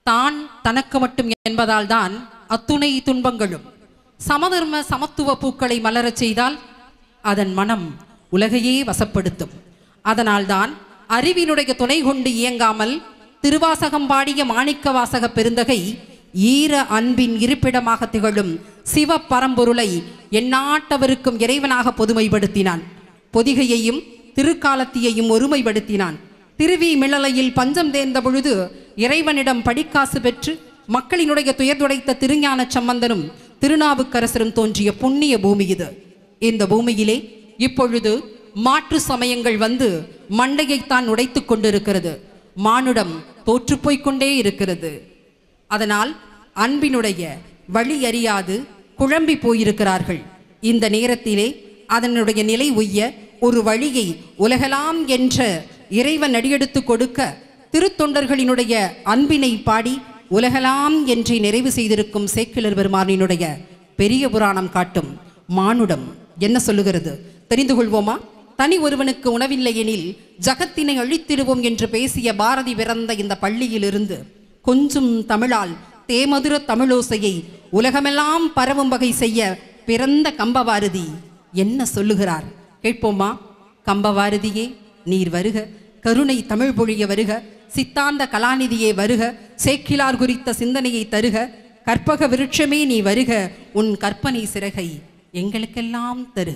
தான் தனக்கு மட்டும் என்பதால் தான் அத்துணை துன்பங்களும் சமதர்ம சமத்துவ பூக்களை மலரச் செய்தால் அதன் மனம் உலகையே வசப்படுத்தும் அதனால்தான் அறிவினுடைய துணை கொண்டு இயங்காமல் திருவாசகம் பாடிய மாணிக்க வாசக பெருந்தகை ஈர அன்பின் இருப்பிடமாக திகழும் சிவ பரம்பொருளை எந்நாட்டவருக்கும் இறைவனாக பொதுமைப்படுத்தினான் பொதிகையையும் திருக்காலத்தியையும் ஒருமைப்படுத்தினான் திருவி மிளலையில் பஞ்சம் தேர்ந்த பொழுது இறைவனிடம் படிக்காசு பெற்று மக்களினுடைய துயர்துடைத்த திருஞான சம்பந்தனும் திருநாவுக்கரசரும் தோன்றிய புண்ணிய பூமி இது இந்த பூமியிலே இப்பொழுது மாற்று சமயங்கள் வந்து மண்டையைத்தான் உடைத்துக் கொண்டிருக்கிறது மானுடம் தோற்றுப்போய்க் கொண்டே இருக்கிறது அதனால் அன்பினுடைய வழி அறியாது குழம்பி போயிருக்கிறார்கள் இந்த நேரத்திலே அதனுடைய நிலை உய்ய ஒரு வழியை உலகலாம் என்ற இறைவன் அடியெடுத்து கொடுக்க திருத்தொண்டர்களினுடைய அன்பினை பாடி உலகலாம் என்றே நிறைவு செய்திருக்கும் சேக்கிழர் பெருமானினுடைய பெரிய புராணம் காட்டும் மானுடம் என்ன சொல்லுகிறது தெரிந்து கொள்வோமா தனி ஒருவனுக்கு உணவில்லை எனில் ஜகத்தினை அழித்திடுவோம் என்று பேசிய பாரதி பிறந்த இந்த பள்ளியிலிருந்து கொஞ்சம் தமிழால் தேமதுர தமிழோசையை உலகமெல்லாம் பரவும் வகை செய்ய பிறந்த கம்பபாரதி என்ன சொல்லுகிறார் கேட்போமா கம்பபாரதியே நீர் வருக கருணை தமிழ் பொழிய வருக சித்தாந்த கலாநிதியே வருக சேக்கிலார் குறித்த சிந்தனையை தருக கற்பக விருட்சமே நீ வருக உன் கற்பனை சிறகை எங்களுக்கெல்லாம் தருக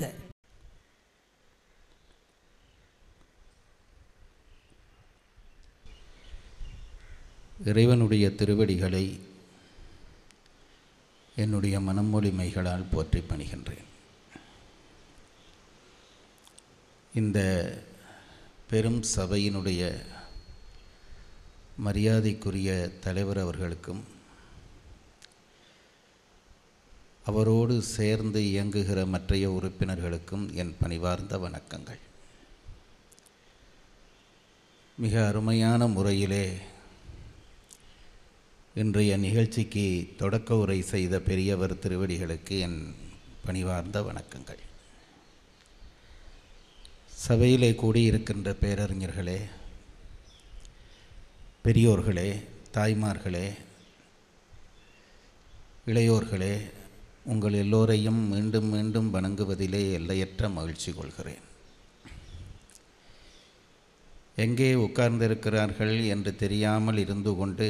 இறைவனுடைய திருவடிகளை என்னுடைய மனமொழிமைகளால் போற்றி பணிகின்றேன் இந்த பெரும் சபையினுடைய மரியாதைக்குரிய தலைவர் அவர்களுக்கும் அவரோடு சேர்ந்து இயங்குகிற மற்றைய உறுப்பினர்களுக்கும் என் பணிவார்ந்த வணக்கங்கள் மிக அருமையான முறையிலே இன்றைய நிகழ்ச்சிக்கு தொடக்க உரை செய்த பெரியவர் திருவடிகளுக்கு என் பணிவார்ந்த வணக்கங்கள் சபையிலே கூடியிருக்கின்ற பேரறிஞர்களே பெரியோர்களே தாய்மார்களே இளையோர்களே உங்கள் எல்லோரையும் மீண்டும் மீண்டும் வணங்குவதிலே எல்லையற்ற மகிழ்ச்சி கொள்கிறேன் எங்கே உட்கார்ந்திருக்கிறார்கள் என்று தெரியாமல் இருந்து கொண்டு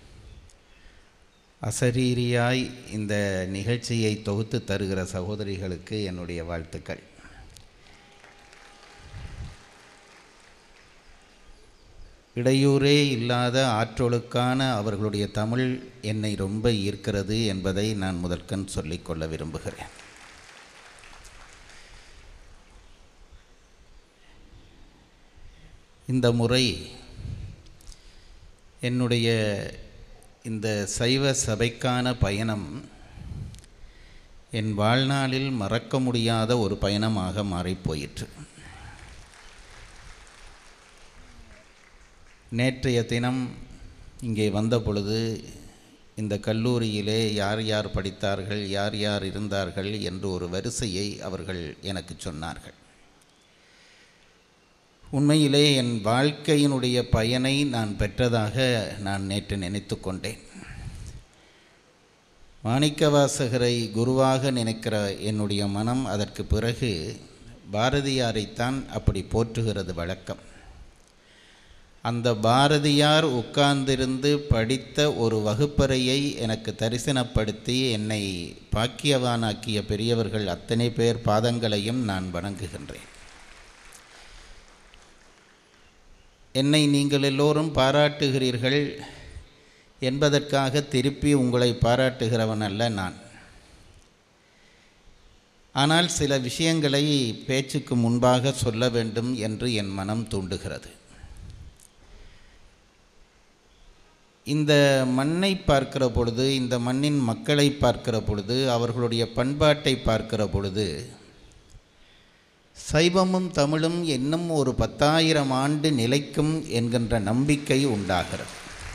அசரீரியாய் இந்த நிகழ்ச்சியை தொகுத்து தருகிற சகோதரிகளுக்கு என்னுடைய வாழ்த்துக்கள் இடையூறே இல்லாத ஆற்றொழுக்கான அவர்களுடைய தமிழ் என்னை ரொம்ப ஈர்க்கிறது என்பதை நான் முதற்கண் சொல்லிக்கொள்ள விரும்புகிறேன் இந்த முறை என்னுடைய இந்த சைவ சபைக்கான பயணம் என் வாழ்நாளில் மறக்க முடியாத ஒரு பயணமாக மாறிப்போயிற்று நேற்றைய தினம் இங்கே வந்த பொழுது இந்த கல்லூரியிலே யார் யார் படித்தார்கள் யார் யார் இருந்தார்கள் என்று ஒரு வரிசையை அவர்கள் எனக்கு சொன்னார்கள் உண்மையிலே என் வாழ்க்கையினுடைய பயனை நான் பெற்றதாக நான் நேற்று நினைத்து கொண்டேன் மாணிக்கவாசகரை குருவாக நினைக்கிற என்னுடைய மனம் அதற்கு பிறகு பாரதியாரைத்தான் அப்படி போற்றுகிறது வழக்கம் அந்த பாரதியார் உட்கார்ந்திருந்து படித்த ஒரு வகுப்பறையை எனக்கு தரிசனப்படுத்தி என்னை பாக்கியவானாக்கிய பெரியவர்கள் அத்தனை பேர் பாதங்களையும் நான் வணங்குகின்றேன் என்னை நீங்கள் எல்லோரும் பாராட்டுகிறீர்கள் என்பதற்காக திருப்பி உங்களை பாராட்டுகிறவன் அல்ல நான் ஆனால் சில விஷயங்களை பேச்சுக்கு முன்பாக சொல்ல வேண்டும் என்று என் மனம் தூண்டுகிறது இந்த மண்ணை பார்க்கிற பொழுது இந்த மண்ணின் மக்களை பார்க்கிற பொழுது அவர்களுடைய பண்பாட்டை பார்க்கிற பொழுது சைவமும் தமிழும் இன்னும் ஒரு பத்தாயிரம் ஆண்டு நிலைக்கும் என்கின்ற நம்பிக்கை உண்டாகிறது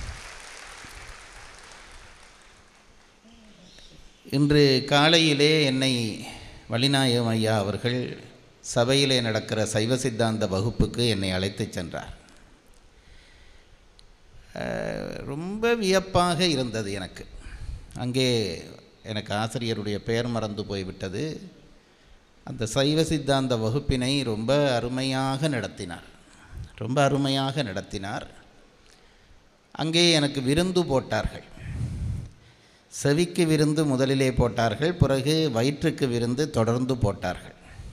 இன்று காலையிலே என்னை வழிநாயகம் ஐயா அவர்கள் சபையிலே நடக்கிற சைவ சித்தாந்த வகுப்புக்கு என்னை அழைத்துச் சென்றார் அஹ், ரொம்ப வியப்பாக இருந்தது எனக்கு அங்கே எனக்கு ஆசிரியருடைய பெயர் மறந்து போய்விட்டது அந்த சைவ சித்தாந்த வகுப்பினை ரொம்ப அருமையாக நடத்தினார் ரொம்ப அருமையாக நடத்தினார் அங்கே எனக்கு விருந்து போட்டார்கள் செவிக்கு விருந்து முதலிலே போட்டார்கள் பிறகு வயிற்றுக்கு விருந்து தொடர்ந்து போட்டார்கள்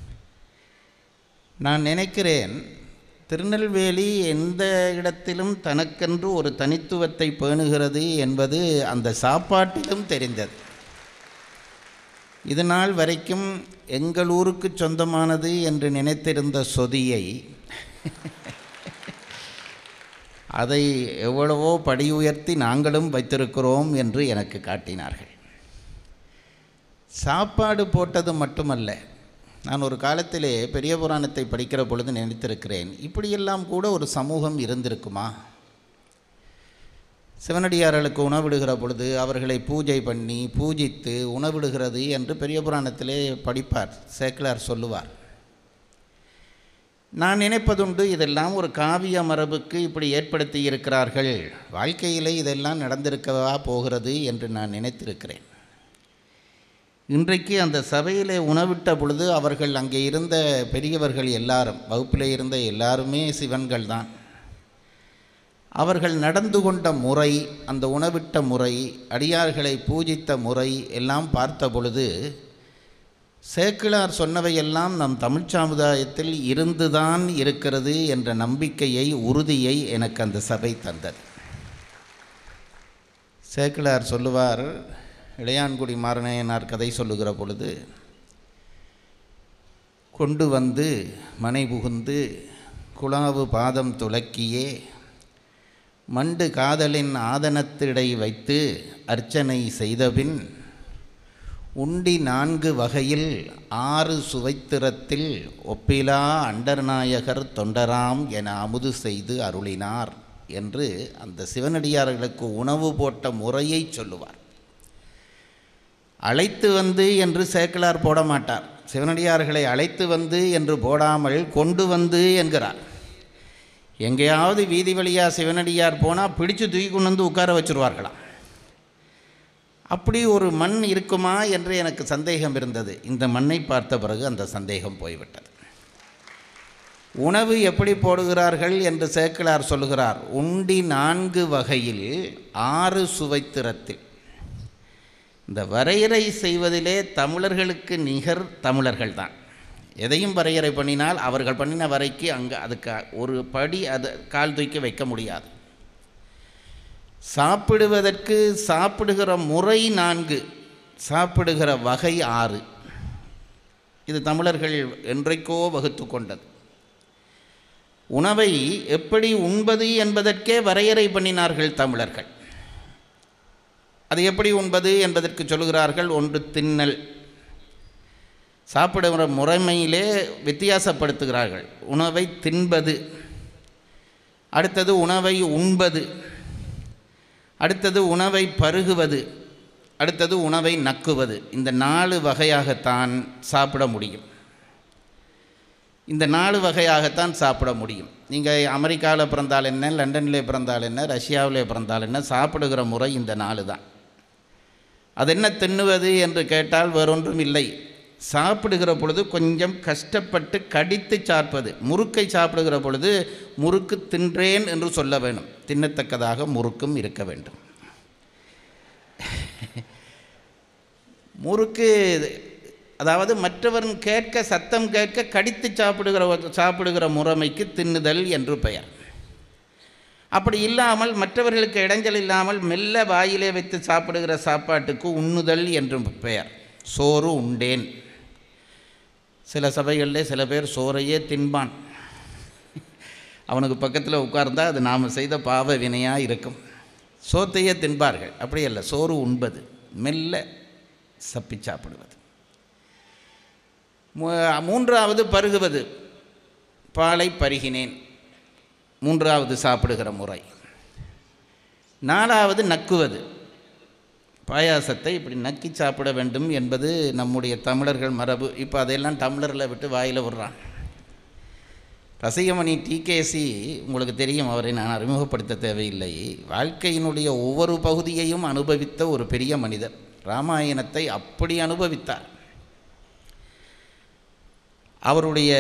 நான் நினைக்கிறேன் திருநெல்வேலி எந்த இடத்திலும் தனக்கென்று ஒரு தனித்துவத்தை பேணுகிறது என்பது அந்த சாப்பாட்டிலும் தெரிந்தது இது நாள் வரைக்கும் எங்கள் ஊருக்கு சொந்தமானது என்று நினைத்திருந்த சொதியை அதை எவ்வளவோ படி உயர்த்தி நாங்களும் வைத்திருக்கிறோம் என்று எனக்கு காட்டினார்கள் சாப்பாடு போட்டது மட்டுமல்ல நான் ஒரு காலத்திலே பெரிய புராணத்தை படிக்கிற பொழுது நினைத்திருக்கிறேன் இப்படியெல்லாம் கூட ஒரு சமூகம் இருந்திருக்குமா சிவனடியார்களுக்கு உணவிடுகிற பொழுது அவர்களை பூஜை பண்ணி பூஜித்து உணவிடுகிறது என்று பெரிய புராணத்திலே படிப்பார் சேக்கிலார் சொல்லுவார் நான் நினைப்பதுண்டு இதெல்லாம் ஒரு காவிய மரபுக்கு இப்படி ஏற்படுத்தி இருக்கிறார்கள் வாழ்க்கையிலே இதெல்லாம் நடந்திருக்கவா போகிறது என்று நான் நினைத்திருக்கிறேன் இன்றைக்கு அந்த சபையிலே உணவிட்ட பொழுது அவர்கள் அங்கே இருந்த பெரியவர்கள் எல்லாரும் வகுப்பிலே இருந்த எல்லாருமே சிவன்கள் தான் அவர்கள் நடந்து கொண்ட முறை அந்த உணவிட்ட முறை அடியார்களை பூஜித்த முறை எல்லாம் பார்த்த பொழுது சேக்கிழார் சொன்னவையெல்லாம் நம் தமிழ் சமுதாயத்தில் இருந்துதான் இருக்கிறது என்ற நம்பிக்கையை உறுதியை எனக்கு அந்த சபை தந்தது சேக்கிழார் சொல்லுவார் இளையான்குடி மாரணயனார் கதை சொல்லுகிற பொழுது கொண்டு வந்து மனை புகுந்து குழாவு பாதம் துலக்கியே மண்டு காதலின் ஆதனத்திடை வைத்து அர்ச்சனை செய்தபின் உண்டி நான்கு வகையில் ஆறு சுவைத்திரத்தில் ஒப்பிலா அண்டர்நாயகர் தொண்டராம் என அமுது செய்து அருளினார் என்று அந்த சிவனடியார்களுக்கு உணவு போட்ட முறையை சொல்லுவார் அழைத்து வந்து என்று சேக்கிலார் போட மாட்டார் சிவனடியார்களை அழைத்து வந்து என்று போடாமல் கொண்டு வந்து என்கிறார் எங்கேயாவது வீதி வழியாக சிவனடியார் போனால் பிடிச்சு தூக்கி கொண்டு வந்து உட்கார வச்சுருவார்களாம் அப்படி ஒரு மண் இருக்குமா என்று எனக்கு சந்தேகம் இருந்தது இந்த மண்ணை பார்த்த பிறகு அந்த சந்தேகம் போய்விட்டது உணவு எப்படி போடுகிறார்கள் என்று சேக்கிழார் சொல்லுகிறார் உண்டி நான்கு வகையில் ஆறு சுவைத்திரத்தில் இந்த வரையறை செய்வதிலே தமிழர்களுக்கு நிகர் தமிழர்கள் தான் எதையும் வரையறை பண்ணினால் அவர்கள் பண்ணின வரைக்கு அங்கே அதுக்கு ஒரு படி அது கால் தூக்கி வைக்க முடியாது சாப்பிடுவதற்கு சாப்பிடுகிற முறை நான்கு சாப்பிடுகிற வகை ஆறு இது தமிழர்கள் என்றைக்கோ வகுத்து கொண்டது உணவை எப்படி உண்பது என்பதற்கே வரையறை பண்ணினார்கள் தமிழர்கள் அது எப்படி உண்பது என்பதற்கு சொல்கிறார்கள் ஒன்று தின்னல் சாப்பிடுகிற முறைமையிலே வித்தியாசப்படுத்துகிறார்கள் உணவை தின்பது அடுத்தது உணவை உண்பது அடுத்தது உணவை பருகுவது அடுத்தது உணவை நக்குவது இந்த நாலு வகையாகத்தான் சாப்பிட முடியும் இந்த நாலு வகையாகத்தான் சாப்பிட முடியும் நீங்கள் அமெரிக்காவில் பிறந்தால் என்ன லண்டனில் பிறந்தால் என்ன ரஷ்யாவில் பிறந்தால் என்ன சாப்பிடுகிற முறை இந்த நாலு தான் அது என்ன தின்னுவது என்று கேட்டால் வேறொன்றும் இல்லை சாப்பிடுகிற பொழுது கொஞ்சம் கஷ்டப்பட்டு கடித்து சாப்பிடுவது முறுக்கை சாப்பிடுகிற பொழுது முறுக்கு தின்றேன் என்று சொல்ல வேணும் தின்னத்தக்கதாக முறுக்கும் இருக்க வேண்டும் முறுக்கு அதாவது மற்றவன் கேட்க சத்தம் கேட்க கடித்து சாப்பிடுகிற சாப்பிடுகிற முறைமைக்கு தின்னுதல் என்று பெயர் அப்படி இல்லாமல் மற்றவர்களுக்கு இடைஞ்சல் இல்லாமல் மெல்ல வாயிலே வைத்து சாப்பிடுகிற சாப்பாட்டுக்கு உண்ணுதல் என்று பெயர் சோறு உண்டேன் சில சபைகளில் சில பேர் சோறையே தின்பான் அவனுக்கு பக்கத்தில் உட்கார்ந்தால் அது நாம் செய்த பாவ வினையாக இருக்கும் சோத்தையே தின்பார்கள் அப்படி அல்ல சோறு உண்பது மெல்ல சப்பி சாப்பிடுவது மூ- மூன்றாவது பருகுவது பாலை பருகினேன் மூன்றாவது சாப்பிடுகிற முறை நாலாவது நக்குவது பாயாசத்தை இப்படி நக்கி சாப்பிட வேண்டும் என்பது நம்முடைய தமிழர்கள் மரபு இப்போ அதையெல்லாம் டம்ளரில் விட்டு வாயில் விடுறான் ரசிகமணி டிகேசி உங்களுக்கு தெரியும் அவரை நான் அறிமுகப்படுத்த தேவையில்லை வாழ்க்கையினுடைய ஒவ்வொரு பகுதியையும் அனுபவித்த ஒரு பெரிய மனிதர் ராமாயணத்தை அப்படி அனுபவித்தார் அவருடைய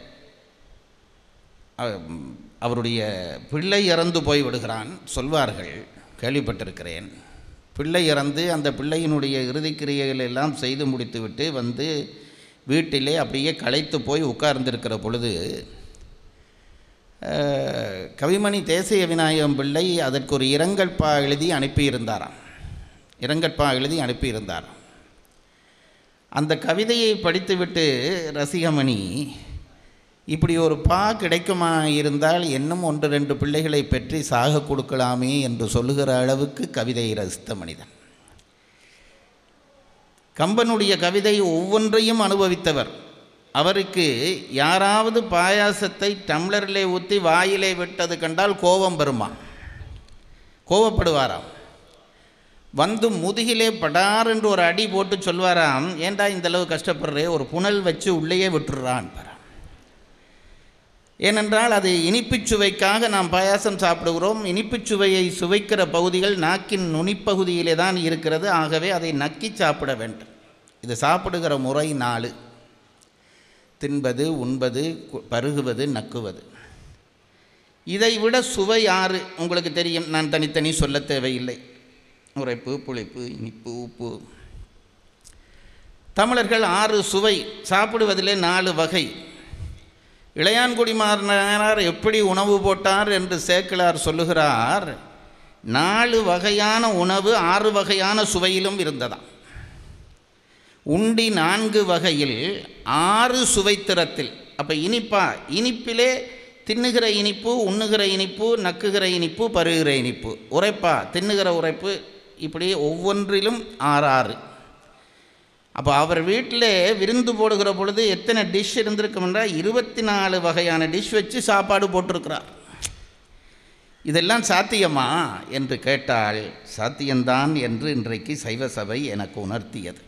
அ- அவருடைய பிள்ளை இறந்து போய் விடுகிறான் சொல்வார்கள் கேள்விப்பட்டிருக்கிறேன் பிள்ளை இறந்து அந்த பிள்ளையினுடைய இறுதிக்கிரியைகள் எல்லாம் செய்து முடித்துவிட்டு வந்து வீட்டிலே அப்படியே களைத்து போய் உட்கார்ந்திருக்கிற பொழுது அஹ், கவிமணி தேசிய விநாயகம் பிள்ளை அதற்கு ஒரு இரங்கற்பா எழுதி அனுப்பியிருந்தாராம் இரங்கற்பா எழுதி அனுப்பியிருந்தாராம் அந்த கவிதையை படித்துவிட்டு ரசிகமணி இப்படி ஒரு பா கிடைக்குமா இருந்தால் இன்னும் ஒன்று ரெண்டு பிள்ளைகளை பெற்றி சாக கொடுக்கலாமே என்று சொல்லுகிற அளவுக்கு கவிதையை ரசித்த மனிதன் கம்பனுடைய கவிதை ஒவ்வொன்றையும் அனுபவித்தவர் அவருக்கு யாராவது பாயாசத்தை டம்ளரிலே ஊற்றி வாயிலே விட்டது கண்டால் கோபம் வருமா கோபப்படுவாராம் வந்து முதுகிலே படார் என்று ஒரு அடி போட்டு சொல்வாராம் ஏன்டா இந்த அளவு கஷ்டப்படுறே ஒரு புனல் வச்சு உள்ளேயே விட்டுறான் ஏனென்றால் அது இனிப்புச் சுவைக்காக நாம் பாயாசம் சாப்பிடுகிறோம் இனிப்புச் சுவையை சுவைக்கிற பகுதிகள் நாக்கின் நுனிப்பகுதியிலே தான் இருக்கிறது ஆகவே அதை நக்கி சாப்பிட வேண்டும் இது சாப்பிடுகிற முறை நாலு தின்பது உண்பது கு- பருகுவது நக்குவது இதை விட சுவை ஆறு உங்களுக்கு தெரியும் நான் தனித்தனி சொல்ல தேவையில்லை உரைப்பு புளிப்பு இனிப்பு உப்பு தமிழர்கள் ஆறு சுவை சாப்பிடுவதிலே நாலு வகை இளையான்குடி மாறனார் எப்படி உணவு போட்டார் என்று சேக்கிழார் சொல்லுகிறார் நாலு வகையான உணவு ஆறு வகையான சுவையிலும் இருந்ததாம் உண்டி நான்கு வகையில் ஆறு சுவைத்திறத்தில் அப்போ இனிப்பா இனிப்பிலே தின்னுகிற இனிப்பு உண்ணுகிற இனிப்பு நக்குகிற இனிப்பு பருகிற இனிப்பு உரைப்பா தின்னுகிற உரைப்பு இப்படி ஒவ்வொன்றிலும் ஆறு ஆறு அப்போ அவர் வீட்டில் விருந்து போடுகிற பொழுது எத்தனை டிஷ் இருந்திருக்கும் என்றால் இருபத்தி நாலு வகையான டிஷ் வச்சு சாப்பாடு போட்டிருக்கிறார் இதெல்லாம் சாத்தியமா என்று கேட்டால் சாத்தியம்தான் என்று இன்றைக்கு சைவ சபை எனக்கு உணர்த்தியது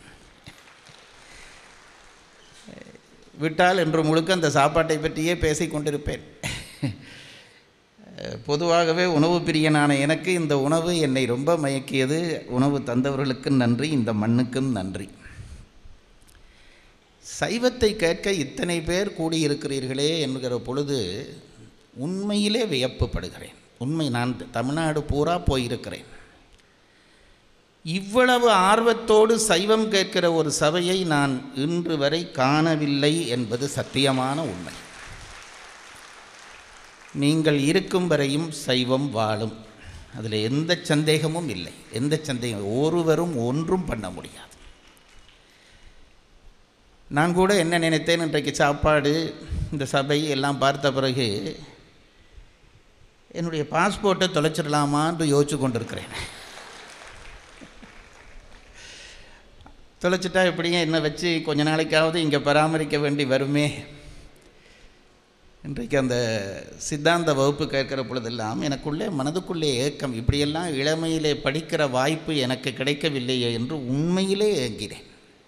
விட்டால் என்று முழுக்க அந்த சாப்பாட்டை பற்றியே பேசிக் கொண்டிருப்பேன் பொதுவாகவே உணவு பிரியனான எனக்கு இந்த உணவு என்னை ரொம்ப மயக்கியது உணவு தந்தவர்களுக்கும் நன்றி இந்த மண்ணுக்கும் நன்றி சைவத்தை கேட்க இத்தனை பேர் கூடியிருக்கிறீர்களே என்கிற பொழுது உண்மையிலே வியப்புப்படுகிறேன் உண்மை நான் தமிழ்நாடு பூரா போயிருக்கிறேன் இவ்வளவு ஆர்வத்தோடு சைவம் கேட்கிற ஒரு சபையை நான் இன்று வரை காணவில்லை என்பது சத்தியமான உண்மை நீங்கள் இருக்கும் வரையும் சைவம் வாழும் அதில் எந்த சந்தேகமும் இல்லை எந்த சந்தேகம் ஒருவரும் ஒன்றும் பண்ண முடியாது நான் கூட என்ன நினைத்தேன் இன்றைக்கு சாப்பாடு இந்த சபை எல்லாம் பார்த்த பிறகு என்னுடைய பாஸ்போர்ட்டை தொலைச்சிடலாமான்னு யோசிச்சு கொண்டிருக்கிறேன் தொலைச்சிட்டா எப்படியும் என்னை வச்சு கொஞ்ச நாளைக்காவது இங்கே பராமரிக்க வேண்டி வருமே இன்றைக்கு அந்த சித்தாந்த வகுப்பு கேட்கிற பொழுதெல்லாம் எனக்குள்ளே மனதுக்குள்ளே ஏக்கம் இப்படியெல்லாம் இளமையிலே படிக்கிற வாய்ப்பு எனக்கு கிடைக்கவில்லையே என்று உண்மையிலே ஏங்கிறேன்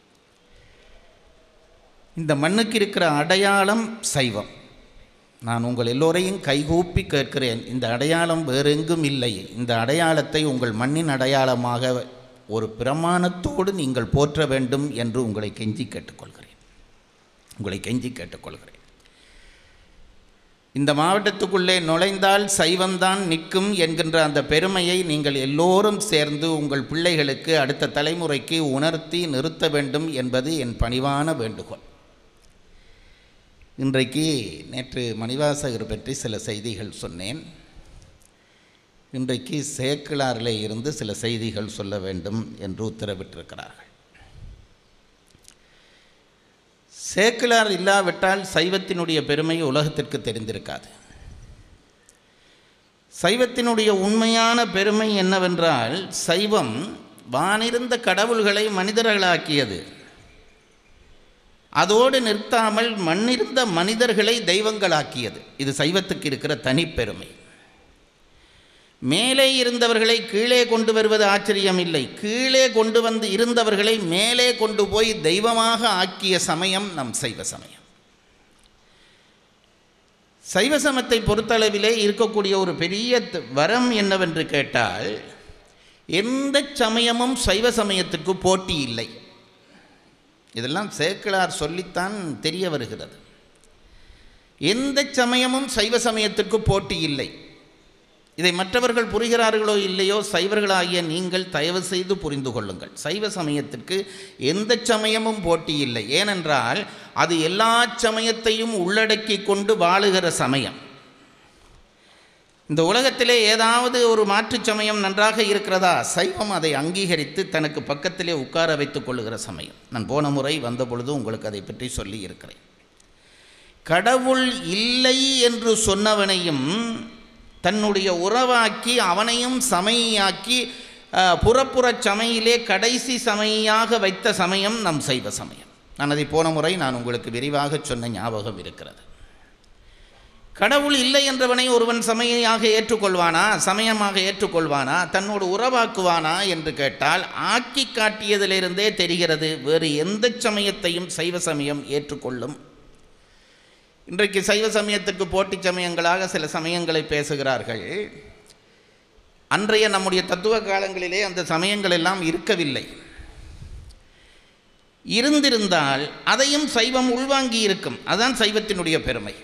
இந்த மண்ணுக்கு இருக்கிற அடையாளம் சைவம் நான் உங்கள் எல்லோரையும் கைகூப்பி கேட்கிறேன் இந்த அடையாளம் வேறெங்கும் இல்லை இந்த அடையாளத்தை உங்கள் மண்ணின் அடையாளமாக ஒரு பிரமாணத்தோடு நீங்கள் போற்ற வேண்டும் என்று உங்களை கெஞ்சி கேட்டுக்கொள்கிறேன் உங்களை கெஞ்சி கேட்டுக்கொள்கிறேன் இந்த மாவட்டத்துக்குள்ளே நுழைந்தால் சைவம்தான் நிற்கும் என்கின்ற அந்த பெருமையை நீங்கள் எல்லோரும் சேர்ந்து உங்கள் பிள்ளைகளுக்கு அடுத்த தலைமுறைக்கு உணர்த்தி நிறுத்த வேண்டும் என்பது என் பணிவான வேண்டுகோள் இன்றைக்கு நேற்று மணிவாசகர் பற்றி சில செய்திகள் சொன்னேன் இன்றைக்கு சேக்கிழாரிலே இருந்து சில செய்திகள் சொல்ல வேண்டும் என்று உத்தரவிட்டிருக்கிறார்கள் சேக்கிழார் இல்லாவிட்டால் சைவத்தினுடைய பெருமை உலகத்திற்கு தெரிந்திருக்காது சைவத்தினுடைய உண்மையான பெருமை என்னவென்றால் சைவம் வானிருந்த கடவுள்களை மனிதர்களாக்கியது அதோடு நிறுத்தாமல் மண்ணிருந்த மனிதர்களை தெய்வங்களாக்கியது இது சைவத்துக்கு இருக்கிற தனிப்பெருமை மேலே இருந்தவர்களை கீழே கொண்டு வருவது ஆச்சரியம் இல்லை கீழே கொண்டு வந்து இருந்தவர்களை மேலே கொண்டு போய் தெய்வமாக ஆக்கிய சமயம் நம் சைவ சமயம் சைவ சமத்தை பொறுத்தளவிலே இருக்கக்கூடிய ஒரு பெரிய த- வரம் என்னவென்று கேட்டால் எந்த சமயமும் சைவ சமயத்திற்கு போட்டி இல்லை இதெல்லாம் சேக்கிழார் சொல்லித்தான் தெரிய வருகிறது எந்த சமயமும் சைவ சமயத்திற்கு போட்டி இல்லை இதை மற்றவர்கள் புரிகிறார்களோ இல்லையோ சைவர்களாகிய நீங்கள் தயவு செய்து புரிந்து கொள்ளுங்கள் சைவ சமயத்திற்கு எந்த சமயமும் போட்டி இல்லை ஏனென்றால் அது எல்லா சமயத்தையும் உள்ளடக்கி கொண்டு வாழுகிற சமயம் இந்த உலகத்திலே ஏதாவது ஒரு மாற்றுச் சமயம் நன்றாக இருக்கிறதா சைவம் அதை அங்கீகரித்து தனக்கு பக்கத்திலே உட்கார வைத்துக் கொள்ளுகிற சமயம் நான் போன முறை வந்த பொழுது உங்களுக்கு அதை பற்றி சொல்லி இருக்கிறேன் கடவுள் இல்லை என்று சொன்னவனையும் தன்னுடைய உறவாக்கி அவனையும் சமையாக்கி அஹ், புறப்புறச் சமையிலே கடைசி சமையாக வைத்த சமயம் நம் சைவ சமயம் நான் அதை போன முறை நான் உங்களுக்கு விரிவாக சொன்ன ஞாபகம் இருக்கிறது கடவுள் இல்லை என்றவனை ஒருவன் சமயாக ஏற்றுக்கொள்வானா சமயமாக ஏற்றுக்கொள்வானா தன்னோடு உறவாக்குவானா என்று கேட்டால் ஆக்கி காட்டியதிலிருந்தே தெரிகிறது வேறு எந்த சமயத்தையும் சைவ சமயம் ஏற்றுக்கொள்ளும் இன்றைக்கு சைவ சமயத்துக்கு போட்டி சமயங்களாக சில சமயங்களை பேசுகிறார்கள் அன்றைய நம்முடைய தத்துவ காலங்களிலே அந்த சமயங்கள் எல்லாம் இருக்கவில்லை இருந்திருந்தால் அதையும் சைவம் உள்வாங்கி இருக்கும் அதுதான் சைவத்தினுடைய பெருமை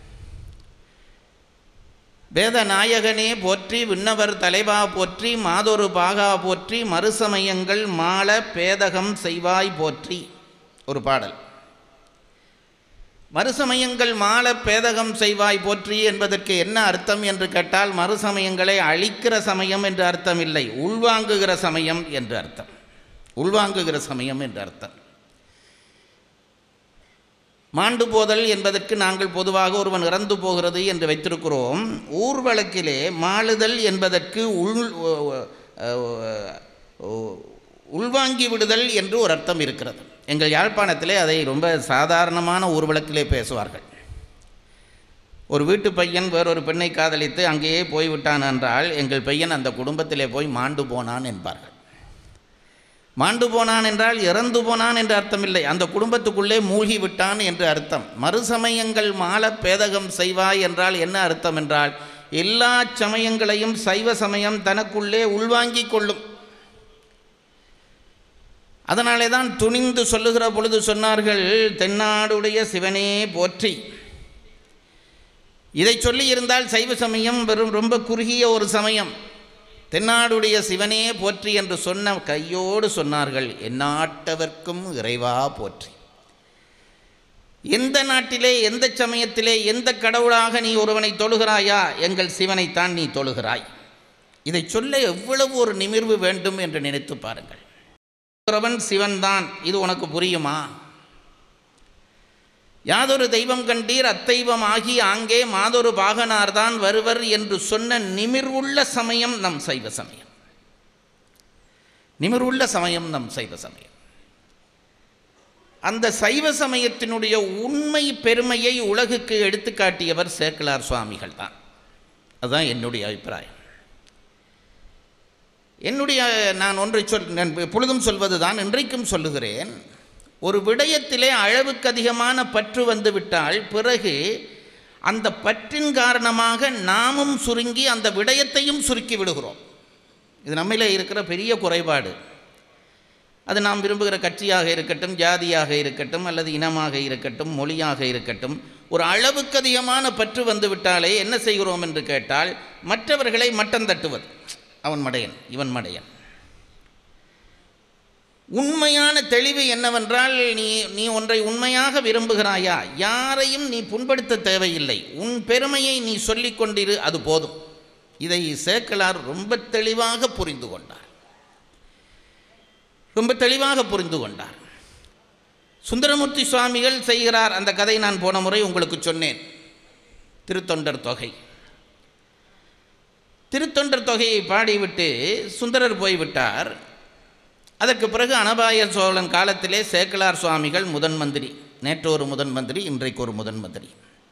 வேத நாயகனே போற்றி விண்ணவர் தலைவா போற்றி மாதொரு பாகா போற்றி மறுசமயங்கள் மாள பேதகம் செய்வாய் போற்றி ஒரு பாடல் மறுசமயங்கள் மாள பேதகம் செய்வாய் போற்றி என்பதற்கு என்ன அர்த்தம் என்று கேட்டால் மறுசமயங்களை அழிக்கிற சமயம் என்று அர்த்தம் இல்லை உள்வாங்குகிற சமயம் என்று அர்த்தம் உள்வாங்குகிற சமயம் என்று அர்த்தம் மாண்டு போதல் என்பதற்கு நாங்கள் பொதுவாக ஒருவன் இறந்து போகிறது என்று வைத்திருக்கிறோம் ஊர் வழக்கிலே மாளுதல் என்பதற்கு உள் உள்வாங்கி விடுதல் என்று ஒரு அர்த்தம் இருக்கிறது எங்கள் யாழ்ப்பாணத்திலே அதை ரொம்ப சாதாரணமான ஊர் வழக்கிலே பேசுவார்கள் ஒரு வீட்டு பையன் வேறொரு பெண்ணை காதலித்து அங்கேயே போய்விட்டான் என்றால் எங்கள் பையன் அந்த குடும்பத்திலே போய் மாண்டு போனான் என்பார்கள் மாண்டு போனான் என்றால் இறந்து போனான் என்று அர்த்தமில்லை அந்த குடும்பத்துக்குள்ளே மூழ்கி விட்டான் என்று அர்த்தம் மறுசமயங்கள் மால பேதகம் செய்வாய் என்றால் என்ன அர்த்தம் என்றால் எல்லா சமயங்களையும் சைவ சமயம் தனக்குள்ளே உள்வாங்கிக் கொள்ளும் அதனாலே தான் துணிந்து சொல்லுகிற பொழுது சொன்னார்கள் தென்னாடுடைய சிவனே போற்றி இதை சொல்லி இருந்தால் சைவ சமயம் வெறும் ரொம்ப குறுகிய ஒரு சமயம் தென்னாடுடைய சிவனே போற்றி என்று சொன்ன கையோடு சொன்னார்கள் எந்நாட்டவர்க்கும் இறைவா போற்றி எந்த நாட்டிலே எந்த சமயத்திலே எந்த கடவுளாக நீ ஒருவனை தொழுகிறாயா எங்கள் சிவனைத்தான் நீ தொழுகிறாய் இதை சொல்ல எவ்வளவு ஒரு நிமிர்வு வேண்டும் என்று நினைத்து பாருங்கள் ஒருவன் சிவன்தான் இது உனக்கு புரியுமா யாதொரு தெய்வம் கண்டீர் அத்தெய்வம் ஆகி ஆங்கே மாதொரு பாகனார்தான் வருவர் என்று சொன்ன நிமிர்வுள்ள சமயம் நம் சைவ சமயம் நிமிர்வுள்ள சமயம் நம் சைவ சமயம் அந்த சைவ சமயத்தினுடைய உண்மை பெருமையை உலகுக்கு எடுத்துக்காட்டியவர் சேக்கிலார் சுவாமிகள் தான் அதுதான் என்னுடைய அபிப்பிராயம் என்னுடைய நான் ஒன்றை சொல் நான் எப்பொழுதும் சொல்வது தான் இன்றைக்கும் சொல்லுகிறேன் ஒரு விடயத்திலே அளவுக்கு அதிகமான பற்று வந்துவிட்டால் பிறகு அந்த பற்றின் காரணமாக நாமும் சுருங்கி அந்த விடயத்தையும் சுருக்கி விடுகிறோம் இது நம்மிலே இருக்கிற பெரிய குறைபாடு அது நாம் விரும்புகிற கட்சியாக இருக்கட்டும் ஜாதியாக இருக்கட்டும் அல்லது இனமாக இருக்கட்டும் மொழியாக இருக்கட்டும் ஒரு அளவுக்கு அதிகமான பற்று வந்து விட்டாலே என்ன செய்கிறோம் என்று கேட்டால் மற்றவர்களை மட்டம் தட்டுவது அவன் மடையன் இவன் மடையன் உண்மையான தெளிவு என்னவென்றால் நீ நீ ஒன்றை உண்மையாக விரும்புகிறாயா யாரையும் நீ புண்படுத்த தேவையில்லை உன் பெருமையை நீ சொல்லிக் கொண்டிரு அது போதும் இதை சேக்கலார் ரொம்ப தெளிவாக புரிந்து கொண்டார் ரொம்ப தெளிவாக புரிந்து கொண்டார் சுந்தரமூர்த்தி சுவாமிகள் செய்கிறார் அந்த கதை நான் போன முறை உங்களுக்கு சொன்னேன் திருத்தொண்டர் தொகை திருத்தொண்டர் தொகையை பாடிவிட்டு சுந்தரர் போய்விட்டார் அதற்கு பிறகு அனபாய சோழன் காலத்திலே சேக்கலார் சுவாமிகள் முதன் மந்திரி நேற்று ஒரு முதன் மந்திரி இன்றைக்கு ஒரு முதன் மந்திரி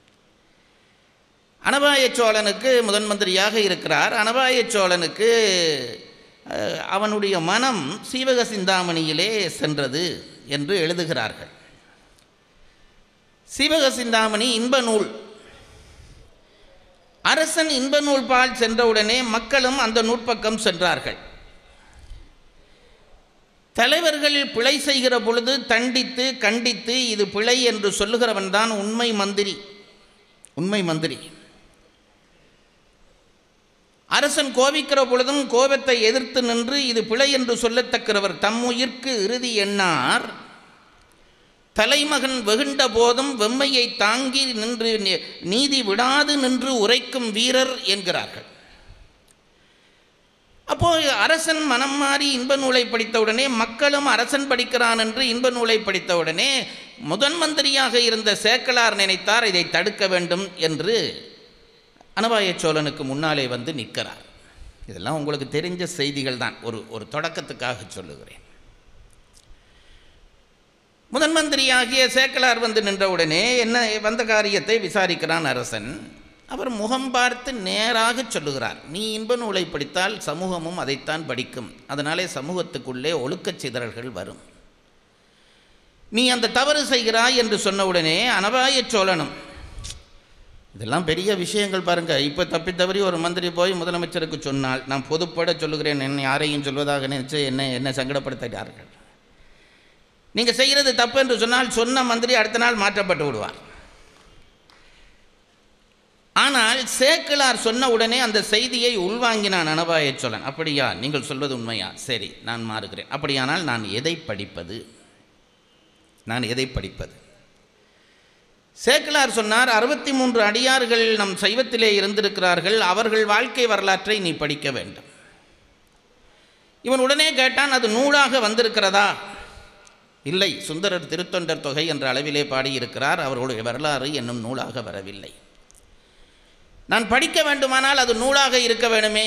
அனபாய சோழனுக்கு முதன் மந்திரியாக இருக்கிறார் அனபாய சோழனுக்கு அஹ், அவனுடைய மனம் சீவக சிந்தாமணியிலே சென்றது என்று எழுதுகிறார்கள் சீவக சிந்தாமணி இன்ப நூல் அரசன் இன்ப நூல்பால் சென்றவுடனே மக்களும் அந்த நூற்பக்கம் சென்றார்கள் தலைவர்கள் பிழை செய்கிற பொழுது தண்டித்து கண்டித்து இது பிழை என்று சொல்லுகிறவன் தான் உண்மை மந்திரி உண்மை மந்திரி அரசன் கோபிக்கிற பொழுதும் கோபத்தை எதிர்த்து நின்று இது பிழை என்று சொல்லத்தக்கிறவர் தம்முயிர்க்கு இறுதி எண்ணார் தலைமகன் வெகுண்ட போதும் வெம்மையை தாங்கி நின்று நி- நீதி விடாது நின்று உரைக்கும் வீரர் என்கிறார்கள் அப்போ அரசன் மனம் மாறி இன்ப நூலை படித்தவுடனே மக்களும் அரசன் படிக்கிறான் என்று இன்ப நூலை படித்தவுடனே முதன் மந்திரியாக இருந்த சேக்கலார் நினைத்தார் இதை தடுக்க வேண்டும் என்று அனபாய சோழனுக்கு முன்னாலே வந்து நிற்கிறார் இதெல்லாம் உங்களுக்கு தெரிஞ்ச செய்திகள் தான் ஒரு ஒரு தொடக்கத்துக்காக சொல்லுகிறேன் முதன் மந்திரியாகிய சேக்கலார் வந்து நின்றவுடனே என்ன வந்த காரியத்தை விசாரிக்கிறான் அரசன் அவர் முகம் பார்த்து நேராக சொல்லுகிறார் நீ இன்ப நூலை படித்தால் சமூகமும் அதைத்தான் படிக்கும் அதனாலே சமூகத்துக்குள்ளே ஒழுக்கச் சிதறல்கள் வரும் நீ அந்த தவறு செய்கிறாய் என்று சொன்னவுடனே அனபாய சோழனும் இதெல்லாம் பெரிய விஷயங்கள் பாருங்க இப்போ தப்பி தவறி ஒரு மந்திரி போய் முதலமைச்சருக்கு சொன்னால் நான் பொதுப்பட சொல்லுகிறேன் என்ன யாரையும் சொல்வதாக நினைச்சு என்ன என்ன சங்கடப்படுத்துகிறார்கள் நீங்கள் செய்கிறது தப்பு என்று சொன்னால் சொன்ன மந்திரி அடுத்த நாள் மாற்றப்பட்டு விடுவார் ஆனால் சேக்கிழார் சொன்ன உடனே அந்த செய்தியை உள்வாங்கினான் அனபாய சோழன் அப்படியா நீங்கள் சொல்வது உண்மையா சரி நான் மாறுகிறேன் அப்படியானால் நான் எதை படிப்பது நான் எதை படிப்பது சேக்கிழார் சொன்னார் அறுபத்தி மூன்று அடியார்கள் நம் சைவத்திலே இருந்திருக்கிறார்கள் அவர்கள் வாழ்க்கை வரலாற்றை நீ படிக்க வேண்டும் இவன் உடனே கேட்டான் அது நூலாக வந்திருக்கிறதா இல்லை சுந்தரர் திருத்தொண்டர் தொகை என்ற அளவிலே பாடியிருக்கிறார் அவர்களுடைய வரலாறு என்னும் நூலாக வரவில்லை நான் படிக்க வேண்டுமானால் அது நூலாக இருக்க வேணுமே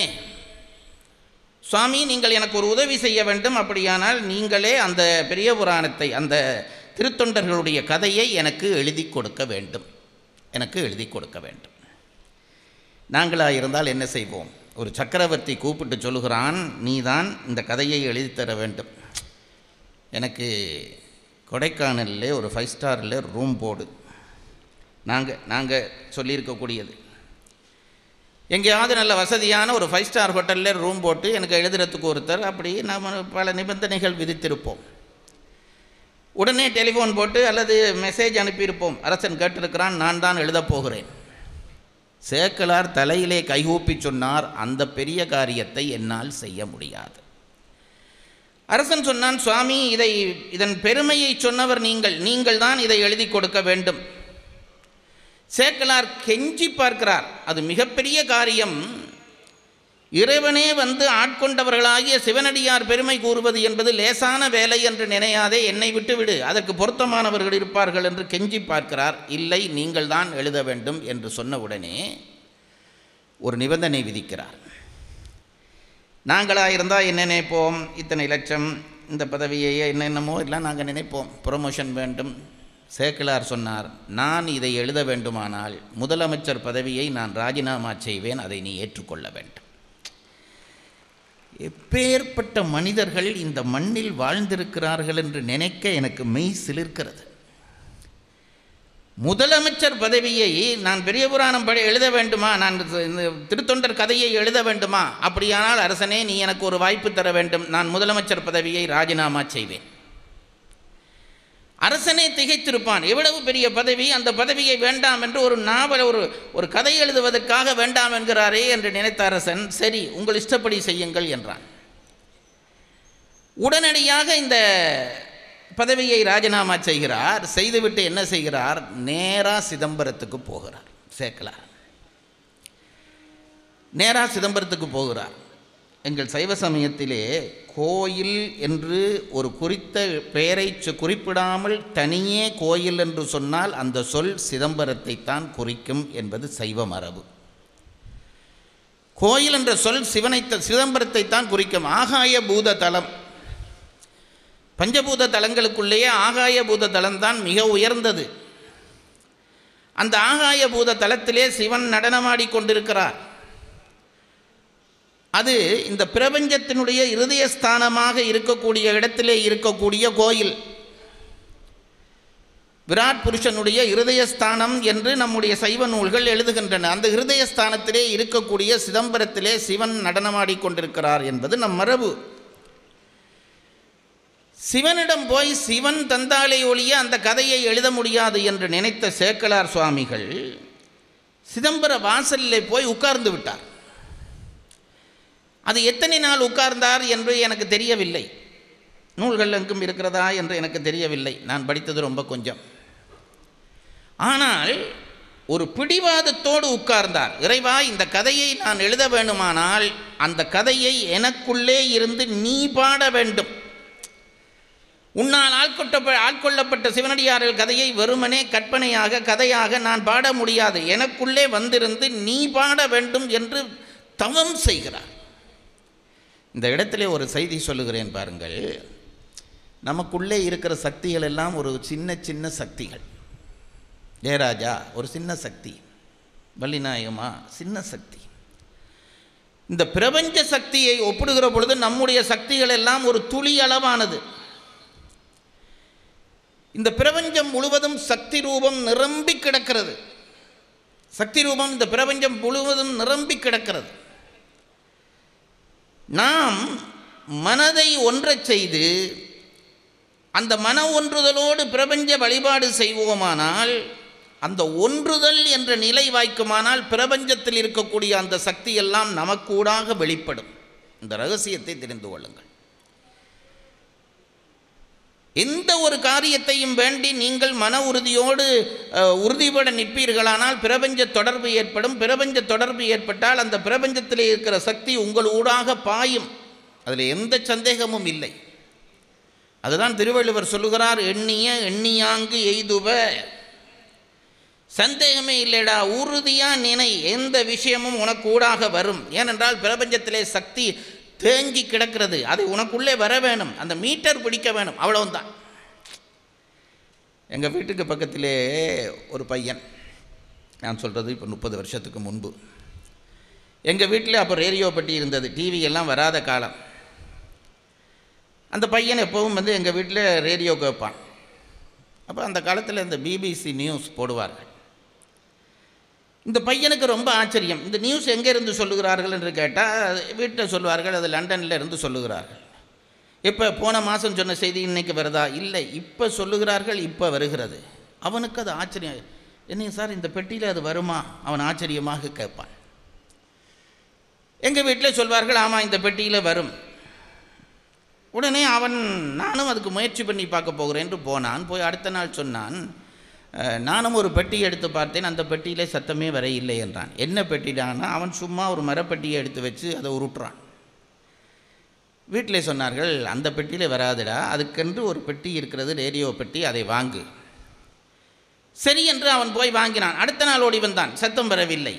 சுவாமி நீங்கள் எனக்கு ஒரு உதவி செய்ய வேண்டும் அப்படியானால் நீங்களே அந்த பெரிய புராணத்தை அந்த திருத்தொண்டர்களுடைய கதையை எனக்கு எழுதி கொடுக்க வேண்டும் எனக்கு எழுதி கொடுக்க வேண்டும் நாங்களாக இருந்தால் என்ன செய்வோம் ஒரு சக்கரவர்த்தி கூப்பிட்டு சொல்லுகிறான் நீதான் இந்த கதையை எழுதி தர வேண்டும் எனக்கு கொடைக்கானலில் ஒரு ஃபைவ் ஸ்டாரில் ரூம் போடு நாங்கள் நாங்கள் சொல்லியிருக்கக்கூடியது எங்கேயாவது நல்ல வசதியான ஒரு ஃபைவ் ஸ்டார் ஹோட்டலில் ரூம் போட்டு எனக்கு எழுதுறதுக்கு ஒருத்தர் அப்படி நாம் பல நிபந்தனைகள் விதித்திருப்போம் உடனே டெலிஃபோன் போட்டு அல்லது மெசேஜ் அனுப்பியிருப்போம் அரசன் கேட்டிருக்கிறான் நான் தான் எழுதப் போகிறேன் சேக்கலார் தலையிலே கைகூப்பி சொன்னார் அந்த பெரிய காரியத்தை என்னால் செய்ய முடியாது அரசன் சொன்னான் சுவாமி இதை இதன் பெருமையை சொன்னவர் நீங்கள் நீங்கள் தான் இதை எழுதி கொடுக்க வேண்டும் சேக்கலார் கெஞ்சி பார்க்கிறார் அது மிகப்பெரிய காரியம் இறைவனே வந்து ஆட்கொண்டவர்களாகிய சிவனடியார் பெருமை கூறுவது என்பது லேசான வேலை என்று நினையாதே என்னை விட்டுவிடு அதற்கு பொருத்தமானவர்கள் இருப்பார்கள் என்று கெஞ்சி பார்க்கிறார் இல்லை நீங்கள் தான் எழுத வேண்டும் என்று சொன்னவுடனே ஒரு நிபந்தனை விதிக்கிறார் நாங்களாக இருந்தால் என்ன நினைப்போம் இத்தனை லட்சம் இந்த பதவியை என்னென்னமோ எல்லாம் நாங்கள் நினைப்போம் ப்ரொமோஷன் வேண்டும் சேக்கிலார் சொன்னார் நான் இதை எழுத வேண்டுமானால் முதலமைச்சர் பதவியை நான் ராஜினாமா செய்வேன் அதை நீ ஏற்றுக்கொள்ள வேண்டும் எப்பேற்பட்ட மனிதர்கள் இந்த மண்ணில் வாழ்ந்திருக்கிறார்கள் என்று நினைக்க எனக்கு மெய் சிலிர்க்கிறது முதலமைச்சர் பதவியை நான் பெரிய புராணம் படி எழுத வேண்டுமா நான் இந்த திருத்தொண்டர் கதையை எழுத வேண்டுமா அப்படியானால் அரசனே நீ எனக்கு ஒரு வாய்ப்பு தர வேண்டும் நான் முதலமைச்சர் பதவியை ராஜினாமா செய்வேன் அரசனே திகைத்திருப்பான் எவ்வளவு பெரிய பதவி அந்த பதவியை வேண்டாம் என்று ஒரு நாவல் ஒரு ஒரு கதை எழுதுவதற்காக வேண்டாம் என்கிறாரே என்று நினைத்த அரசன் சரி உங்கள் இஷ்டப்படி செய்யுங்கள் என்றான் உடனடியாக இந்த பதவியை ராஜினாமா செய்கிறார் செய்துவிட்டு என்ன செய்கிறார் நேராக சிதம்பரத்துக்கு போகிறார் சேக்கலார் நேராக சிதம்பரத்துக்கு போகிறார் எங்கள் சைவ சமயத்திலே கோயில் என்று ஒரு குறித்த பெயரை சு- குறிப்பிடாமல் தனியே கோயில் என்று சொன்னால் அந்த சொல் சிதம்பரத்தை தான் குறிக்கும் என்பது சைவ மரபு கோயில் என்ற சொல் சிவனை சிதம்பரத்தை தான் குறிக்கும் ஆகாய பூத தலம் பஞ்சபூத தலங்களுக்குள்ளேயே ஆகாய பூத தலம் தான் மிக உயர்ந்தது அந்த ஆகாய பூத தலத்திலே சிவன் நடனமாடி கொண்டிருக்கிறார் அது இந்த பிரபஞ்சத்தினுடைய இருதயஸ்தானமாக இருக்கக்கூடிய இடத்திலே இருக்கக்கூடிய கோயில் விராட் புருஷனுடைய இருதயஸ்தானம் என்று நம்முடைய சைவ நூல்கள் எழுதுகின்றன அந்த இருதயஸ்தானத்திலே இருக்கக்கூடிய சிதம்பரத்திலே சிவன் நடனமாடிக் கொண்டிருக்கிறார் என்பது நம் மரபு சிவனிடம் போய் சிவன் தந்தாலே ஒழிய அந்த கதையை எழுத முடியாது என்று நினைத்த சேக்கலார் சுவாமிகள் சிதம்பர வாசலிலே போய் உட்கார்ந்து விட்டார் அது எத்தனை நாள் உட்கார்ந்தார் என்று எனக்கு தெரியவில்லை நூல்கள் எங்கும் இருக்கிறதா என்று எனக்கு தெரியவில்லை நான் படித்தது ரொம்ப கொஞ்சம் ஆனால் ஒரு பிடிவாதத்தோடு உட்கார்ந்தார் இறைவா இந்த கதையை நான் எழுத வேண்டுமானால் அந்த கதையை எனக்குள்ளே இருந்து நீ பாட வேண்டும் உன்னால் ஆட்கொட்ட ஆட்கொள்ளப்பட்ட சிவனடியார்கள் கதையை வெறுமனே கற்பனையாக கதையாக நான் பாட முடியாது எனக்குள்ளே வந்திருந்து நீ பாட வேண்டும் என்று தவம் செய்கிறார் இந்த இடத்திலே ஒரு செய்தி சொல்லுகிறேன் பாருங்கள் நமக்குள்ளே இருக்கிற சக்திகள் எல்லாம் ஒரு சின்ன சின்ன சக்திகள் ஜெயராஜா ஒரு சின்ன சக்தி வள்ளிநாயகமா சின்ன சக்தி இந்த பிரபஞ்ச சக்தியை ஒப்பிடுகிற பொழுது நம்முடைய சக்திகள் எல்லாம் ஒரு துளி அளவானது இந்த பிரபஞ்சம் முழுவதும் சக்தி ரூபம் நிரம்பி கிடக்கிறது சக்தி ரூபம் இந்த பிரபஞ்சம் முழுவதும் நிரம்பி கிடக்கிறது நாம் மனதை ஒன்றச் செய்து அந்த மன ஒன்றுதலோடு பிரபஞ்ச வழிபாடு செய்வோமானால் அந்த ஒன்றுதல் என்ற நிலை வாய்க்குமானால் பிரபஞ்சத்தில் இருக்கக்கூடிய அந்த சக்தி எல்லாம் நமக்கூடாக வெளிப்படும் இந்த ரகசியத்தை தெரிந்து கொள்ளுங்கள் எந்த ஒரு காரியத்தையும் வேண்டி நீங்கள் மன உறுதியோடு அஹ், உறுதிபட நிற்பீர்களானால் பிரபஞ்ச தொடர்பு ஏற்படும் பிரபஞ்ச தொடர்பு ஏற்பட்டால் அந்த பிரபஞ்சத்தில் இருக்கிற சக்தி உங்கள் ஊடாக பாயும் அதில் எந்த சந்தேகமும் இல்லை அதுதான் திருவள்ளுவர் சொல்லுகிறார் எண்ணிய எண்ணியாங்கு எய்துவ சந்தேகமே இல்லைடா உறுதியா நினை எந்த விஷயமும் உனக்கு ஊடாக வரும் ஏனென்றால் பிரபஞ்சத்திலே சக்தி தேங்கி கிடக்கிறது அது உனக்குள்ளே வர வேணும் அந்த மீட்டர் பிடிக்க வேணும் அவ்வளவுதான் எங்கள் வீட்டுக்கு பக்கத்திலே ஒரு பையன் நான் சொல்கிறது இப்போ முப்பது வருஷத்துக்கு முன்பு எங்கள் வீட்டில் அப்போ ரேடியோ பெட்டி இருந்தது டிவி எல்லாம் வராத காலம் அந்த பையன் எப்பவும் வந்து எங்கள் வீட்டில் ரேடியோ கேட்பான் அப்போ அந்த காலத்தில் இந்த பிபிசி நியூஸ் போடுவார்கள் இந்த பையனுக்கு ரொம்ப ஆச்சரியம் இந்த நியூஸ் எங்கே இருந்து சொல்லுகிறார்கள் என்று கேட்டால் வீட்டில் சொல்லுவார்கள் அது லண்டனில் இருந்து சொல்லுகிறார்கள் இப்போ போன மாதம் சொன்ன செய்தி இன்னைக்கு வருதா இல்லை இப்போ சொல்லுகிறார்கள் இப்போ வருகிறது அவனுக்கு அது ஆச்சரியம் என்னங்க சார் இந்த பெட்டியில் அது வருமா அவன் ஆச்சரியமாக கேட்பான் எங்கள் வீட்டில் சொல்வார்கள் ஆமாம் இந்த பெட்டியில் வரும் உடனே அவன் நானும் அதுக்கு முயற்சி பண்ணி பார்க்க போகிறேன் என்று போனான் போய் அடுத்த நாள் சொன்னான் "அஹ், நானும் ஒரு பெட்டி எடுத்து பார்த்தேன் அந்த பெட்டியிலே சத்தமே வர இல்லை என்றான் என்ன பெட்டிடான்னா அவன் சும்மா ஒரு மரப்பெட்டியை எடுத்து வச்சு அதை உருட்டுறான் வீட்டில் சொன்னார்கள் அந்த பெட்டியில் வராதுடா அதுக்கென்று ஒரு பெட்டி இருக்கிறது ரேடியோ பெட்டி அதை வாங்கு சரி என்று அவன் போய் வாங்கினான் அடுத்த நாள் ஓடி வந்தான் சத்தம் வரவில்லை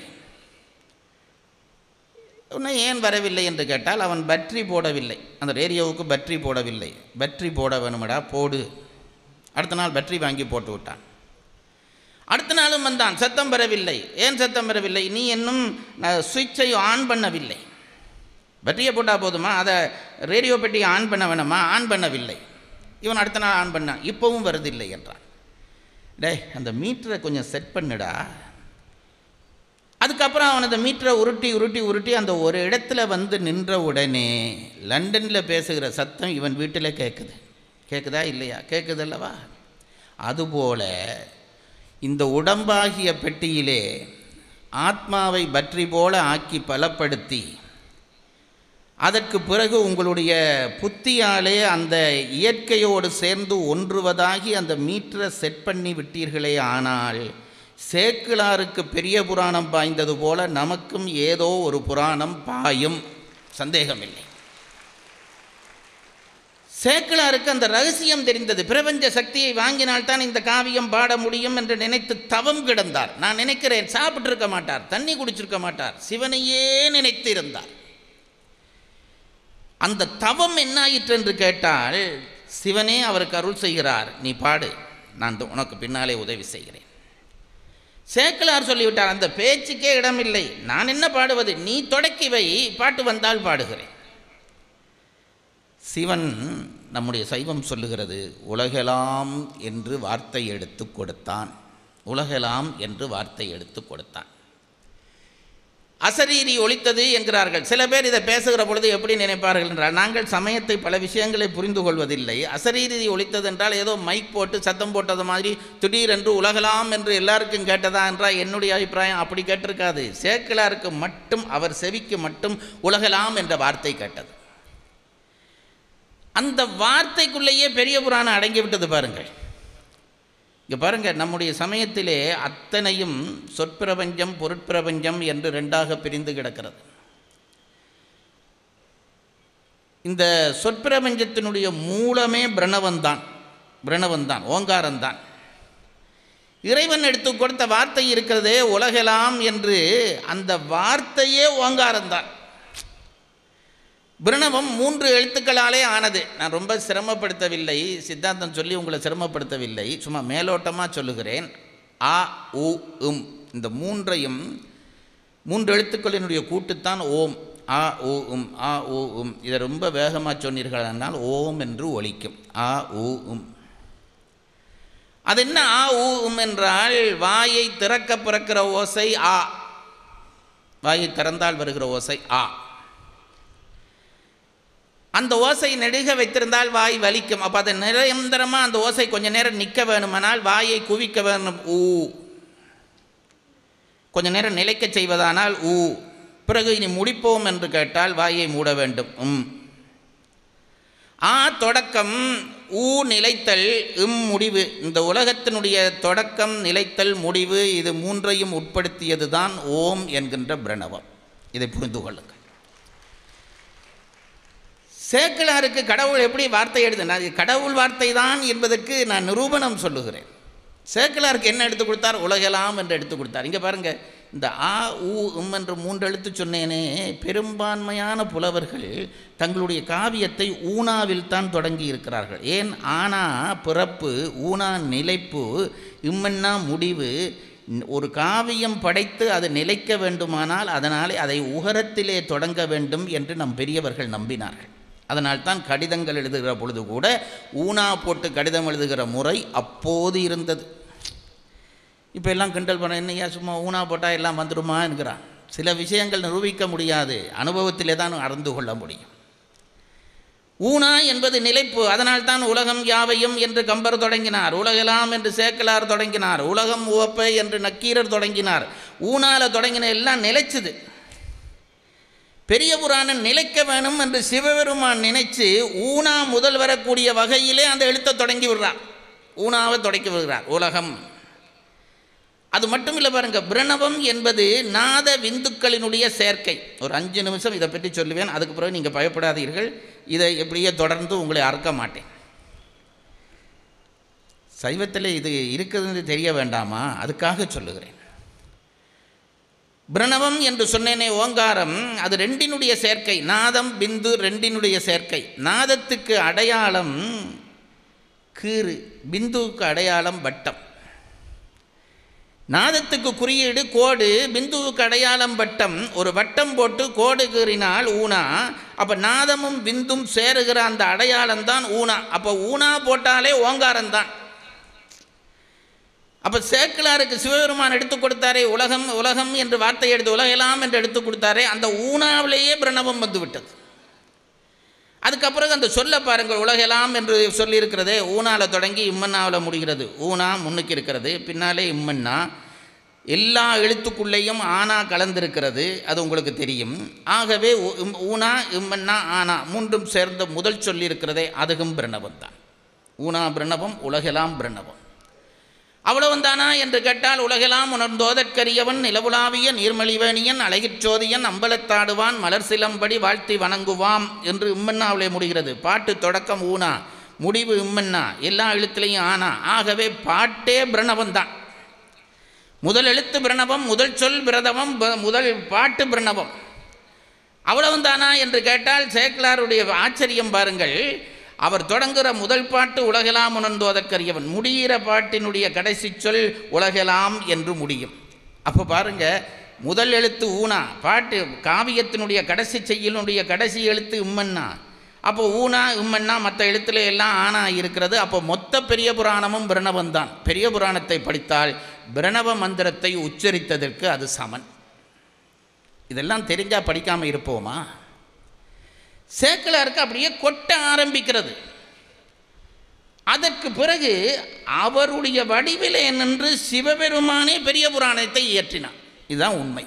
இன்னும் ஏன் வரவில்லை என்று கேட்டால் அவன் பட்ரி போடவில்லை அந்த ரேடியோவுக்கு பட்ரி போடவில்லை பட்ரி போட வேணுமடா போடு அடுத்த நாள் பட்ரி வாங்கி போட்டு விட்டான் அடுத்த நாளும் வந்தான் சத்தம் வரவில்லை ஏன் சத்தம் வரவில்லை நீ இன்னும் அஹ், சுவிட்சை ஆன் பண்ணவில்லை பட்ரியை போட்டால் போதுமா அதை ரேடியோ பெட்டியை ஆன் பண்ண வேணுமா ஆன் பண்ணவில்லை இவன் அடுத்த நாள் ஆன் பண்ணான் இப்போவும் வருதில்லை என்றான் டேய் அந்த மீட்டரை கொஞ்சம் செட் பண்ணுடா அதுக்கப்புறம் அவன் அந்த மீட்டரை உருட்டி உருட்டி உருட்டி அந்த ஒரு இடத்துல வந்து நின்ற உடனே லண்டனில் பேசுகிற சத்தம் இவன் வீட்டில் கேட்குது கேட்குதா இல்லையா கேட்குது அல்லவா அதுபோல இந்த உடம்பாகிய பெட்டியிலே ஆத்மாவை பற்றி போல ஆக்கி பலப்படுத்தி அதற்கு பிறகு உங்களுடைய புத்தியாலே அந்த இயற்கையோடு சேர்ந்து ஒன்றுவதாகி அந்த மீட்டரை செட் பண்ணி விட்டீர்களே ஆனால் சேக்கிழாருக்கு பெரிய புராணம் பாய்ந்தது போல நமக்கும் ஏதோ ஒரு புராணம் பாயும் சந்தேகமில்லை சேக்கிழாருக்கு அந்த ரகசியம் தெரிந்தது பிரபஞ்ச சக்தியை வாங்கினால்தான் இந்த காவியம் பாட முடியும் என்று நினைத்து தவம் கிடந்தார் நான் நினைக்கிறேன் சாப்பிட்டிருக்க மாட்டார் தண்ணி குடிச்சிருக்க மாட்டார் சிவனையே நினைத்து இருந்தார் அந்த தவம் என்ன ஆயிற்று என்று கேட்டால் சிவனே அவருக்கு அருள் செய்கிறார் நீ பாடு நான் து- உனக்கு பின்னாலே உதவி செய்கிறேன் சேக்கிழார் சொல்லிவிட்டார் அந்த பேச்சுக்கே இடமில்லை நான் என்ன பாடுவது நீ தொடக்கி வை பாட்டு வந்தால் பாடுகிறேன் சிவன் நம்முடைய சைவம் சொல்லுகிறது உலகெலாம் என்று வார்த்தை எடுத்து கொடுத்தான் உலகெலாம் என்று வார்த்தை எடுத்து கொடுத்தான் அசரீரி ஒழித்தது என்கிறார்கள் சில பேர் இதை பேசுகிற பொழுது எப்படி நினைப்பார்கள் என்றால் நாங்கள் சமயத்தை பல விஷயங்களை புரிந்து கொள்வதில்லை அசரீரி ஒழித்தது என்றால் ஏதோ மைக் போட்டு சத்தம் போட்டது மாதிரி திடீரென்று உலகலாம் என்று எல்லாருக்கும் கேட்டதா என்றால் என்னுடைய அபிப்பிராயம் அப்படி கேட்டிருக்காது சேக்கிலாருக்கு மட்டும் அவர் செவிக்கு மட்டும் உலகலாம் என்ற வார்த்தை கேட்டது அந்த வார்த்தைக்குள்ளேயே பெரிய புராணம் அடங்கிவிட்டது பாருங்கள் இங்கே பாருங்கள் நம்முடைய சமயத்திலே அத்தனையும் சொற்பிரபஞ்சம் பொருட்பிரபஞ்சம் என்று ரெண்டாக பிரிந்து கிடக்கிறது இந்த சொற்பிரபஞ்சத்தினுடைய மூலமே பிரணவன்தான் பிரணவன்தான் ஓங்காரம்தான் இறைவன் எடுத்து கொடுத்த வார்த்தை இருக்கிறதே உலகெலாம் என்று அந்த வார்த்தையே ஓங்காரம்தான் பிரணவம் மூன்று எழுத்துக்களாலே ஆனது நான் ரொம்ப சிரமப்படுத்தவில்லை சித்தாந்தம் சொல்லி உங்களை சிரமப்படுத்தவில்லை சும்மா மேலோட்டமாக சொல்லுகிறேன் ஆ உ உம் இந்த மூன்றையும் மூன்று எழுத்துக்களினுடைய கூட்டுத்தான் ஓம் ஆ ஓ உம் ஆ ஓ உம் இதை ரொம்ப வேகமாக சொன்னீர்கள் என்றால் ஓம் என்று ஒலிக்கும் ஆ ஊ உம் அது என்ன ஆ ஊ உம் என்றால் வாயை திறக்க பிறக்கிற ஓசை ஆ வாயை திறந்தால் வருகிற ஓசை ஆ அந்த ஓசை நெடுக வைத்திருந்தால் வாய் வலிக்கும் அப்போ அதை நிரந்தரமாக அந்த ஓசை கொஞ்ச நேரம் நிற்க வேணுமானால் வாயை குவிக்க வேணும் ஊ கொஞ்ச நேரம் நிலைக்க செய்வதானால் ஊ பிறகு இனி முடிப்போம் என்று கேட்டால் வாயை மூட வேண்டும் உம் ஆ தொடக்கம் ஊ நிலைத்தல் இம் முடிவு இந்த உலகத்தினுடைய தொடக்கம் நிலைத்தல் முடிவு இது மூன்றையும் உட்படுத்தியது தான் ஓம் என்கின்ற பிரணவம் இதை புரிந்து கொள்ளுங்கள் சேக்கிழாருக்கு கடவுள் எப்படி வார்த்தை எழுதுனா அது கடவுள் வார்த்தை தான் என்பதற்கு நான் நிரூபணம் சொல்லுகிறேன் சேக்கிழாருக்கு என்ன எடுத்து கொடுத்தார் உலகெல்லாம் என்று எடுத்து கொடுத்தார் இங்கே பாருங்கள் இந்த ஆ ஊ உம் என்று மூன்று எழுத்து சொன்னேனே பெரும்பான்மையான புலவர்கள் தங்களுடைய காவியத்தை ஊனாவில் தான் தொடங்கி இருக்கிறார்கள் ஏன் ஆனா பிறப்பு ஊனா நிலைப்பு இம்மன்னா முடிவு ஒரு காவியம் படைத்து அது நிலைக்க வேண்டுமானால் அதனாலே அதை உகரத்திலே தொடங்க வேண்டும் என்று நம் பெரியவர்கள் நம்பினார்கள் அதனால்தான் கடிதங்கள் எழுதுகிற பொழுது கூட ஊனா போட்டு கடிதம் எழுதுகிற முறை அப்போது இருந்தது இப்போ எல்லாம் கிண்டல் பண்ண என்னையா சும்மா ஊனா போட்டால் எல்லாம் வந்துடுமா என்கிறான் சில விஷயங்கள் நிரூபிக்க முடியாது அனுபவத்திலே தான் அறிந்து கொள்ள முடியும் ஊனா என்பது நிலைப்பு அதனால்தான் உலகம் யாவையும் என்று கம்பர் தொடங்கினார் உலகெல்லாம் என்று சேக்கலார் தொடங்கினார் உலகம் உவப்பை என்று நக்கீரர் தொடங்கினார் ஊனால தொடங்கின எல்லாம் நிலைச்சுது பெரிய புராணம் நிலைக்க வேணும் என்று சிவபெருமான் நினைச்சு ஊனா முதல் வரக்கூடிய வகையிலே அந்த எழுத்தை தொடங்கி விடுறார் ஊனாவை தொடக்கி விடுகிறார் உலகம் அது மட்டும் இல்லை பாருங்க பிரணவம் என்பது நாத விந்துக்களினுடைய சேர்க்கை ஒரு அஞ்சு நிமிஷம் இதை பற்றி சொல்லுவேன் அதுக்கு பிறகு நீங்கள் பயப்படாதீர்கள் இதை எப்படியே தொடர்ந்து உங்களை அறுக்க மாட்டேன் சைவத்தில் இது இருக்குதுன்னு தெரிய வேண்டாமா அதுக்காக சொல்லுகிறேன் பிரணவம் என்று சொன்னேனே ஓங்காரம் அது ரெண்டினுடைய சேர்க்கை நாதம் பிந்து ரெண்டினுடைய சேர்க்கை நாதத்துக்கு அடையாளம் கீறு பிந்துவுக்கு அடையாளம் வட்டம் நாதத்துக்கு குறியீடு கோடு பிந்துவுக்கு அடையாளம் வட்டம் ஒரு வட்டம் போட்டு கோடு கீறினால் ஊனா அப்போ நாதமும் பிந்தும் சேருகிற அந்த அடையாளம் தான் ஊனா அப்போ ஊனா போட்டாலே ஓங்காரம் தான் அப்போ சேக்கிலாருக்கு சிவபெருமான் எடுத்து கொடுத்தாரே உலகம் உலகம் என்று வார்த்தை எடுத்து உலகெல்லாம் என்று எடுத்து கொடுத்தாரே அந்த ஊனாவிலேயே பிரணவம் வந்து விட்டது அதுக்கப்புறம் அந்த சொல்ல பாருங்கள் உலகெல்லாம் என்று சொல்லியிருக்கிறதே ஊனாவில் தொடங்கி இம்மன்னாவில் முடிகிறது ஊனா முன்னுக்கு இருக்கிறது பின்னாலே இம்மன்னா எல்லா எழுத்துக்குள்ளேயும் ஆனா கலந்திருக்கிறது அது உங்களுக்கு தெரியும் ஆகவே ஊனா இம்மன்னா ஆனா மூன்றும் சேர்ந்த முதல் சொல்லியிருக்கிறதே அதுவும் பிரணவம் தான் ஊனா பிரணவம் உலகெல்லாம் பிரணவம் அவ்வளவன் தானா என்று கேட்டால் உலகெல்லாம் உணர்ந்தோதற்கரியவன் நிலவுலாவிய நீர்மலிவேணியன் அழகிற் அம்பலத்தாடுவான் மலர் சிலம்படி வாழ்த்தி வணங்குவாம் என்று இம்மன்னாவிலே முடிகிறது பாட்டு தொடக்கம் ஊனா முடிவு இம்மன்னா எல்லா எழுத்துலையும் ஆனா ஆகவே பாட்டே பிரணவம் தான் முதல் எழுத்து பிரணவம் முதல் சொல் பிரதவம் முதல் பாட்டு பிரணவம் அவ்வளவு தானா என்று கேட்டால் சேக்கலாருடைய ஆச்சரியம் பாருங்கள் அவர் தொடங்குகிற முதல் பாட்டு உலகெல்லாம் உணர்ந்தோதற்கரியவன் முடிகிற பாட்டினுடைய கடைசி சொல் உலகெல்லாம் என்று முடியும் அப்போ பாருங்க முதல் எழுத்து ஊனா பாட்டு காவியத்தினுடைய கடைசி செய்யலுடைய கடைசி எழுத்து இம்மன்னா அப்போ ஊனா இம்மன்னா மற்ற எழுத்துல எல்லாம் ஆனா இருக்கிறது அப்போ மொத்த பெரிய புராணமும் பிரணவம் தான் பெரிய புராணத்தை படித்தால் பிரணவ மந்திரத்தை உச்சரித்ததற்கு அது சமன் இதெல்லாம் தெரிஞ்சால் படிக்காமல் இருப்போமா சேக்கிலாருக்கு அப்படியே கொட்ட ஆரம்பிக்கிறது அதற்கு பிறகு அவருடைய வடிவிலே நின்று சிவபெருமானே பெரிய புராணத்தை இயற்றினார் இதுதான் உண்மை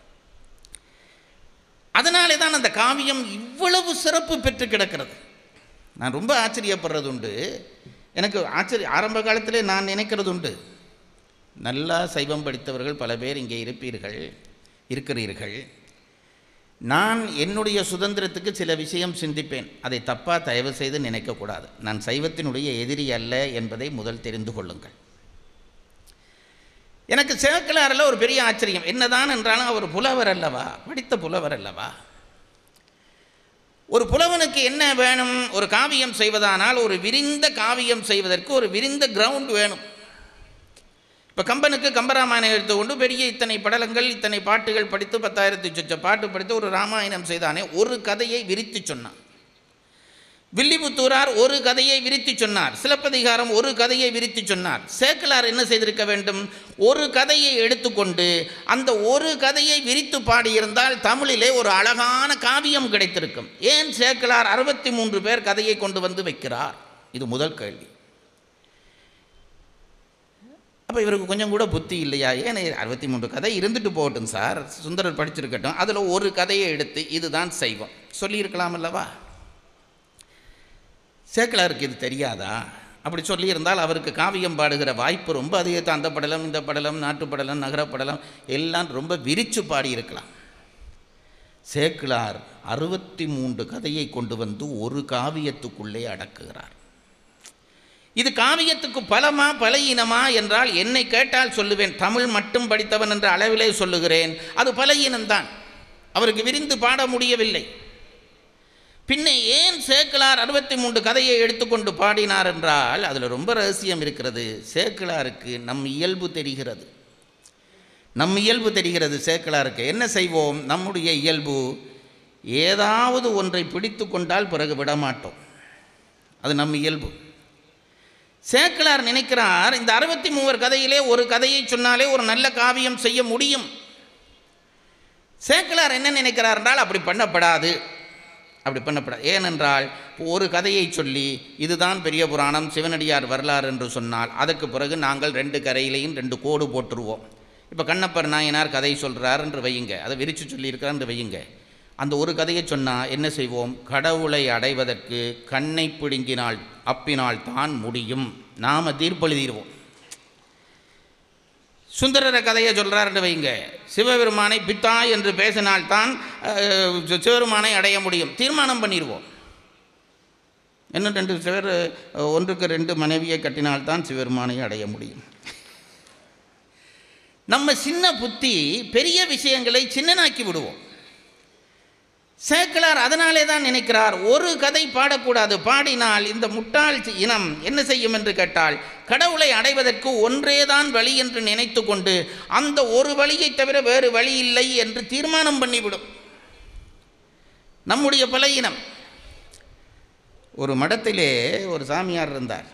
அதனாலே தான் அந்த காவியம் இவ்வளவு சிறப்பு பெற்று கிடக்கிறது நான் ரொம்ப ஆச்சரியப்படுறது உண்டு எனக்கு ஆச்சரிய ஆரம்ப காலத்திலே நான் நினைக்கிறது உண்டு நல்லா சைவம் படித்தவர்கள் பல பேர் இங்கே இருப்பீர்கள் இருக்கிறீர்கள் நான் என்னுடைய சுதந்திரத்துக்கு சில விஷயம் சிந்திப்பேன் அதை தப்பாக தயவு செய்து நினைக்கக்கூடாது நான் சைவத்தினுடைய எதிரி அல்ல என்பதை முதல் தெரிந்து கொள்ளுங்கள் எனக்கு சேக்கலாரில் ஒரு பெரிய ஆச்சரியம் என்னதான் என்றாலும் அவர் புலவர் அல்லவா படித்த புலவர் அல்லவா ஒரு புலவனுக்கு என்ன வேணும் ஒரு காவியம் செய்வதானால் ஒரு விரிந்த காவியம் செய்வதற்கு ஒரு விரிந்த கிரவுண்ட் வேணும் இப்போ கம்பனுக்கு கம்பராமாயணம் எடுத்துக்கொண்டு பெரிய இத்தனை படலங்கள் இத்தனை பாட்டுகள் படித்து பத்தாயிரத்தி சொச்ச பாட்டு படித்து ஒரு ராமாயணம் செய்தானே ஒரு கதையை விரித்து சொன்னான் வில்லிபுத்தூரார் ஒரு கதையை விரித்து சொன்னார் சிலப்பதிகாரம் ஒரு கதையை விரித்து சொன்னார் சேக்கலார் என்ன செய்திருக்க வேண்டும் ஒரு கதையை எடுத்துக்கொண்டு அந்த ஒரு கதையை விரித்து பாடியிருந்தால் தமிழிலே ஒரு அழகான காவியம் கிடைத்திருக்கும் ஏன் சேக்கலார் அறுபத்தி மூன்று பேர் கதையை கொண்டு வந்து வைக்கிறார் இது முதல் கேள்வி அப்போ இவருக்கு கொஞ்சம் கூட புத்தி இல்லையா ஏன் அறுபத்தி மூன்று கதை இருந்துட்டு போகட்டும் சார் சுந்தரர் படிச்சிருக்கட்டும் அதில் ஒரு கதையை எடுத்து இதுதான் செய்வோம் சொல்லியிருக்கலாம் அல்லவா சேக்கலாருக்கு இது தெரியாதா அப்படி சொல்லியிருந்தால் அவருக்கு காவியம் பாடுகிற வாய்ப்பு ரொம்ப அதிகத்தை அந்த படலம் இந்த படலம் நாட்டுப்படலம் நகரப்படலம் எல்லாம் ரொம்ப விரித்து பாடியிருக்கலாம் சேக்கிலார் அறுபத்தி மூன்று கதையை கொண்டு வந்து ஒரு காவியத்துக்குள்ளே அடக்குகிறார் இது காவியத்துக்கு பலமா பலையினமா என்றால் என்னை கேட்டால் சொல்லுவேன் தமிழ் மட்டும் படித்தவன் என்ற அளவிலே சொல்லுகிறேன் அது பலையினம்தான் அவருக்கு விரிந்து பாட முடியவில்லை பின்ன ஏன் சேக்கிலார் அறுபத்தி மூன்று கதையை எடுத்துக்கொண்டு பாடினார் என்றால் அதில் ரொம்ப ரகசியம் இருக்கிறது சேக்கிலாருக்கு நம் இயல்பு தெரிகிறது நம் இயல்பு தெரிகிறது சேக்கிலாருக்கு என்ன செய்வோம் நம்முடைய இயல்பு ஏதாவது ஒன்றை பிடித்து கொண்டால் பிறகு விடமாட்டோம் அது நம் இயல்பு சேக்கிலார் நினைக்கிறார் இந்த அறுபத்தி மூவர் கதையிலே ஒரு கதையை சொன்னாலே ஒரு நல்ல காவியம் செய்ய முடியும் சேக்கிலார் என்ன நினைக்கிறார் என்றால் அப்படி பண்ணப்படாது அப்படி பண்ணப்படாது ஏனென்றால் ஒரு கதையை சொல்லி இதுதான் பெரிய புராணம் சிவனடியார் வரலாறு என்று சொன்னால் அதற்கு பிறகு நாங்கள் ரெண்டு கரையிலையும் ரெண்டு கோடு போட்டுருவோம் இப்போ கண்ணப்பர் நாயனார் கதை சொல்கிறார் என்று வையுங்க அதை விரித்து சொல்லியிருக்கிறார் என்று வையுங்க அந்த ஒரு கதையை சொன்னால் என்ன செய்வோம் கடவுளை அடைவதற்கு கண்ணை பிடுங்கினால் அப்பினால் தான் முடியும் நாம் தீர்ப்பெழுதிடுவோம் சுந்தரர கதையை சொல்கிறாருன்னு வைங்க சிவபெருமானை பித்தா என்று பேசினால்தான் அஹ், சிவபெருமானை அடைய முடியும் தீர்மானம் பண்ணிடுவோம் இன்னும் ரெண்டு சிவர் அஹ், ஒன்றுக்கு ரெண்டு மனைவியை கட்டினால்தான் சிவபெருமானை அடைய முடியும் நம்ம சின்ன புத்தி பெரிய விஷயங்களை சின்னனாக்கி விடுவோம் சேக்கிலார் அதனாலே தான் நினைக்கிறார் ஒரு கதை பாடக்கூடாது பாடினால் இந்த முட்டாள் சி- இனம் என்ன செய்யும் என்று கேட்டால் கடவுளை அடைவதற்கு ஒன்றேதான் வழி என்று நினைத்து கொண்டு அந்த ஒரு வழியை தவிர வேறு வழி இல்லை என்று தீர்மானம் பண்ணிவிடும் நம்முடைய பல இனம் ஒரு மடத்திலே ஒரு சாமியார் இருந்தார்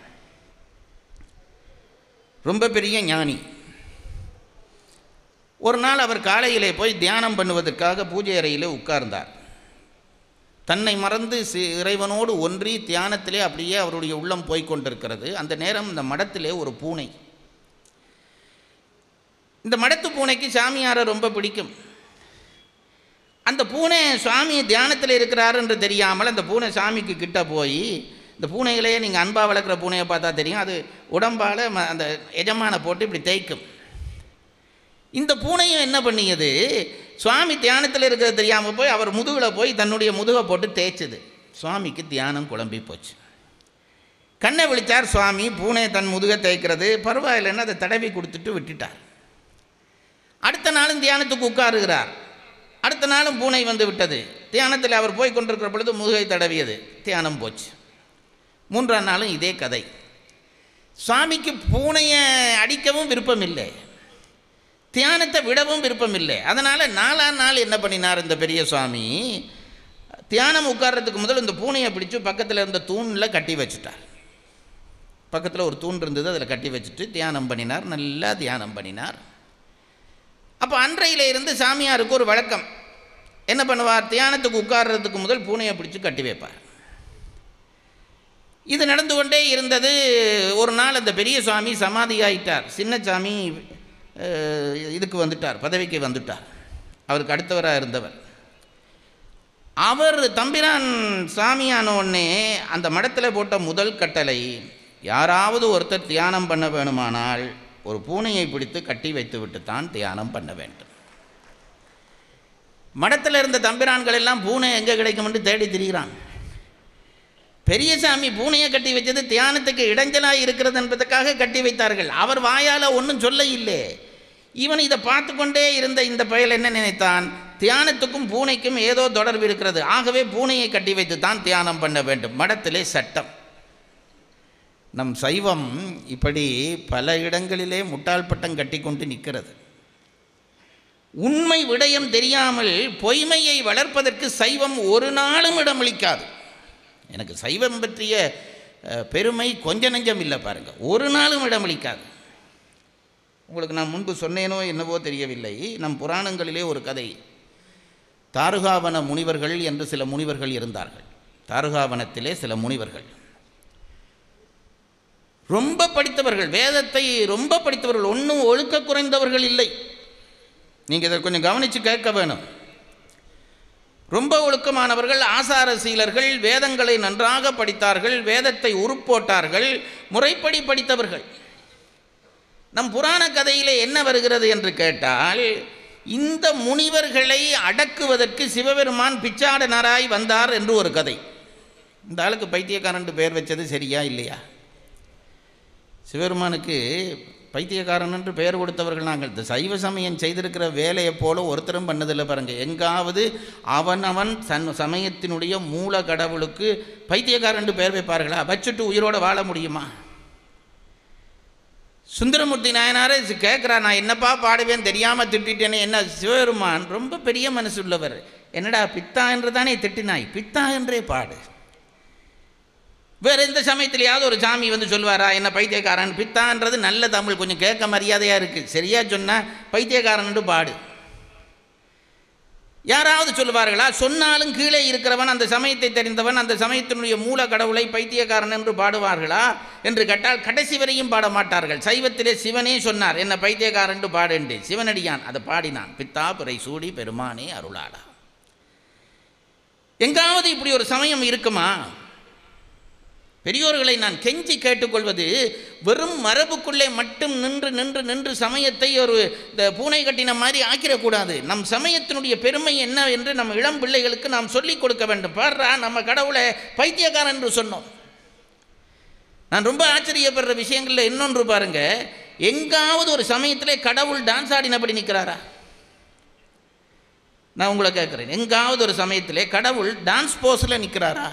ரொம்ப பெரிய ஞானி ஒரு நாள் அவர் காலையிலே போய் தியானம் பண்ணுவதற்காக பூஜை அறையிலே உட்கார்ந்தார் தன்னை மறந்து சி- இறைவனோடு ஒன்றி தியானத்திலே அப்படியே அவருடைய உள்ளம் போய்க் கொண்டிருக்கிறது அந்த நேரம் இந்த மடத்திலே ஒரு பூனை இந்த மடத்து பூனைக்கு சாமியாரை ரொம்ப பிடிக்கும் அந்த பூனை சுவாமி தியானத்தில் இருக்கிறாரு என்று தெரியாமல் அந்த பூனை சாமிக்கு கிட்ட போய் இந்த பூனைகளையே நீங்கள் அன்பாக வளர்க்குற பூனையை பார்த்தா தெரியும் அது உடம்பால் ம- அந்த எஜமானை போட்டு இப்படி தேய்க்கும் இந்த பூனையும் என்ன பண்ணியது சுவாமி தியானத்தில் இருக்கிறது தெரியாமல் போய் அவர் முதுகில் போய் தன்னுடைய முதுகை போட்டு தேய்ச்சது சுவாமிக்கு தியானம் குழம்பி போச்சு கண்ணை விழிச்சார் சுவாமி பூனை தன் முதுகை தேய்க்கிறது பரவாயில்லைன்னு அதை தடவி கொடுத்துட்டு விட்டுட்டார் அடுத்த நாளும் தியானத்துக்கு உட்காருகிறார் அடுத்த நாளும் பூனை வந்து விட்டது தியானத்தில் அவர் போய் கொண்டிருக்கிற பொழுது முதுகை தடவியது தியானம் போச்சு மூன்றாம் நாளும் இதே கதை சுவாமிக்கு பூனையை அடிக்கவும் விருப்பம் இல்லை தியானத்தை விடவும் விருப்பம் இல்லை அதனால் நாலாம் நாள் என்ன பண்ணினார் இந்த பெரிய சுவாமி தியானம் உட்கார்றதுக்கு முதல் இந்த பூனையை பிடிச்சு பக்கத்தில் இருந்த தூணில் கட்டி வச்சுட்டார் பக்கத்தில் ஒரு தூண் இருந்தது அதில் கட்டி வச்சுட்டு தியானம் பண்ணினார் நல்லா தியானம் பண்ணினார் அப்போ அன்றையில இருந்து சாமியாருக்கு ஒரு வழக்கம் என்ன பண்ணுவார் தியானத்துக்கு உட்கார்றதுக்கு முதல் பூனையை பிடிச்சு கட்டி வைப்பார் இது நடந்து கொண்டே இருந்தது ஒரு நாள் அந்த பெரிய சுவாமி சமாதி ஆயிட்டார் சின்ன சாமி அஹ், இதுக்கு வந்துட்டார் பதவிக்கு வந்துட்டார் அவருக்கு அடுத்தவராக இருந்தவர் அவர் தம்பிரான் சாமியான உடனே அந்த மடத்தில் போட்ட முதல் கட்டளை யாராவது ஒருத்தர் தியானம் பண்ண வேணுமானால் ஒரு பூனையை பிடித்து கட்டி வைத்து விட்டு தான் தியானம் பண்ண வேண்டும் மடத்தில் இருந்த தம்பிரான்கள் எல்லாம் பூனை எங்கே கிடைக்கும்னு தேடி திரிகிறான் பெரியசாமி பூனையை கட்டி வச்சது தியானத்துக்கு இடைஞ்சலாக இருக்கிறது என்பதற்காக கட்டி வைத்தார்கள் அவர் வாயால் ஒன்றும் சொல்ல இல்லை இவன் இதை பார்த்து கொண்டே இருந்த இந்த பயல் என்ன நினைத்தான் தியானத்துக்கும் பூனைக்கும் ஏதோ தொடர்பு இருக்கிறது ஆகவே பூனையை கட்டி வைத்து தான் தியானம் பண்ண வேண்டும் மடத்திலே சட்டம் நம் சைவம் இப்படி பல இடங்களிலே முட்டாள் பட்டம் கட்டி கொண்டு நிற்கிறது உண்மை விடயம் தெரியாமல் பொய்மையை வளர்ப்பதற்கு சைவம் ஒரு நாளும் இடமளிக்காது எனக்கு சைவம் பற்றிய அஹ், பெருமை கொஞ்ச நெஞ்சம் இல்லை பாருங்க ஒரு நாளும் இடமளிக்காது உங்களுக்கு நான் முன்பு சொன்னேனோ என்னவோ தெரியவில்லை நம் புராணங்களிலே ஒரு கதை தாருகாவன முனிவர்கள் என்று சில முனிவர்கள் இருந்தார்கள் தாருகாவனத்திலே சில முனிவர்கள் ரொம்ப படித்தவர்கள் வேதத்தை ரொம்ப படித்தவர்கள் ஒன்றும் ஒழுக்க குறைந்தவர்கள் இல்லை நீங்கள் இதை கொஞ்சம் கவனித்து கேட்க வேணும் ரொம்ப ஒழுக்கமானவர்கள் ஆசார சீலர்கள் வேதங்களை நன்றாக படித்தார்கள் வேதத்தை உருப்போட்டார்கள் முறைப்படி படித்தவர்கள் நம் புராண கதையிலே என்ன வருகிறது என்று கேட்டால் இந்த முனிவர்களை அடக்குவதற்கு சிவபெருமான் பிச்சாடனராய் வந்தார் என்று ஒரு கதை இந்த ஆளுக்கு பைத்தியக்காரன் பேர் வச்சது சரியா இல்லையா சிவபெருமானுக்கு பைத்தியக்காரன் என்று பெயர் கொடுத்தவர்கள் நாங்கள் இந்த சைவ சமயம் செய்திருக்கிற வேலையை போல ஒருத்தரும் பண்ணதில்லை பாருங்க எங்காவது அவன் அவன் சன் சமயத்தினுடைய மூல கடவுளுக்கு பைத்தியக்காரன் என்று பெயர் வைப்பார்களா வச்சுட்டு உயிரோட வாழ முடியுமா சுந்தரமூர்த்தி நாயனாரே கேட்குறா நான் என்னப்பா பாடுவேன் தெரியாமல் திட்டிட்டேனே என்ன சிவபெருமான் ரொம்ப பெரிய மனசு உள்ளவர் என்னடா பித்தா என்று தானே திட்டினாய் பித்தா என்றே பாடு வேற எந்த சமயத்திலேயாவது ஒரு சாமி வந்து சொல்லுவாரா என்ன பைத்தியக்காரன் பித்தான்றது நல்ல தமிழ் கொஞ்சம் கேட்க மரியாதையாக இருக்குது சரியா சொன்னால் பைத்தியக்காரன் பாடு யாராவது சொல்லுவார்களா சொன்னாலும் கீழே இருக்கிறவன் அந்த சமயத்தை தெரிந்தவன் அந்த சமயத்தினுடைய மூல கடவுளை பைத்தியக்காரன் என்று பாடுவார்களா என்று கேட்டால் கடைசி வரையும் பாட மாட்டார்கள் சைவத்திலே சிவனே சொன்னார் என்ன பைத்தியக்காரன் என்று பாடுண்டு சிவனடியான் அதை பாடினான் பித்தா பிறை சூடி பெருமானே அருளாடா எங்காவது இப்படி ஒரு சமயம் இருக்குமா பெரியோர்களை நான் கெஞ்சி கேட்டுக்கொள்வது வெறும் மரபுக்குள்ளே மட்டும் நின்று நின்று நின்று சமயத்தை ஒரு இந்த பூனை கட்டின மாதிரி ஆக்கிடக்கூடாது நம் சமயத்தினுடைய பெருமை என்ன என்று நம் இளம் பிள்ளைகளுக்கு நாம் சொல்லிக் கொடுக்க வேண்டும் பாடுறா நம்ம கடவுளை பைத்தியக்காரன் என்று சொன்னோம் நான் ரொம்ப ஆச்சரியப்படுற விஷயங்களில் இன்னொன்று பாருங்க எங்காவது ஒரு சமயத்திலே கடவுள் டான்ஸ் ஆடினபடி நிற்கிறாரா நான் உங்களை கேட்குறேன் எங்காவது ஒரு சமயத்திலே கடவுள் டான்ஸ் போஸில் நிற்கிறாரா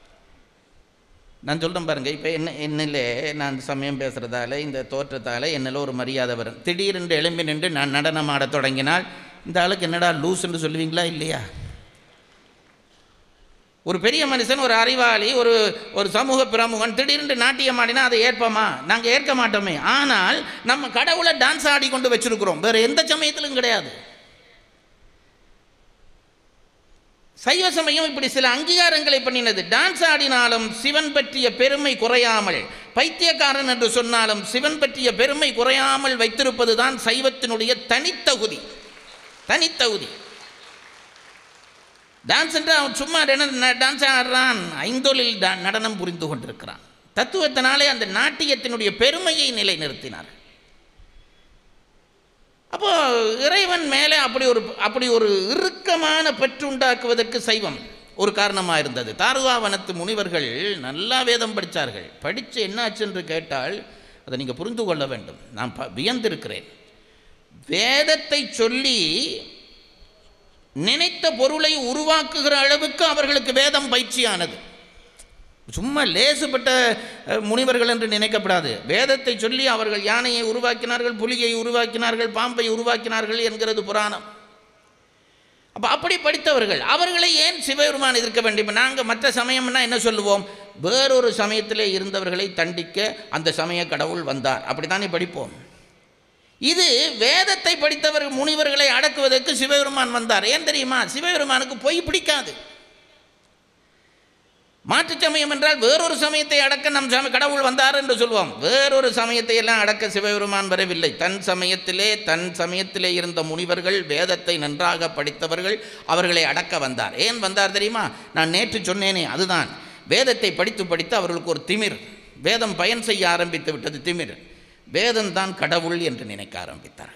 நான் சொல்கிறேன் பாருங்கள் இப்போ என்ன என்னில் நான் சமயம் பேசுகிறதால இந்த தோற்றத்தால் என்னில் ஒரு மரியாதை வரும் திடீரென்று எழும்பி நின்று நான் நடனம் ஆடத் தொடங்கினால் இந்த ஆளுக்கு என்னடா லூஸ்ன்னு சொல்லுவீங்களா இல்லையா ஒரு பெரிய மனுஷன் ஒரு அறிவாளி ஒரு ஒரு சமூக பிரமுகன் திடீரென்று நாட்டியம் ஆடினா அதை ஏற்போமா நாங்கள் ஏற்க மாட்டோமே ஆனால் நம்ம கடவுளை டான்ஸ் ஆடி கொண்டு வச்சிருக்கிறோம் வேறு எந்த சமயத்திலும் கிடையாது சைவ சமயம் இப்படி சில அங்கீகாரங்களை பண்ணினது டான்ஸ் ஆடினாலும் சிவன் பற்றிய பெருமை குறையாமல் பைத்தியக்காரன் என்று சொன்னாலும் சிவன் பற்றிய பெருமை குறையாமல் வைத்திருப்பது தான் சைவத்தினுடைய தனித்தகுதி தனித்தகுதி டான்ஸ் என்று அவன் சும்மா டான்ஸ் ஆடுறான் ஐந்தொழில் டா- நடனம் புரிந்து கொண்டிருக்கிறான் தத்துவத்தினாலே அந்த நாட்டியத்தினுடைய பெருமையை நிலைநிறுத்தினார் அப்போ இறைவன் மேலே அப்படி ஒரு அப்படி ஒரு இறுக்கமான பற்று உண்டாக்குவதற்கு சைவம் ஒரு காரணமாக இருந்தது தாருகாவனத்து முனிவர்கள் நல்லா வேதம் படித்தார்கள் படித்து என்னாச்சு என்று கேட்டால் அதை நீங்கள் புரிந்து கொள்ள வேண்டும் நான் ப வியந்திருக்கிறேன் வேதத்தை சொல்லி நினைத்த பொருளை உருவாக்குகிற அளவுக்கு அவர்களுக்கு வேதம் பயிற்சியானது சும்மா லேசுப்பட்ட அஹ், முனிவர்கள் என்று நினைக்கப்படாது வேதத்தை சொல்லி அவர்கள் யானையை உருவாக்கினார்கள் புலியை உருவாக்கினார்கள் பாம்பை உருவாக்கினார்கள் என்கிறது புராணம் அப்போ அப்படி படித்தவர்கள் அவர்களை ஏன் சிவபெருமான் எதிர்க்க வேண்டும் நாங்கள் மற்ற சமயம்னா என்ன சொல்லுவோம் வேறொரு சமயத்திலே இருந்தவர்களை தண்டிக்க அந்த சமய கடவுள் வந்தார் அப்படித்தானே படிப்போம் இது வேதத்தை படித்தவர் முனிவர்களை அடக்குவதற்கு சிவபெருமான் வந்தார் ஏன் தெரியுமா சிவபெருமானுக்கு பொய் பிடிக்காது மாற்றுச் சமயம் என்றால் வேறொரு சமயத்தை அடக்க நம் சம கடவுள் வந்தார் என்று சொல்வோம் வேறொரு சமயத்தை எல்லாம் அடக்க சிவபெருமான் வரவில்லை தன் சமயத்திலே தன் சமயத்திலே இருந்த முனிவர்கள் வேதத்தை நன்றாக படித்தவர்கள் அவர்களை அடக்க வந்தார் ஏன் வந்தார் தெரியுமா நான் நேற்று சொன்னேனே அதுதான் வேதத்தை படித்து படித்து அவர்களுக்கு ஒரு திமிர் வேதம் பயன் செய்ய ஆரம்பித்து விட்டது திமிர் வேதம் தான் கடவுள் என்று நினைக்க ஆரம்பித்தார்கள்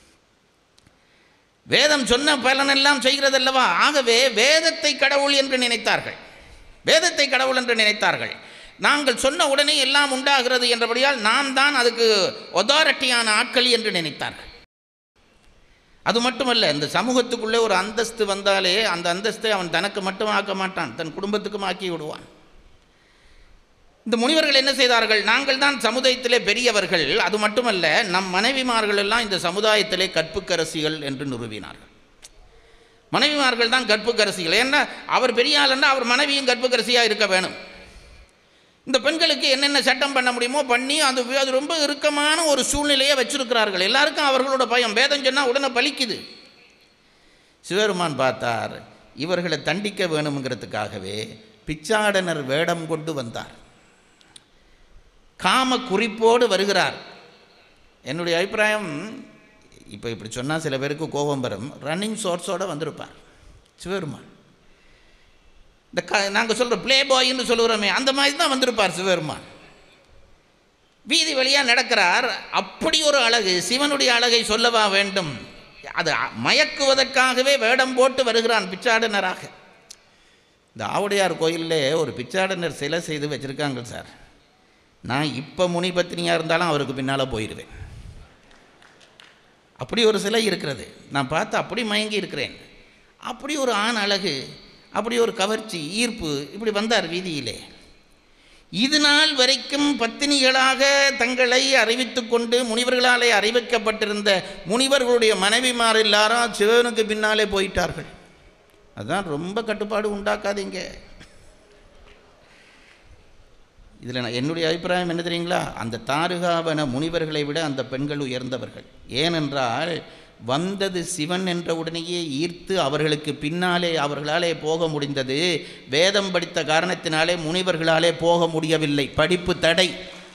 வேதம் சொன்ன பலனெல்லாம் செய்கிறதல்லவா ஆகவே வேதத்தை கடவுள் என்று நினைத்தார்கள் வேதத்தை கடவுள் என்று நினைத்தார்கள் நாங்கள் சொன்ன உடனே எல்லாம் உண்டாகிறது என்றபடியால் நாம் தான் அதுக்கு ஒதாரிட்டியான ஆட்கள் என்று நினைத்தார்கள் அது மட்டுமல்ல இந்த சமூகத்துக்குள்ளே ஒரு அந்தஸ்து வந்தாலே அந்த அந்தஸ்தை அவன் தனக்கு மட்டும் ஆக்க மாட்டான் தன் குடும்பத்துக்கும் ஆக்கி விடுவான் இந்த முனிவர்கள் என்ன செய்தார்கள் நாங்கள் தான் சமுதாயத்திலே பெரியவர்கள் அது மட்டுமல்ல நம் மனைவிமார்கள் எல்லாம் இந்த சமுதாயத்திலே கற்புக்கரசிகள் என்று நிறுவினார்கள் மனைவிமார்கள் தான் கற்புக்கரசிகள் ஏன்னா அவர் பெரிய ஆளுன்னா அவர் மனைவியும் கற்புக்கரசியாக இருக்க வேணும் இந்த பெண்களுக்கு என்னென்ன சட்டம் பண்ண முடியுமோ பண்ணி அது அது ரொம்ப இறுக்கமான ஒரு சூழ்நிலையை வச்சிருக்கிறார்கள் எல்லாருக்கும் அவர்களோட பயம் வேதம் சொன்னால் உடனே பலிக்குது சிவபெருமான் பார்த்தார் இவர்களை தண்டிக்க வேணுங்கிறதுக்காகவே பிச்சாடனர் வேடம் கொண்டு வந்தார் காம குறிப்போடு வருகிறார் என்னுடைய அபிப்பிராயம் இப்போ இப்படி சொன்னால் சில பேருக்கு கோபம் வரும் ரன்னிங் சோர்ஸோடு வந்திருப்பார் சிவபெருமான் இந்த க நாங்கள் சொல்கிற ப்ளே பாய்ன்னு சொல்லுகிறோமே அந்த மாதிரி தான் வந்திருப்பார் சிவபெருமான் வீதி வழியாக நடக்கிறார் அப்படி ஒரு அழகு சிவனுடைய அழகை சொல்லவா வேண்டும் அது மயக்குவதற்காகவே வேடம் போட்டு வருகிறான் பிச்சாடனராக இந்த ஆவுடையார் கோயிலில் ஒரு பிச்சாடனர் சிலை செய்து வச்சுருக்காங்க சார் நான் இப்போ முனி பத்தினியாக இருந்தாலும் அவருக்கு பின்னால் போயிடுவேன் அப்படி ஒரு சிலை இருக்கிறது நான் பார்த்து அப்படி மயங்கி இருக்கிறேன் அப்படி ஒரு ஆண் அழகு அப்படி ஒரு கவர்ச்சி ஈர்ப்பு இப்படி வந்தார் வீதியிலே இது நாள் வரைக்கும் பத்தினிகளாக தங்களை அறிவித்து கொண்டு முனிவர்களாலே அறிவிக்கப்பட்டிருந்த முனிவர்களுடைய மனைவிமார் எல்லாரும் சிவனுக்கு பின்னாலே போயிட்டார்கள் அதுதான் ரொம்ப கட்டுப்பாடு உண்டாக்காதீங்க இதில் நான் என்னுடைய அபிப்பிராயம் என்ன தெரியுங்களா அந்த தாருகாவன முனிவர்களை விட அந்த பெண்கள் உயர்ந்தவர்கள் ஏனென்றால் வந்தது சிவன் என்ற உடனேயே ஈர்த்து அவர்களுக்கு பின்னாலே அவர்களாலே போக முடிந்தது வேதம் படித்த காரணத்தினாலே முனிவர்களாலே போக முடியவில்லை படிப்பு தடை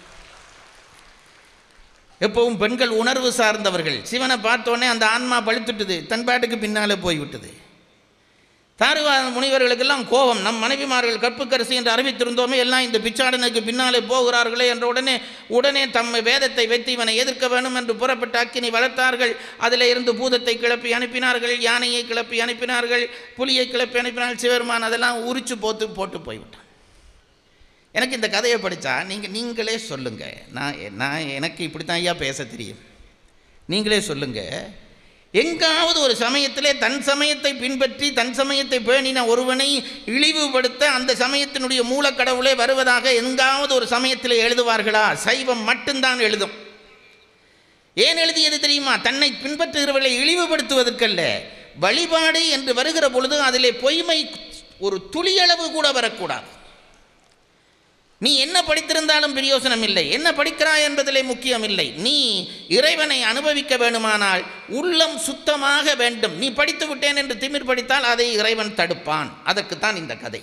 எப்பவும் பெண்கள் உணர்வு சார்ந்தவர்கள் சிவனை பார்த்தோன்னே அந்த ஆன்மா பழுத்துட்டுது தன் பாட்டுக்கு பின்னாலே போய்விட்டது தாருவாத முனிவர்களுக்கெல்லாம் கோபம் நம் மனைவிமார்கள் கற்புக்கரசி என்று அறிவித்திருந்தோமே எல்லாம் இந்த பிச்சாடனுக்கு பின்னாலே போகிறார்களே என்ற உடனே உடனே தம்மை வேதத்தை வைத்து இவனை எதிர்க்க வேணும் என்று புறப்பட்ட அக்கினி வளர்த்தார்கள் அதில் இருந்து பூதத்தை கிளப்பி அனுப்பினார்கள் யானையை கிளப்பி அனுப்பினார்கள் புலியை கிளப்பி அனுப்பினார்கள் சிவருமான் அதெல்லாம் உரிச்சு போத்து போட்டு போய்விட்டான் எனக்கு இந்த கதையை படித்தா நீங்கள் நீங்களே சொல்லுங்கள் நான் நான் எனக்கு இப்படி தான் ஐயா பேச தெரியும் நீங்களே சொல்லுங்கள் எங்காவது ஒரு சமயத்திலே தன் சமயத்தை பின்பற்றி தன் சமயத்தை பேணின ஒருவனை இழிவுபடுத்த அந்த சமயத்தினுடைய மூலக்கடவுளே வருவதாக எங்காவது ஒரு சமயத்தில் எழுதுவார்களா சைவம் மட்டும்தான் எழுதும் ஏன் எழுதியது தெரியுமா தன்னை பின்பற்றுகிறவர்களை இழிவுபடுத்துவதற்கல்ல வழிபாடு என்று வருகிற பொழுது அதிலே பொய்மை ஒரு துளியளவு கூட வரக்கூடாது நீ என்ன படித்திருந்தாலும் பிரயோசனம் இல்லை என்ன படிக்கிறாய் என்பதிலே முக்கியம் இல்லை நீ இறைவனை அனுபவிக்க வேணுமானால் உள்ளம் சுத்தமாக வேண்டும் நீ படித்து விட்டேன் என்று திமிர் படித்தால் அதை இறைவன் தடுப்பான் அதற்குத்தான் இந்த கதை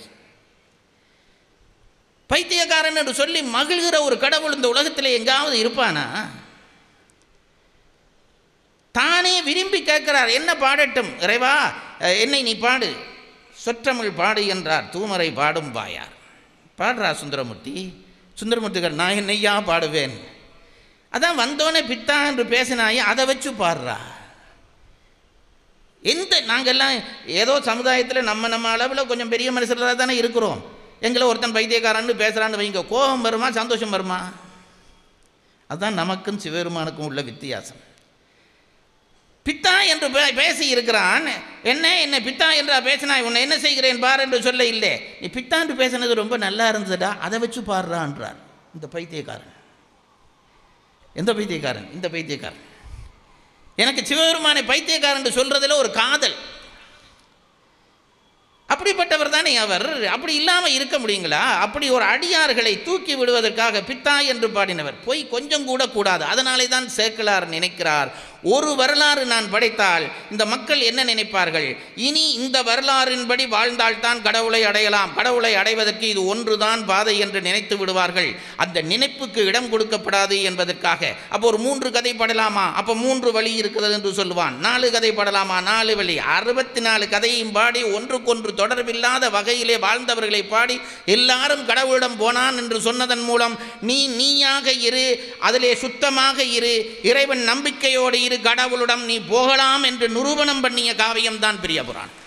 பைத்தியக்காரன் என்று சொல்லி மகிழ்கிற ஒரு கடவுள் இந்த உலகத்தில் எங்காவது இருப்பானா தானே விரும்பி கேட்கிறார் என்ன பாடட்டும் இறைவா என்னை நீ பாடு சொற்றமிழ் பாடு என்றார் தூமரை பாடும் வாயார் பாடுறா சுந்தரமூர்த்தி சுந்தரமூர்த்திகள் நான் என்னையா பாடுவேன் அதான் வந்தோடனே பித்தா என்று பேசினாயே அதை வச்சு பாடுறா எந்த நாங்கள்லாம் ஏதோ சமுதாயத்தில் நம்ம நம்ம அளவில் கொஞ்சம் பெரிய மனுஷர்களாக தானே இருக்கிறோம் எங்களை ஒருத்தன் பைத்தியக்காரன்னு பேசுகிறான்னு வைங்க கோபம் வருமா சந்தோஷம் வருமா அதுதான் நமக்கும் சிவபெருமானுக்கும் உள்ள வித்தியாசம் பித்தா என்று பேசி இருக்கிறான் என்ன என்ன பித்தா என்றா பேசினாய் உன்னை என்ன செய்கிறேன் பார் என்று சொல்ல இல்லை நீ பித்தா என்று பேசினது ரொம்ப நல்லா இருந்ததுடா அதை வச்சு பாடுறான்றார் இந்த பைத்தியக்காரன் எந்த பைத்தியக்காரன் இந்த பைத்தியக்காரன் எனக்கு சிவபெருமானை பைத்தியக்காரன் என்று சொல்றதுல ஒரு காதல் அப்படிப்பட்டவர் தானே அவர் அப்படி இல்லாமல் இருக்க முடியுங்களா அப்படி ஒரு அடியார்களை தூக்கி விடுவதற்காக பித்தா என்று பாடினவர் போய் கொஞ்சம் கூட கூடாது அதனாலே தான் சேக்கலார் நினைக்கிறார் ஒரு வரலாறு நான் படைத்தால் இந்த மக்கள் என்ன நினைப்பார்கள் இனி இந்த வரலாறின்படி வாழ்ந்தால்தான் கடவுளை அடையலாம் கடவுளை அடைவதற்கு இது ஒன்றுதான் பாதை என்று நினைத்து விடுவார்கள் அந்த நினைப்புக்கு இடம் கொடுக்கப்படாது என்பதற்காக அப்போ ஒரு மூன்று கதை படலாமா அப்போ மூன்று வழி இருக்கிறது என்று சொல்லுவான் நாலு கதை படலாமா நாலு வழி அறுபத்தி நாலு கதையும் பாடி ஒன்றுக்கொன்று தொடர்பில்லாத வகையிலே வாழ்ந்தவர்களை பாடி எல்லாரும் கடவுளிடம் போனான் என்று சொன்னதன் மூலம் நீ நீயாக இரு அதிலே சுத்தமாக இரு இறைவன் நம்பிக்கையோடு இரு கடவுளிடம் நீ போகலாம் என்று நிரூபணம் பண்ணிய காவியம்தான் பெரிய புராணம்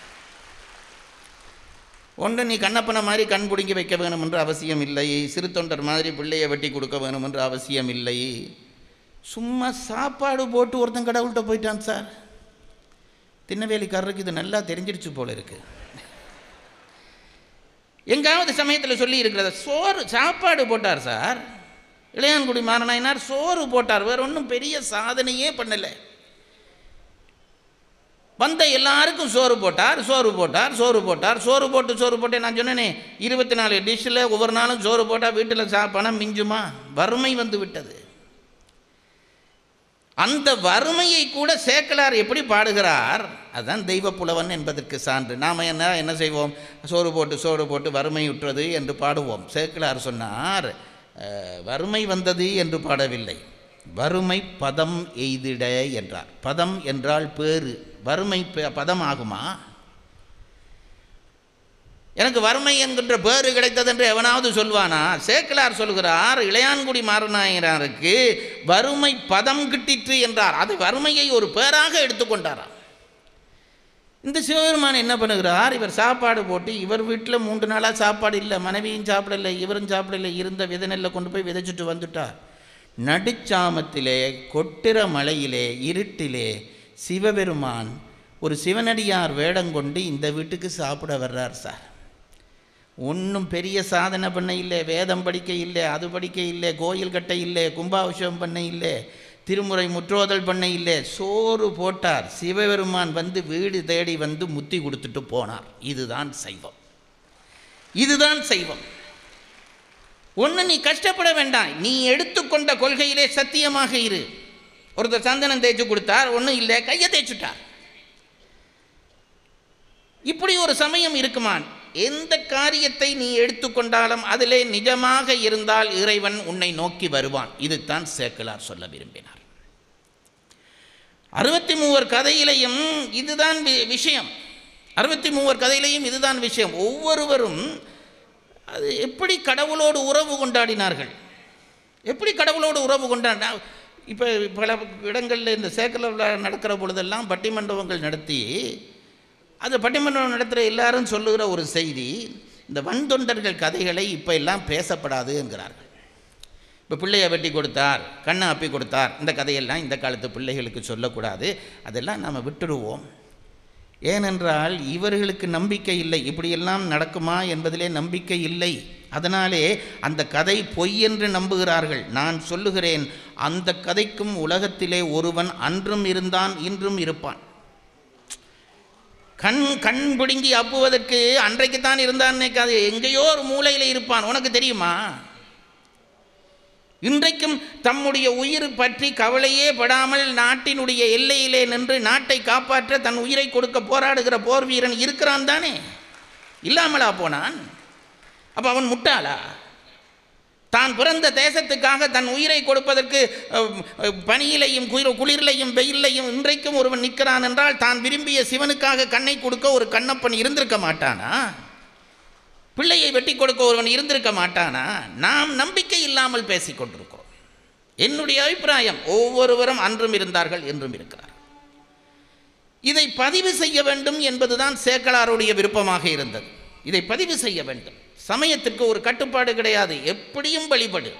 ஒன்று நீ கண்ணப்பனை மாதிரி கண் பிடுங்கி வைக்க வேணும் என்று அவசியம் இல்லை சிறு தொண்டர் மாதிரி பிள்ளையை வெட்டி கொடுக்க வேணும் என்று அவசியம் இல்லை சும்மா சாப்பாடு போட்டு ஒருத்தன் கடவுள்கிட்ட போயிட்டான் சார் திண்ணவேலிக்காரருக்கு இது நல்லா தெரிஞ்சிடுச்சு போல இருக்கு எங்காவது சமயத்தில் சொல்லி இருக்கிறத சோறு சாப்பாடு போட்டார் சார் இளையான்குடி மாறனாயினார் சோறு போட்டார் வேற ஒன்றும் பெரிய சாதனையே பண்ணலை வந்த எல்லாருக்கும் சோறு போட்டார் சோறு போட்டார் சோறு போட்டார் சோறு போட்டு சோறு போட்டேன் நான் சொன்னேனே இருபத்தி நாலு டிஷ்ஷில் ஒவ்வொரு நாளும் சோறு போட்டால் வீட்டில் சா பணம் மிஞ்சுமா வறுமை வந்து விட்டது அந்த வறுமையை கூட சேக்கலார் எப்படி பாடுகிறார் அதுதான் தெய்வ புலவன் என்பதற்கு சான்று நாம் என்ன என்ன செய்வோம் சோறு போட்டு சோறு போட்டு வறுமை உற்றது என்று பாடுவோம் சேக்கலார் சொன்னார் அஹ், வறுமை வந்தது என்று பாடவில்லை வறுமை பதம் எய்திட என்றார் பதம் என்றால் பேறு வறுமை ப- பதம் ஆகுமா எனக்கு வறுமை என்கின்ற பேறு கிடைத்தது என்று எவனாவது சொல்வானா சேக்கலார் சொல்கிறார் இளையான்குடி மாறனாயனாருக்கு வறுமை பதம் கிட்டிற்று என்றார் அது வறுமையை ஒரு பேராக எடுத்துக்கொண்டாராம் இந்த சிவபெருமான் என்ன பண்ணுகிறார் இவர் சாப்பாடு போட்டு இவர் வீட்டில் மூன்று நாளாக சாப்பாடு இல்லை மனைவியும் சாப்பிடலை இவரும் சாப்பிடலை இருந்த விதை நெல்லை கொண்டு போய் விதைச்சிட்டு வந்துட்டார் நடுச்சாமத்திலே கொட்டுற மலையிலே இருட்டிலே சிவபெருமான் ஒரு சிவனடியார் வேடங்கொண்டு இந்த வீட்டுக்கு சாப்பிட வர்றார் சார் ஒன்றும் பெரிய சாதனை பண்ண இல்லை வேதம் படிக்க இல்லை அது படிக்க இல்லை கோயில் கட்ட இல்லை கும்பாபிஷேகம் பண்ண இல்லை திருமுறை முற்றோதல் பண்ண இல்லை சோறு போட்டார் சிவபெருமான் வந்து வீடு தேடி வந்து முத்தி கொடுத்துட்டு போனார் இதுதான் சைவம் இதுதான் சைவம் ஒன்று நீ கஷ்டப்பட வேண்டாம் நீ எடுத்துக்கொண்ட கொள்கையிலே சத்தியமாக இரு ஒருத்தர் சந்தனம் தேய்ச்சி கொடுத்தார் ஒன்றும் இல்லை கையை தேய்ச்சுட்டார் இப்படி ஒரு சமயம் இருக்குமான் எந்த காரியத்தை நீ எடுத்துக்கொண்டாலும் அதிலே நிஜமாக இருந்தால் இறைவன் உன்னை நோக்கி வருவான் இதுதான் சேக்கலார் சொல்ல விரும்பினார் அறுபத்தி மூவர் கதையிலையும் இதுதான் வி- விஷயம் அறுபத்தி மூவர் கதையிலையும் இதுதான் விஷயம் ஒவ்வொருவரும் அது எப்படி கடவுளோடு உறவு கொண்டாடினார்கள் எப்படி கடவுளோடு உறவு கொண்டாடினா இப்போ பல இடங்களில் இந்த சேக்கல விழா நடக்கிற பொழுதெல்லாம் பட்டிமண்டபங்கள் நடத்தி அந்த பட்டிமன்றம் நடத்துகிற எல்லாரும் சொல்லுகிற ஒரு செய்தி இந்த வன்தொண்டர்கள் கதைகளை இப்போ எல்லாம் பேசப்படாது என்கிறார்கள் இப்போ பிள்ளையை வெட்டி கொடுத்தார் கண்ணை அப்பி கொடுத்தார் இந்த கதையெல்லாம் இந்த காலத்து பிள்ளைகளுக்கு சொல்லக்கூடாது அதெல்லாம் நாம் விட்டுடுவோம் ஏனென்றால் இவர்களுக்கு நம்பிக்கை இல்லை இப்படியெல்லாம் நடக்குமா என்பதிலே நம்பிக்கை இல்லை அதனாலே அந்த கதை பொய் என்று நம்புகிறார்கள் நான் சொல்லுகிறேன் அந்த கதைக்கும் உலகத்திலே ஒருவன் அன்றும் இருந்தான் இன்றும் இருப்பான் கண் கண் பிடுங்கி அப்புவதற்கு அன்றைக்குத்தான் இருந்தான் அது எங்கேயோ ஒரு மூலையில் இருப்பான் உனக்கு தெரியுமா இன்றைக்கும் தம்முடைய உயிர் பற்றி கவலையே படாமல் நாட்டினுடைய எல்லையிலே நின்று நாட்டை காப்பாற்ற தன் உயிரை கொடுக்க போராடுகிற போர் வீரன் இருக்கிறான் தானே இல்லாமலா போனான் அப்போ அவன் முட்டாளா தான் பிறந்த தேசத்துக்காக தன் உயிரை கொடுப்பதற்கு அஹ், அஹ், பனியிலையும் குளிர் குளிரிலையும் வெயிலையும் இன்றைக்கும் ஒருவன் நிற்கிறான் என்றால் தான் விரும்பிய சிவனுக்காக கண்ணை கொடுக்க ஒரு கண்ணப்பன் இருந்திருக்க மாட்டானா பிள்ளையை வெட்டி கொடுக்க ஒருவன் இருந்திருக்க மாட்டானா நாம் நம்பிக்கை இல்லாமல் பேசிக் கொண்டிருக்கிறோம் என்னுடைய அபிப்பிராயம் ஒவ்வொருவரும் அன்றும் இருந்தார்கள் என்றும் இருக்கிறார் இதை பதிவு செய்ய வேண்டும் என்பதுதான் சேக்கலாருடைய விருப்பமாக இருந்தது இதை பதிவு செய்ய வேண்டும் சமயத்திற்கு ஒரு கட்டுப்பாடு கிடையாது எப்படியும் வழிபடு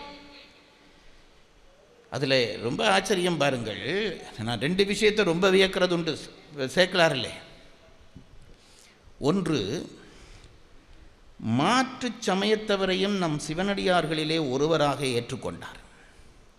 அதில் ரொம்ப ஆச்சரியம் பாருங்கள் நான் ரெண்டு விஷயத்தை ரொம்ப வியக்கிறது உண்டு சேக்கலாரில் ஒன்று மாற்றுச் சமயத்தவரையும் நம் சிவனடியார்களிலே ஒருவராக ஏற்றுக்கொண்டார்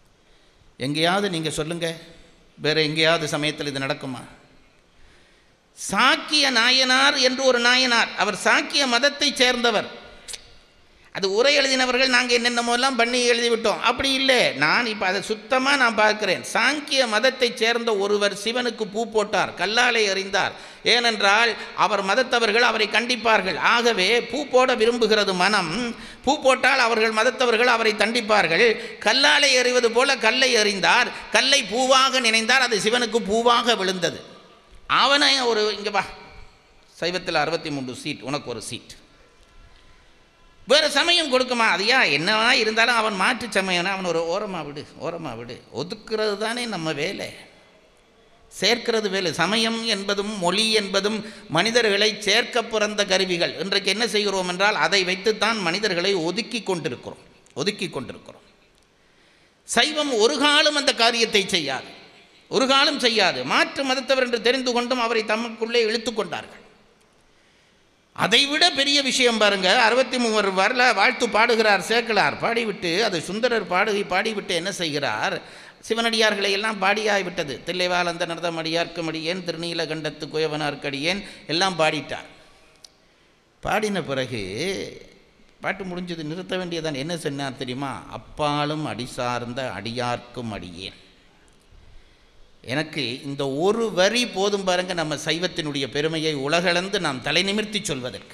எங்கேயாவது நீங்கள் சொல்லுங்க வேற எங்கேயாவது சமயத்தில் இது நடக்குமா சாக்கிய நாயனார் என்று ஒரு நாயனார் அவர் சாக்கிய மதத்தைச் சேர்ந்தவர் அது உரை எழுதினவர்கள் நாங்கள் என்னென்னமோலாம் பண்ணி எழுதிவிட்டோம் அப்படி இல்லை நான் இப்போ அதை சுத்தமாக நான் பார்க்கிறேன் சாங்கிய மதத்தைச் சேர்ந்த ஒருவர் சிவனுக்கு பூ போட்டார் கல்லாலை எறிந்தார் ஏனென்றால் அவர் மதத்தவர்கள் அவரை கண்டிப்பார்கள் ஆகவே பூ போட விரும்புகிறது மனம் பூ போட்டால் அவர்கள் மதத்தவர்கள் அவரை தண்டிப்பார்கள் கல்லாலை எறிவது போல கல்லை எறிந்தார் கல்லை பூவாக நினைந்தார் அது சிவனுக்கு பூவாக விழுந்தது அவனை ஒரு இங்கே வா சைவத்தில் அறுபத்தி மூன்று சீட் உனக்கு ஒரு சீட் வேறு சமயம் கொடுக்குமா அதையா என்னவா இருந்தாலும் அவன் மாற்று சமயம்னா அவன் ஒரு ஓரமாக விடு ஓரமாக விடு ஒதுக்குறது தானே நம்ம வேலை சேர்க்கிறது வேலை சமயம் என்பதும் மொழி என்பதும் மனிதர்களை சேர்க்க பிறந்த கருவிகள் இன்றைக்கு என்ன செய்கிறோம் என்றால் அதை வைத்துத்தான் மனிதர்களை ஒதுக்கி கொண்டிருக்கிறோம் ஒதுக்கி கொண்டிருக்கிறோம் சைவம் ஒரு காலம் அந்த காரியத்தை செய்யாது ஒரு காலம் செய்யாது மாற்று மதத்தவர் என்று தெரிந்து கொண்டும் அவரை தமக்குள்ளே இழுத்து கொண்டார்கள் அதைவிட பெரிய விஷயம் பாருங்க அறுபத்தி மூவர் வரல வாழ்த்து பாடுகிறார் சேக்கலார் பாடிவிட்டு அது சுந்தரர் பாடுகை பாடிவிட்டு என்ன செய்கிறார் சிவனடியார்களை எல்லாம் பாடியாய்விட்டது தில்லைவாளந்த நரதமடியார்க்கும் அடியேன் திருநீலகண்டத்து குயவனார்க்கடியேன் எல்லாம் பாடிட்டார் பாடின பிறகு பாட்டு முடிஞ்சது நிறுத்த வேண்டியதான் என்ன சொன்னார் தெரியுமா அப்பாலும் அடி சார்ந்த அடியார்க்கும் அடியேன் எனக்கு இந்த ஒரு வரி போதும் பாருங்க நம்ம சைவத்தினுடைய பெருமையை உலகளந்து நாம் தலை நிமிர்த்தி சொல்வதற்கு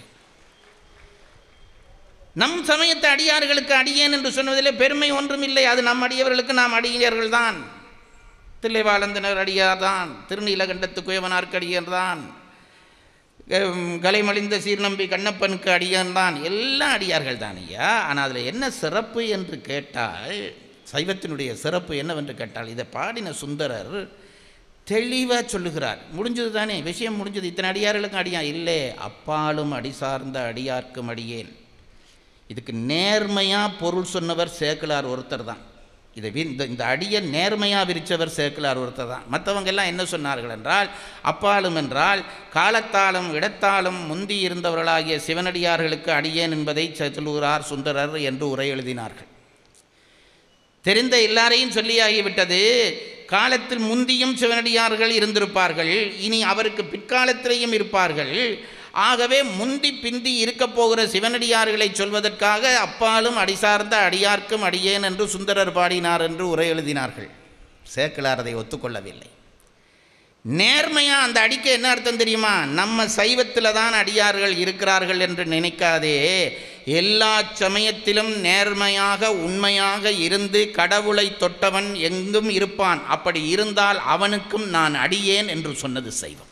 நம் சமயத்து அடியார்களுக்கு அடியேன் என்று சொன்னதிலே பெருமை ஒன்றும் இல்லை அது நம் அடியவர்களுக்கு நாம் அடியர்கள் தான் தில்லைவாளந்தனர் அடியார் தான் திருநீலகண்டத்து குயவனார்க்கு அடியர் தான் கலைமலிந்த சீர்நம்பி கண்ணப்பனுக்கு அடியான் தான் எல்லாம் அடியார்கள் தான் ஐயா ஆனால் அதில் என்ன சிறப்பு என்று கேட்டால் சைவத்தினுடைய சிறப்பு என்னவென்று கேட்டால் இதை பாடின சுந்தரர் தெளிவாக சொல்லுகிறார் முடிஞ்சது தானே விஷயம் முடிஞ்சது இத்தனை அடியார்களுக்கும் அடியான் இல்லை அப்பாலும் அடி சார்ந்த அடியார்க்கும் அடியேன் இதுக்கு நேர்மையாக பொருள் சொன்னவர் சேக்கிலார் ஒருத்தர் தான் இதை வி இந்த இந்த அடியை நேர்மையாக விரித்தவர் சேக்கிலார் ஒருத்தர் தான் மற்றவங்க எல்லாம் என்ன சொன்னார்கள் என்றால் அப்பாலும் என்றால் காலத்தாலும் இடத்தாலும் முந்தி இருந்தவர்களாகிய சிவனடியார்களுக்கு அடியேன் என்பதை சொல்லுகிறார் சுந்தரர் என்று உரை எழுதினார்கள் தெரிந்த எல்லாரையும் சொல்லியாகிவிட்டது காலத்தில் முந்தியும் சிவனடியார்கள் இருந்திருப்பார்கள் இனி அவருக்கு பிற்காலத்திலேயும் இருப்பார்கள் ஆகவே முந்தி பிந்தி இருக்கப் போகிற சிவனடியார்களை சொல்வதற்காக அப்பாலும் அடிசார்ந்த அடியார்க்கும் அடியேன் என்று சுந்தரர் பாடினார் என்று உரை எழுதினார்கள் சேக்கிலார் அதை ஒத்துக்கொள்ளவில்லை நேர்மையாக அந்த அடிக்க என்ன அர்த்தம் தெரியுமா நம்ம சைவத்தில் தான் அடியார்கள் இருக்கிறார்கள் என்று நினைக்காதே எல்லா சமயத்திலும் நேர்மையாக உண்மையாக இருந்து கடவுளை தொட்டவன் எங்கும் இருப்பான் அப்படி இருந்தால் அவனுக்கும் நான் அடியேன் என்று சொன்னது சைவம்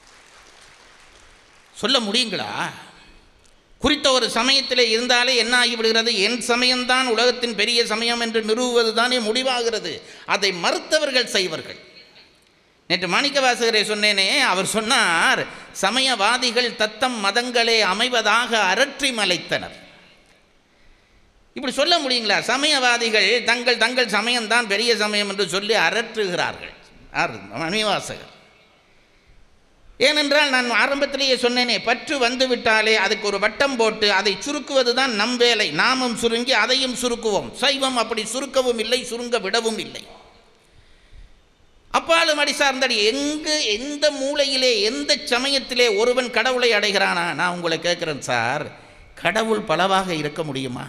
சொல்ல முடியுங்களா குறித்த ஒரு சமயத்தில் இருந்தாலே என்ன ஆகிவிடுகிறது என் சமயம்தான் உலகத்தின் பெரிய சமயம் என்று நிறுவுவது தானே முடிவாகிறது அதை மறுத்தவர்கள் செய்வர்கள் நேற்று மாணிக்க வாசகரை சொன்னேனே அவர் சொன்னார் சமயவாதிகள் தத்தம் மதங்களே அமைவதாக அரற்றி மலைத்தனர் இப்படி சொல்ல முடியுங்களா சமயவாதிகள் தங்கள் தங்கள் சமயம்தான் பெரிய சமயம் என்று சொல்லி அரற்றுகிறார்கள் யார் மணிவாசகர் ஏனென்றால் நான் ஆரம்பத்திலேயே சொன்னேனே பற்று வந்து விட்டாலே அதுக்கு ஒரு வட்டம் போட்டு அதை சுருக்குவது தான் நம் வேலை நாமும் சுருங்கி அதையும் சுருக்குவோம் சைவம் அப்படி சுருக்கவும் இல்லை சுருங்க விடவும் இல்லை அப்பாலும் அடி சார்ந்தடி எங்கு எந்த மூலையிலே எந்த சமயத்திலே ஒருவன் கடவுளை அடைகிறானா நான் உங்களை கேட்குறேன் சார் கடவுள் பலவாக இருக்க முடியுமா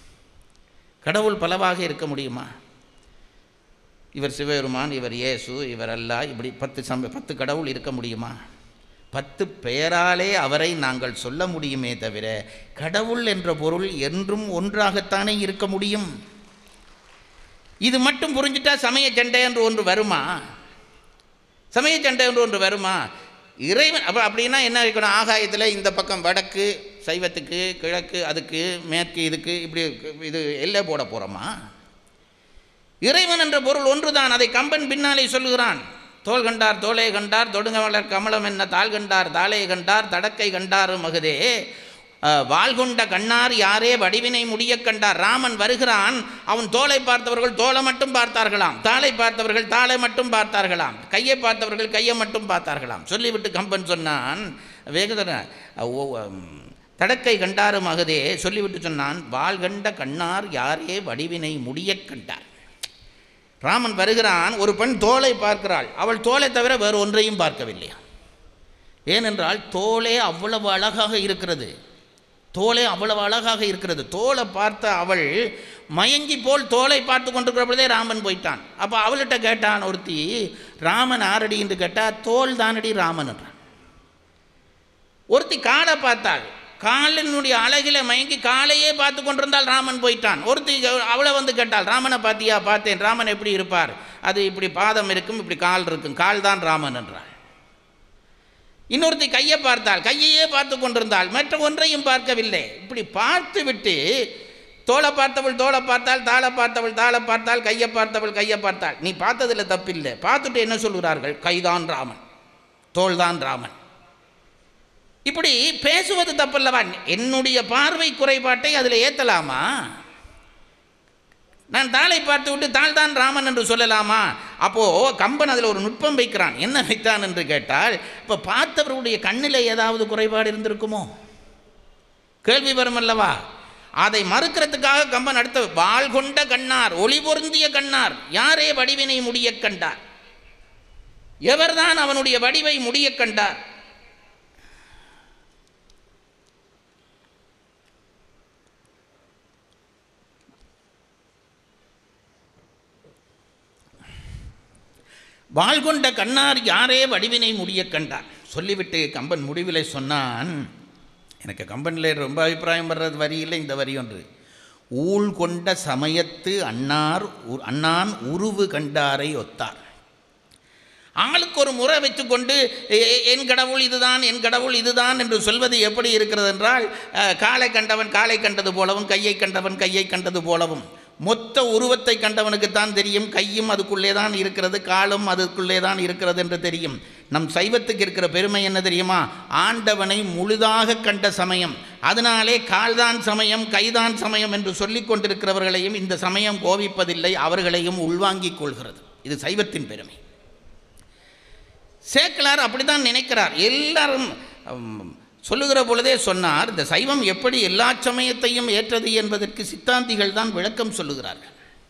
கடவுள் பலவாக இருக்க முடியுமா இவர் சிவபெருமான் இவர் இயேசு இவர் அல்லா இப்படி பத்து சம பத்து கடவுள் இருக்க முடியுமா பத்து பெயராலே அவரை நாங்கள் சொல்ல முடியுமே தவிர கடவுள் என்ற பொருள் என்றும் ஒன்றாகத்தானே இருக்க முடியும் இது மட்டும் புரிஞ்சிட்டா சமய சண்டை என்று ஒன்று வருமா சமய சண்டை என்று ஒன்று வருமா இறைவன் அப்போ அப்படின்னா என்ன இருக்கணும் ஆகாயத்தில் இந்த பக்கம் வடக்கு சைவத்துக்கு கிழக்கு அதுக்கு மேற்கு இதுக்கு இப்படி இது எல்லை போட போகிறோமா இறைவன் என்ற பொருள் ஒன்றுதான் அதை கம்பன் பின்னாலே சொல்லுகிறான் தோல் கண்டார் தோலை கண்டார் தொடுங்கமலர் கமலம் என்ன தாள் கண்டார் தாளை கண்டார் தடக்கை கண்டார் மகுதே வாழ்கொண்ட கண்ணார் யாரே வடிவினை முடிய கண்டார் ராமன் வருகிறான் அவன் தோலை பார்த்தவர்கள் தோலை மட்டும் பார்த்தார்களாம் தாளை பார்த்தவர்கள் தாளை மட்டும் பார்த்தார்களாம் கையை பார்த்தவர்கள் கையை மட்டும் பார்த்தார்களாம் சொல்லிவிட்டு கம்பன் சொன்னான் வேகதன தடக்கை கண்டாரு மகதே சொல்லிவிட்டு சொன்னான் வாழ்கண்ட கண்ணார் யாரே வடிவினை முடிய கண்டார் ராமன் வருகிறான் ஒரு பெண் தோலை பார்க்கிறாள் அவள் தோலை தவிர வேறு ஒன்றையும் பார்க்கவில்லையா ஏனென்றால் தோலே அவ்வளவு அழகாக இருக்கிறது தோலே அவ்வளவு அழகாக இருக்கிறது தோலை பார்த்த அவள் மயங்கி போல் தோலை பார்த்து கொண்டிருக்கிற பொழுதே ராமன் போயிட்டான் அப்போ அவள்கிட்ட கேட்டான் ஒருத்தி ராமன் ஆரடி என்று கேட்டால் தோல் தானடி ராமன் என்றான் ஒருத்தி காலை பார்த்தாள் காலினுடைய அழகில மயங்கி காலையே பார்த்து கொண்டிருந்தால் ராமன் போயிட்டான் ஒருத்தி அவளை வந்து கேட்டாள் ராமனை பார்த்தியா பார்த்தேன் ராமன் எப்படி இருப்பார் அது இப்படி பாதம் இருக்கும் இப்படி கால் இருக்கும் கால் தான் ராமன் என்றாள் இன்னொருத்தி கையை பார்த்தாள் கையையே பார்த்து கொண்டிருந்தாள் மற்ற ஒன்றையும் பார்க்கவில்லை இப்படி பார்த்து விட்டு தோளை பார்த்தவள் தோளை பார்த்தாள் தாளை பார்த்தவள் தாளை பார்த்தாள் கையை பார்த்தவள் கையை பார்த்தாள் நீ பார்த்ததில் தப்பில்லை பார்த்துட்டு என்ன சொல்கிறார்கள் கைதான் ராமன் தோள்தான் ராமன் இப்படி பேசுவது தப்பல்லவா என்னுடைய பார்வை குறைபாட்டை அதில் ஏற்றலாமா நான் தாளை பார்த்து விட்டு தாள் தான் ராமன் என்று சொல்லலாமா அப்போது கம்பன் அதில் ஒரு நுட்பம் வைக்கிறான் என்ன வைத்தான் என்று கேட்டால் இப்போ பார்த்தவர்களுடைய கண்ணில் ஏதாவது குறைபாடு இருந்திருக்குமோ கேள்வி வரும் அல்லவா அதை மறுக்கிறதுக்காக கம்பன் அடுத்த வாள் கொண்ட கண்ணார் ஒளி பொருந்திய கண்ணார் யாரே வடிவினை முடிய கண்டார் எவர்தான் அவனுடைய வடிவை முடிய கண்டார் வாழ்கொண்ட கண்ணார் யாரே வடிவினை முடிய கண்டார் சொல்லிவிட்டு கம்பன் முடிவிலை சொன்னான் எனக்கு கம்பனில் ரொம்ப அபிப்பிராயம் வர்றது வரி இல்லை இந்த வரி ஒன்று ஊழ் கொண்ட சமயத்து அன்னார் உ- அண்ணான் உருவு கண்டாரை ஒத்தார் ஆளுக்கு ஒரு முறை வைத்துக்கொண்டு "எ- எ- என் கடவுள் இதுதான் என் கடவுள் இதுதான் என்று சொல்வது எப்படி இருக்கிறது என்றால் அஹ், காலை கண்டவன் காலை கண்டது போலவும் கையை கண்டவன் கையை கண்டது போலவும் மொத்த உருவத்தை கண்டவனுக்குத்தான் தெரியும் கையும் அதுக்குள்ளே தான் இருக்கிறது காலும் அதுக்குள்ளே தான் இருக்கிறது என்று தெரியும் நம் சைவத்துக்கு இருக்கிற பெருமை என்ன தெரியுமா ஆண்டவனை முழுதாக கண்ட சமயம் அதனாலே கால்தான் சமயம் கைதான் சமயம் என்று சொல்லிக் கொண்டிருக்கிறவர்களையும் இந்த சமயம் கோபிப்பதில்லை அவர்களையும் உள்வாங்கிக் கொள்கிறது இது சைவத்தின் பெருமை சேக்கலார் அப்படிதான் நினைக்கிறார் எல்லாரும் உம், சொல்லுகிற பொழுதே சொன்னார் இந்த சைவம் எப்படி எல்லா சமயத்தையும் ஏற்றது என்பதற்கு சித்தாந்திகள் தான் விளக்கம் சொல்லுகிறார்கள்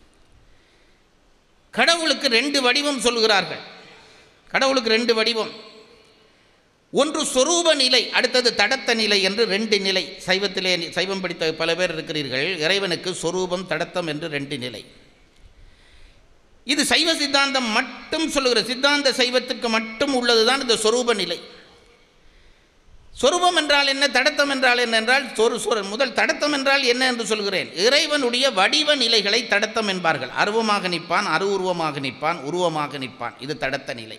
கடவுளுக்கு ரெண்டு வடிவம் சொல்லுகிறார்கள் கடவுளுக்கு ரெண்டு வடிவம் ஒன்று சொரூப நிலை அடுத்தது தடத்த நிலை என்று ரெண்டு நிலை சைவத்திலே சைவம் படித்த பல பேர் இருக்கிறீர்கள் இறைவனுக்கு சொரூபம் தடத்தம் என்று ரெண்டு நிலை இது சைவ சித்தாந்தம் மட்டும் சொல்லுகிற சித்தாந்த சைவத்துக்கு மட்டும் உள்ளதுதான் இந்த சொரூப நிலை சொரூபம் என்றால் என்ன தடத்தம் என்றால் என்ன என்றால் சொரு சொரு முதல் தடத்தம் என்றால் என்ன என்று சொல்கிறேன் இறைவனுடைய வடிவ நிலைகளை தடத்தம் என்பார்கள் அருவமாக நிற்பான் அருவுருவமாக நிற்பான் உருவமாக நிற்பான் இது தடத்த நிலை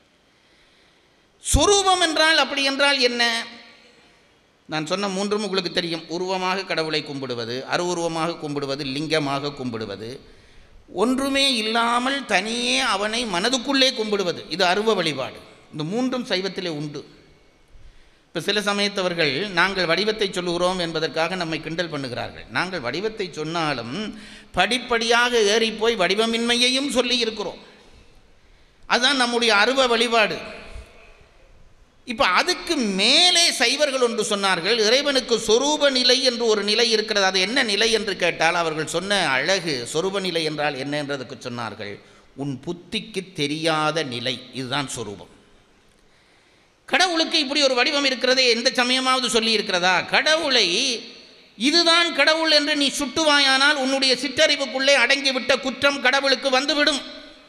சொரூபம் என்றால் அப்படி என்றால் என்ன நான் சொன்ன மூன்றும் உங்களுக்கு தெரியும் உருவமாக கடவுளை கும்பிடுவது அருவுருவமாக கும்பிடுவது லிங்கமாக கும்பிடுவது ஒன்றுமே இல்லாமல் தனியே அவனை மனதுக்குள்ளே கும்பிடுவது இது அருவ வழிபாடு இந்த மூன்றும் சைவத்திலே உண்டு இப்போ சில சமயத்தவர்கள் நாங்கள் வடிவத்தை சொல்லுகிறோம் என்பதற்காக நம்மை கிண்டல் பண்ணுகிறார்கள் நாங்கள் வடிவத்தை சொன்னாலும் படிப்படியாக ஏறிப்போய் வடிவமின்மையையும் சொல்லி இருக்கிறோம் அதுதான் நம்முடைய அருவ வழிபாடு இப்போ அதுக்கு மேலே சைவர்கள் ஒன்று சொன்னார்கள் இறைவனுக்கு சொரூப நிலை என்று ஒரு நிலை இருக்கிறது அது என்ன நிலை என்று கேட்டால் அவர்கள் சொன்ன அழகு சொரூப நிலை என்றால் என்ன என்றதுக்கு சொன்னார்கள் உன் புத்திக்கு தெரியாத நிலை இதுதான் சொரூபம் கடவுளுக்கு இப்படி ஒரு வடிவம் இருக்கிறதே எந்த சமயமாவது சொல்லி இருக்கிறதா கடவுளை இதுதான் கடவுள் என்று நீ சுட்டுவாயானால் உன்னுடைய சிற்றறிவுக்குள்ளே அடங்கிவிட்ட குற்றம் கடவுளுக்கு வந்துவிடும்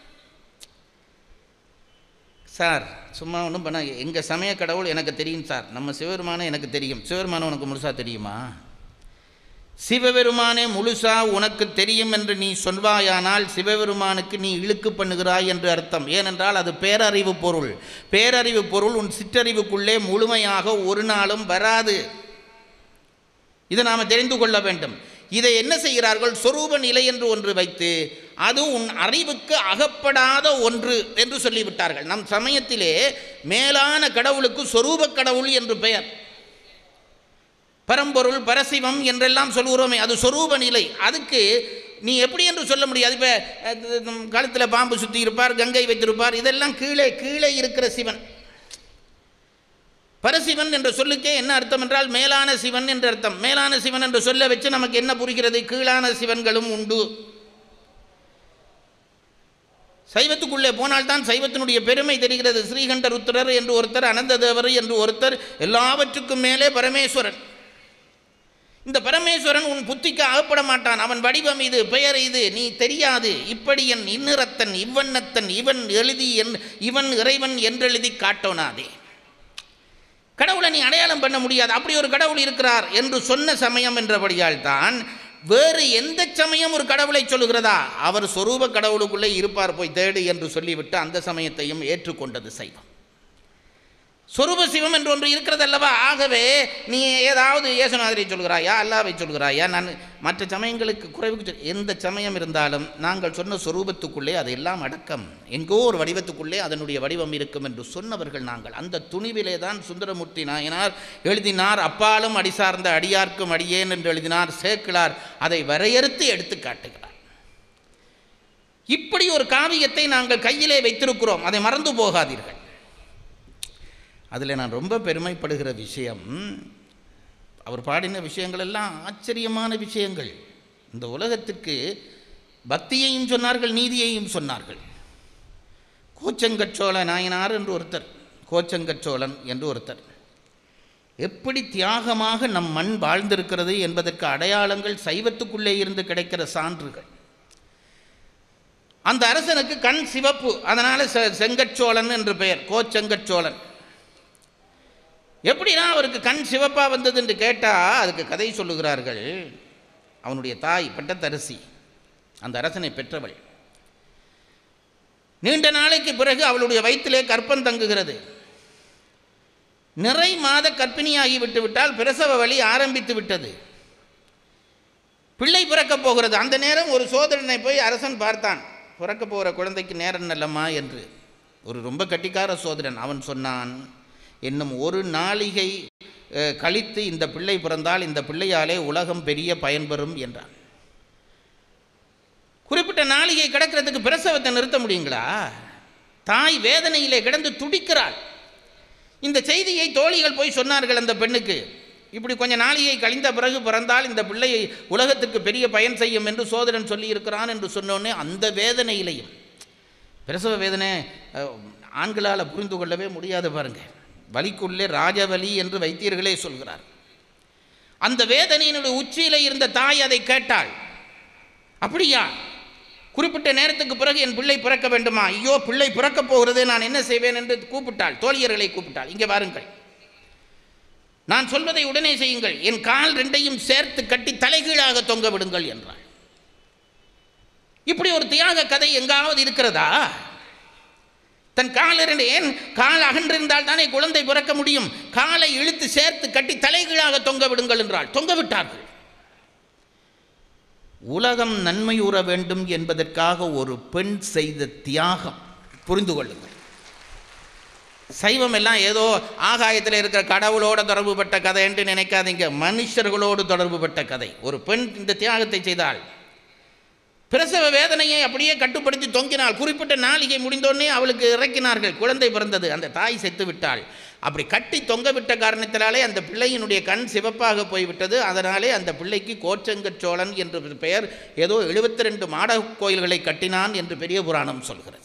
சார் சும்மா ஒன்றும் பண்ண எங்கள் சமய கடவுள் எனக்கு தெரியும் சார் நம்ம சிவபெருமானே எனக்கு தெரியும் சிவபெருமானை உனக்கு முழுசாக தெரியுமா சிவபெருமானே முழுசா உனக்கு தெரியும் என்று நீ சொல்வாயானால் சிவபெருமானுக்கு நீ இழுக்கு பண்ணுகிறாய் என்று அர்த்தம் ஏனென்றால் அது பேரறிவு பொருள் பேரறிவு பொருள் உன் சிற்றறிவுக்குள்ளே முழுமையாக ஒரு நாளும் வராது இதை நாம் தெரிந்து கொள்ள வேண்டும் இதை என்ன செய்கிறார்கள் சொரூப நிலை என்று ஒன்று வைத்து அது உன் அறிவுக்கு அகப்படாத ஒன்று என்று சொல்லிவிட்டார்கள் நம் சமயத்திலே மேலான கடவுளுக்கு சொரூப கடவுள் என்று பெயர் பரம்பொருள் பரசிவம் என்றெல்லாம் சொல்கிறோமே அது சொரூப நிலை அதுக்கு நீ எப்படி என்று சொல்ல முடியாது இப்போ கழுத்தில் பாம்பு சுற்றி இருப்பார் கங்கை வைத்திருப்பார் இதெல்லாம் கீழே கீழே இருக்கிற சிவன் பரசிவன் என்ற சொல்லுக்கே என்ன அர்த்தம் என்றால் மேலான சிவன் என்ற அர்த்தம் மேலான சிவன் என்று சொல்ல வச்சு நமக்கு என்ன புரிகிறது கீழான சிவன்களும் உண்டு சைவத்துக்குள்ளே போனால்தான் சைவத்தினுடைய பெருமை தெரிகிறது ஸ்ரீகண்ட ருத்ரர் என்று ஒருத்தர் அனந்ததேவர் என்று ஒருத்தர் எல்லாவற்றுக்கும் மேலே பரமேஸ்வரன் இந்த பரமேஸ்வரன் உன் புத்திக்கு அகப்பட மாட்டான் அவன் வடிவம் இது பெயர் இது நீ தெரியாது இப்படி என் இன்னிறத்தன் இவ்வண்ணத்தன் இவன் எழுதி என் இவன் இறைவன் என்றெழுதி காட்டோனாதே கடவுளை நீ அடையாளம் பண்ண முடியாது அப்படி ஒரு கடவுள் இருக்கிறார் என்று சொன்ன சமயம் என்றபடியால் தான் வேறு எந்த சமயம் ஒரு கடவுளை சொல்லுகிறதா அவர் சொரூப கடவுளுக்குள்ளே இருப்பார் போய் தேடு என்று சொல்லிவிட்டு அந்த சமயத்தையும் ஏற்றுக்கொண்டது சைவம் சொரூப சிவம் என்று ஒன்று இருக்கிறது அல்லவா ஆகவே நீ ஏதாவது இயேசுநாதரை சொல்கிறாயா அல்லாவை சொல்கிறாயா நான் மற்ற சமயங்களுக்கு குறைவுக்கு சொல்- எந்த சமயம் இருந்தாலும் நாங்கள் சொன்ன சொரூபத்துக்குள்ளே அது எல்லாம் அடக்கம் எங்கோ ஒரு வடிவத்துக்குள்ளே அதனுடைய வடிவம் இருக்கும் என்று சொன்னவர்கள் நாங்கள் அந்த துணிவிலே தான் சுந்தரமூர்த்தி நாயனார் எழுதினார் அப்பாலும் அடி சார்ந்த அடியார்க்கும் அடியேன் என்று எழுதினார் சேக்கிழார் அதை வரையறுத்து எடுத்து காட்டுகிறார் இப்படி ஒரு காவியத்தை நாங்கள் கையிலே வைத்திருக்கிறோம் அதை மறந்து போகாதீர்கள் அதில் நான் ரொம்ப பெருமைப்படுகிற விஷயம் அவர் பாடின விஷயங்கள் எல்லாம் ஆச்சரியமான விஷயங்கள் இந்த உலகத்திற்கு பக்தியையும் சொன்னார்கள் நீதியையும் சொன்னார்கள் கோச்சங்கச்சோழ நாயனார் என்று ஒருத்தர் கோச்சங்கச்சோழன் என்று ஒருத்தர் எப்படி தியாகமாக நம் மண் வாழ்ந்திருக்கிறது என்பதற்கு அடையாளங்கள் சைவத்துக்குள்ளே இருந்து கிடைக்கிற சான்றுகள் அந்த அரசனுக்கு கண் சிவப்பு அதனால் செ செங்கச்சோழன் என்று பெயர் கோச்செங்கச்சோழன் எப்படின்னா அவருக்கு கண் சிவப்பாக வந்தது என்று கேட்டால் அதுக்கு கதை சொல்லுகிறார்கள் அவனுடைய தாய் பட்டத்தரசி அந்த அரசனை பெற்றவள் நீண்ட நாளைக்கு பிறகு அவளுடைய வயிற்றிலே கற்பம் தங்குகிறது நிறை மாத கர்ப்பிணியாகி விட்டு விட்டால் பிரசவ வலி ஆரம்பித்து விட்டது பிள்ளை பிறக்கப் போகிறது அந்த நேரம் ஒரு சோதரனை போய் அரசன் பார்த்தான் பிறக்க போகிற குழந்தைக்கு நேரம் நல்லம்மா என்று ஒரு ரொம்ப கட்டிக்கார சோதரன் அவன் சொன்னான் இன்னும் ஒரு நாளிகை அஹ், கழித்து இந்த பிள்ளை பிறந்தால் இந்த பிள்ளையாலே உலகம் பெரிய பயன்பெறும் என்றான் குறிப்பிட்ட நாளிகை கிடக்கிறதுக்கு பிரசவத்தை நிறுத்த முடியுங்களா தாய் வேதனையிலே கிடந்து துடிக்கிறாள் இந்த செய்தியை தோழிகள் போய் சொன்னார்கள் அந்த பெண்ணுக்கு இப்படி கொஞ்ச நாளிகை கழிந்த பிறகு பிறந்தால் இந்த பிள்ளையை உலகத்துக்கு பெரிய பயன் செய்யும் என்று சோதரன் சொல்லி இருக்கிறான் என்று சொன்னோன்னே அந்த வேதனையிலையும் பிரசவ வேதனை அஹ், ஆண்களால் புரிந்து கொள்ளவே முடியாது பாருங்க வலிக்குள்ளே ராஜவலி என்று வைத்தியர்களே சொல்கிறார் அந்த வேதனையினுடைய உச்சியிலே இருந்த தாய் அதை கேட்டாள் அப்படியா குறிப்பிட்ட நேரத்துக்கு பிறகு என் பிள்ளை பிறக்க வேண்டுமா ஐயோ பிள்ளை பிறக்கப் போகிறது நான் என்ன செய்வேன் என்று கூப்பிட்டாள் தோழியர்களை கூப்பிட்டாள் இங்கே வாருங்கள் நான் சொல்வதை உடனே செய்யுங்கள் என் கால் ரெண்டையும் சேர்த்து கட்டி தலைகீழாக தொங்க விடுங்கள் என்றாள் இப்படி ஒரு தியாக கதை எங்காவது இருக்கிறதா தன் கால் இரண்டு ஏன் கால் அகன்றிருந்தால் தானே குழந்தை பிறக்க முடியும் காலை இழுத்து சேர்த்து கட்டி தலைகீழாக தொங்க விடுங்கள் என்றாள் தொங்க விட்டார்கள் உலகம் நன்மையுற வேண்டும் என்பதற்காக ஒரு பெண் செய்த தியாகம் புரிந்து கொள்ளுங்கள் சைவம் எல்லாம் ஏதோ ஆகாயத்தில் இருக்கிற கடவுளோட தொடர்புபட்ட கதை என்று நினைக்காதீங்க மனுஷர்களோடு தொடர்புபட்ட கதை ஒரு பெண் இந்த தியாகத்தை செய்தாள் பிரசவ வேதனையை அப்படியே கட்டுப்படுத்தி தொங்கினாள் குறிப்பிட்ட நாளிகை முடிந்தோடனே அவளுக்கு இறக்கினார்கள் குழந்தை பிறந்தது அந்த தாய் செத்து விட்டாள் அப்படி கட்டி தொங்க விட்ட காரணத்தினாலே அந்த பிள்ளையினுடைய கண் சிவப்பாக போய்விட்டது அதனாலே அந்த பிள்ளைக்கு கோச்சங்கச் சோழன் என்று பெயர் ஏதோ எழுபத்தி ரெண்டு மாட கோயில்களை கட்டினான் என்று பெரிய புராணம் சொல்கிறது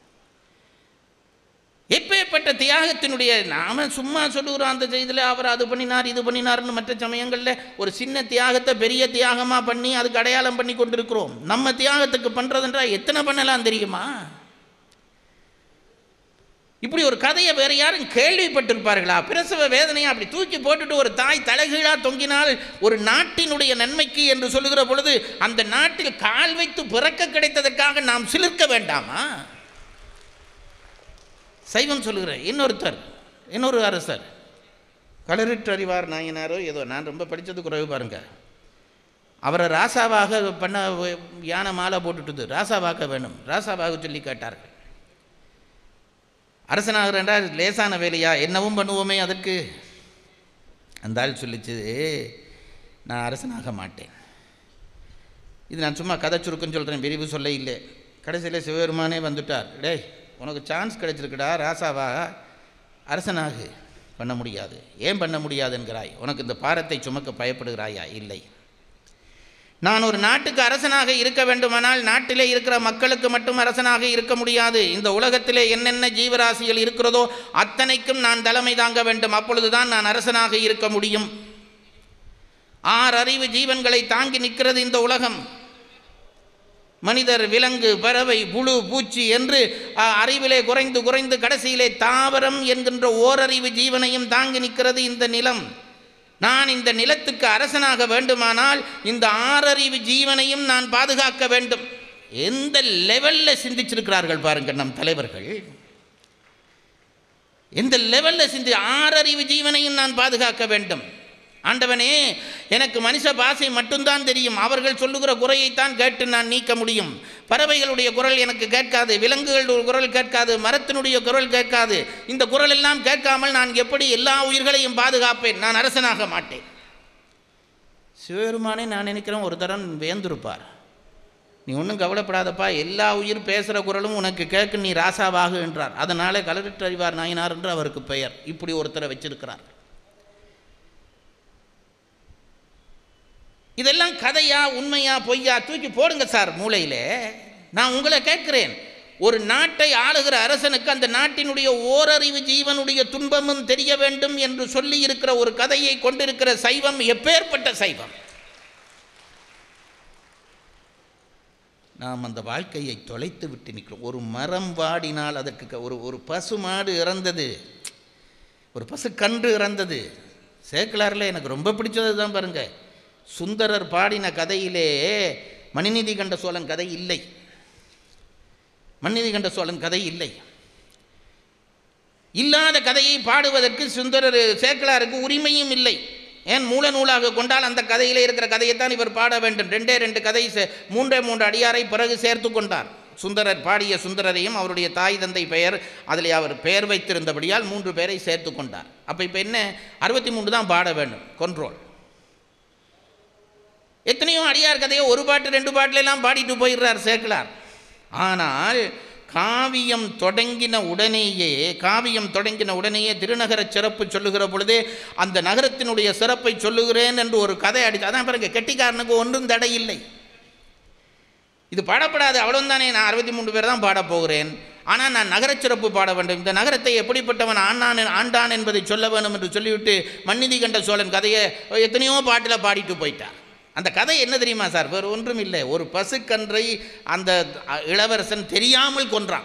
எப்பேற்பட்ட தியாகத்தினுடைய நாம சும்மா சொல்லுகிறோம் அந்த செய்தியில் அவர் அது பண்ணினார் இது பண்ணினார்னு மற்ற சமயங்களில் ஒரு சின்ன தியாகத்தை பெரிய தியாகமாக பண்ணி அதுக்கு அடையாளம் பண்ணி கொண்டிருக்கிறோம் நம்ம தியாகத்துக்கு பண்ணுறதுன்றா எத்தனை பண்ணலாம் தெரியுமா இப்படி ஒரு கதையை வேற யாரும் கேள்விப்பட்டிருப்பார்களா பிரசவ வேதனையை அப்படி தூக்கி போட்டுட்டு ஒரு தாய் தலைகீழா தொங்கினால் ஒரு நாட்டினுடைய நன்மைக்கு என்று சொல்லுகிற பொழுது அந்த நாட்டில் கால் வைத்து பிறக்க கிடைத்ததற்காக நாம் சிலிர்க்க வேண்டாமா சைவம் சொல்லுகிற இன்னொருத்தர் இன்னொரு அரசர் களரிற்றறிவார் நாயனாரோ ஏதோ நான் ரொம்ப படித்தது குறைவு பாருங்க அவரை ராசாவாக பண்ண யானை மாலை போட்டுட்டுது ராசாவாக்க வேணும் ராசாவாக சொல்லி கேட்டார்கள் அரசனாகிறண்டா லேசான வேலையா என்னவும் பண்ணுவோமே அதற்கு அந்த ஆள் சொல்லிச்சு நான் அரசனாக மாட்டேன் இது நான் சும்மா கதை சுருக்குன்னு சொல்கிறேன் விரிவு சொல்ல இல்லை கடைசியில் சிவபெருமானே வந்துட்டார் டேய் உனக்கு சான்ஸ் கிடைச்சிருக்குடா ராசாவா அரசனாகு பண்ண முடியாது ஏன் பண்ண முடியாது என்கிறாய் உனக்கு இந்த பாரத்தை சுமக்க பயப்படுகிறாயா இல்லை நான் ஒரு நாட்டுக்கு அரசனாக இருக்க வேண்டுமானால் நாட்டிலே இருக்கிற மக்களுக்கு மட்டும் அரசனாக இருக்க முடியாது இந்த உலகத்திலே என்னென்ன ஜீவராசிகள் இருக்கிறதோ அத்தனைக்கும் நான் தலைமை தாங்க வேண்டும் அப்பொழுதுதான் நான் அரசனாக இருக்க முடியும் ஆறு அறிவு ஜீவன்களை தாங்கி நிற்கிறது இந்த உலகம் மனிதர் விலங்கு பறவை புழு பூச்சி என்று அ, அறிவிலே குறைந்து குறைந்து கடைசியிலே தாவரம் என்கின்ற ஓரறிவு ஜீவனையும் தாங்கி நிற்கிறது இந்த நிலம் நான் இந்த நிலத்துக்கு அரசனாக வேண்டுமானால் இந்த ஆறறிவு ஜீவனையும் நான் பாதுகாக்க வேண்டும் எந்த லெவலில் சிந்திச்சிருக்கிறார்கள் பாருங்கள் நம் தலைவர்கள் எந்த லெவலில் சிந்தி ஆறறிவு ஜீவனையும் நான் பாதுகாக்க வேண்டும் ஆண்டவனே எனக்கு மனுஷ பாஷை மட்டும்தான் தெரியும் அவர்கள் சொல்லுகிற குறையைத்தான் கேட்டு நான் நீக்க முடியும் பறவைகளுடைய குரல் எனக்கு கேட்காது விலங்குகளுடைய குரல் கேட்காது மரத்தினுடைய குரல் கேட்காது இந்த குரல் எல்லாம் கேட்காமல் நான் எப்படி எல்லா உயிர்களையும் பாதுகாப்பேன் நான் அரசனாக மாட்டேன் சிவபெருமானே நான் நினைக்கிறேன் ஒரு தரம் வேந்திருப்பார் நீ ஒன்றும் கவலைப்படாதப்பா எல்லா உயிர் பேசுகிற குரலும் உனக்கு கேட்க நீ ராசாவாகு என்றார் அதனாலே கலரிட்டறிவார் நாயனார் என்று அவருக்கு பெயர் இப்படி ஒருத்தரை வச்சிருக்கிறார் இதெல்லாம் கதையா உண்மையா பொய்யா தூக்கி போடுங்க சார் மூளையிலே நான் உங்களை கேட்கிறேன் ஒரு நாட்டை ஆளுகிற அரசனுக்கு அந்த நாட்டினுடைய ஓரறிவு ஜீவனுடைய துன்பமும் தெரிய வேண்டும் என்று சொல்லி இருக்கிற ஒரு கதையை கொண்டிருக்கிற சைவம் எப்பேற்பட்ட சைவம் நாம் அந்த வாழ்க்கையை தொலைத்து விட்டு நிற்கிறோம் ஒரு மரம் வாடினால் அதற்கு க- ஒரு ஒரு பசு மாடு இறந்தது ஒரு பசு கன்று இறந்தது சேக்கலாரில் எனக்கு ரொம்ப பிடிச்சது தான் பாருங்க சுந்தரர் பாடின கதையிலே மணிநீதி கண்ட சோழன் கதை இல்லை மணிநீதி கண்ட சோழன் கதை இல்லை இல்லாத கதையை பாடுவதற்கு சுந்தரர் சேக்கலாருக்கு உரிமையும் இல்லை ஏன் மூல நூலாக கொண்டால் அந்த கதையிலே இருக்கிற கதையைத்தான் இவர் பாட வேண்டும் ரெண்டே ரெண்டு கதை சே- மூன்றே மூன்று அடியாரை பிறகு சேர்த்து கொண்டார் சுந்தரர் பாடிய சுந்தரரையும் அவருடைய தாய் தந்தை பெயர் அதில் அவர் பெயர் வைத்திருந்தபடியால் மூன்று பேரை சேர்த்து கொண்டார் அப்போ இப்போ என்ன அறுபத்தி மூன்று தான் பாட வேண்டும் கொன்றோல் எத்தனையோ அடியார் கதையை ஒரு பாட்டு ரெண்டு பாட்டுல எல்லாம் பாடிட்டு போயிடுறார் சேக்கலார் ஆனால் காவியம் தொடங்கின உடனேயே காவியம் தொடங்கின உடனேயே திருநகர சிறப்பு சொல்லுகிற பொழுதே அந்த நகரத்தினுடைய சிறப்பை சொல்லுகிறேன் என்று ஒரு கதை அடிச்சு அதான் பாருங்க கெட்டிக்காரனுக்கு ஒன்றும் தடை இல்லை இது பாடப்படாது அவ்வளவுதானே நான் அறுபத்தி மூன்று பேர் தான் பாடப் போகிறேன் ஆனால் நான் நகரச் சிறப்பு பாட வேண்டும் இந்த நகரத்தை எப்படிப்பட்டவன் ஆண்டான் ஆண்டான் என்பதை சொல்ல வேண்டும் என்று சொல்லிவிட்டு மன்னிதி கண்ட சோழன் கதையை எத்தனையோ பாட்டில் பாடிட்டு போயிட்டார் அந்த கதை என்ன தெரியுமா சார் வேறு ஒன்றும் இல்லை ஒரு பசுக்கன்றை அந்த அ- இளவரசன் தெரியாமல் கொன்றான்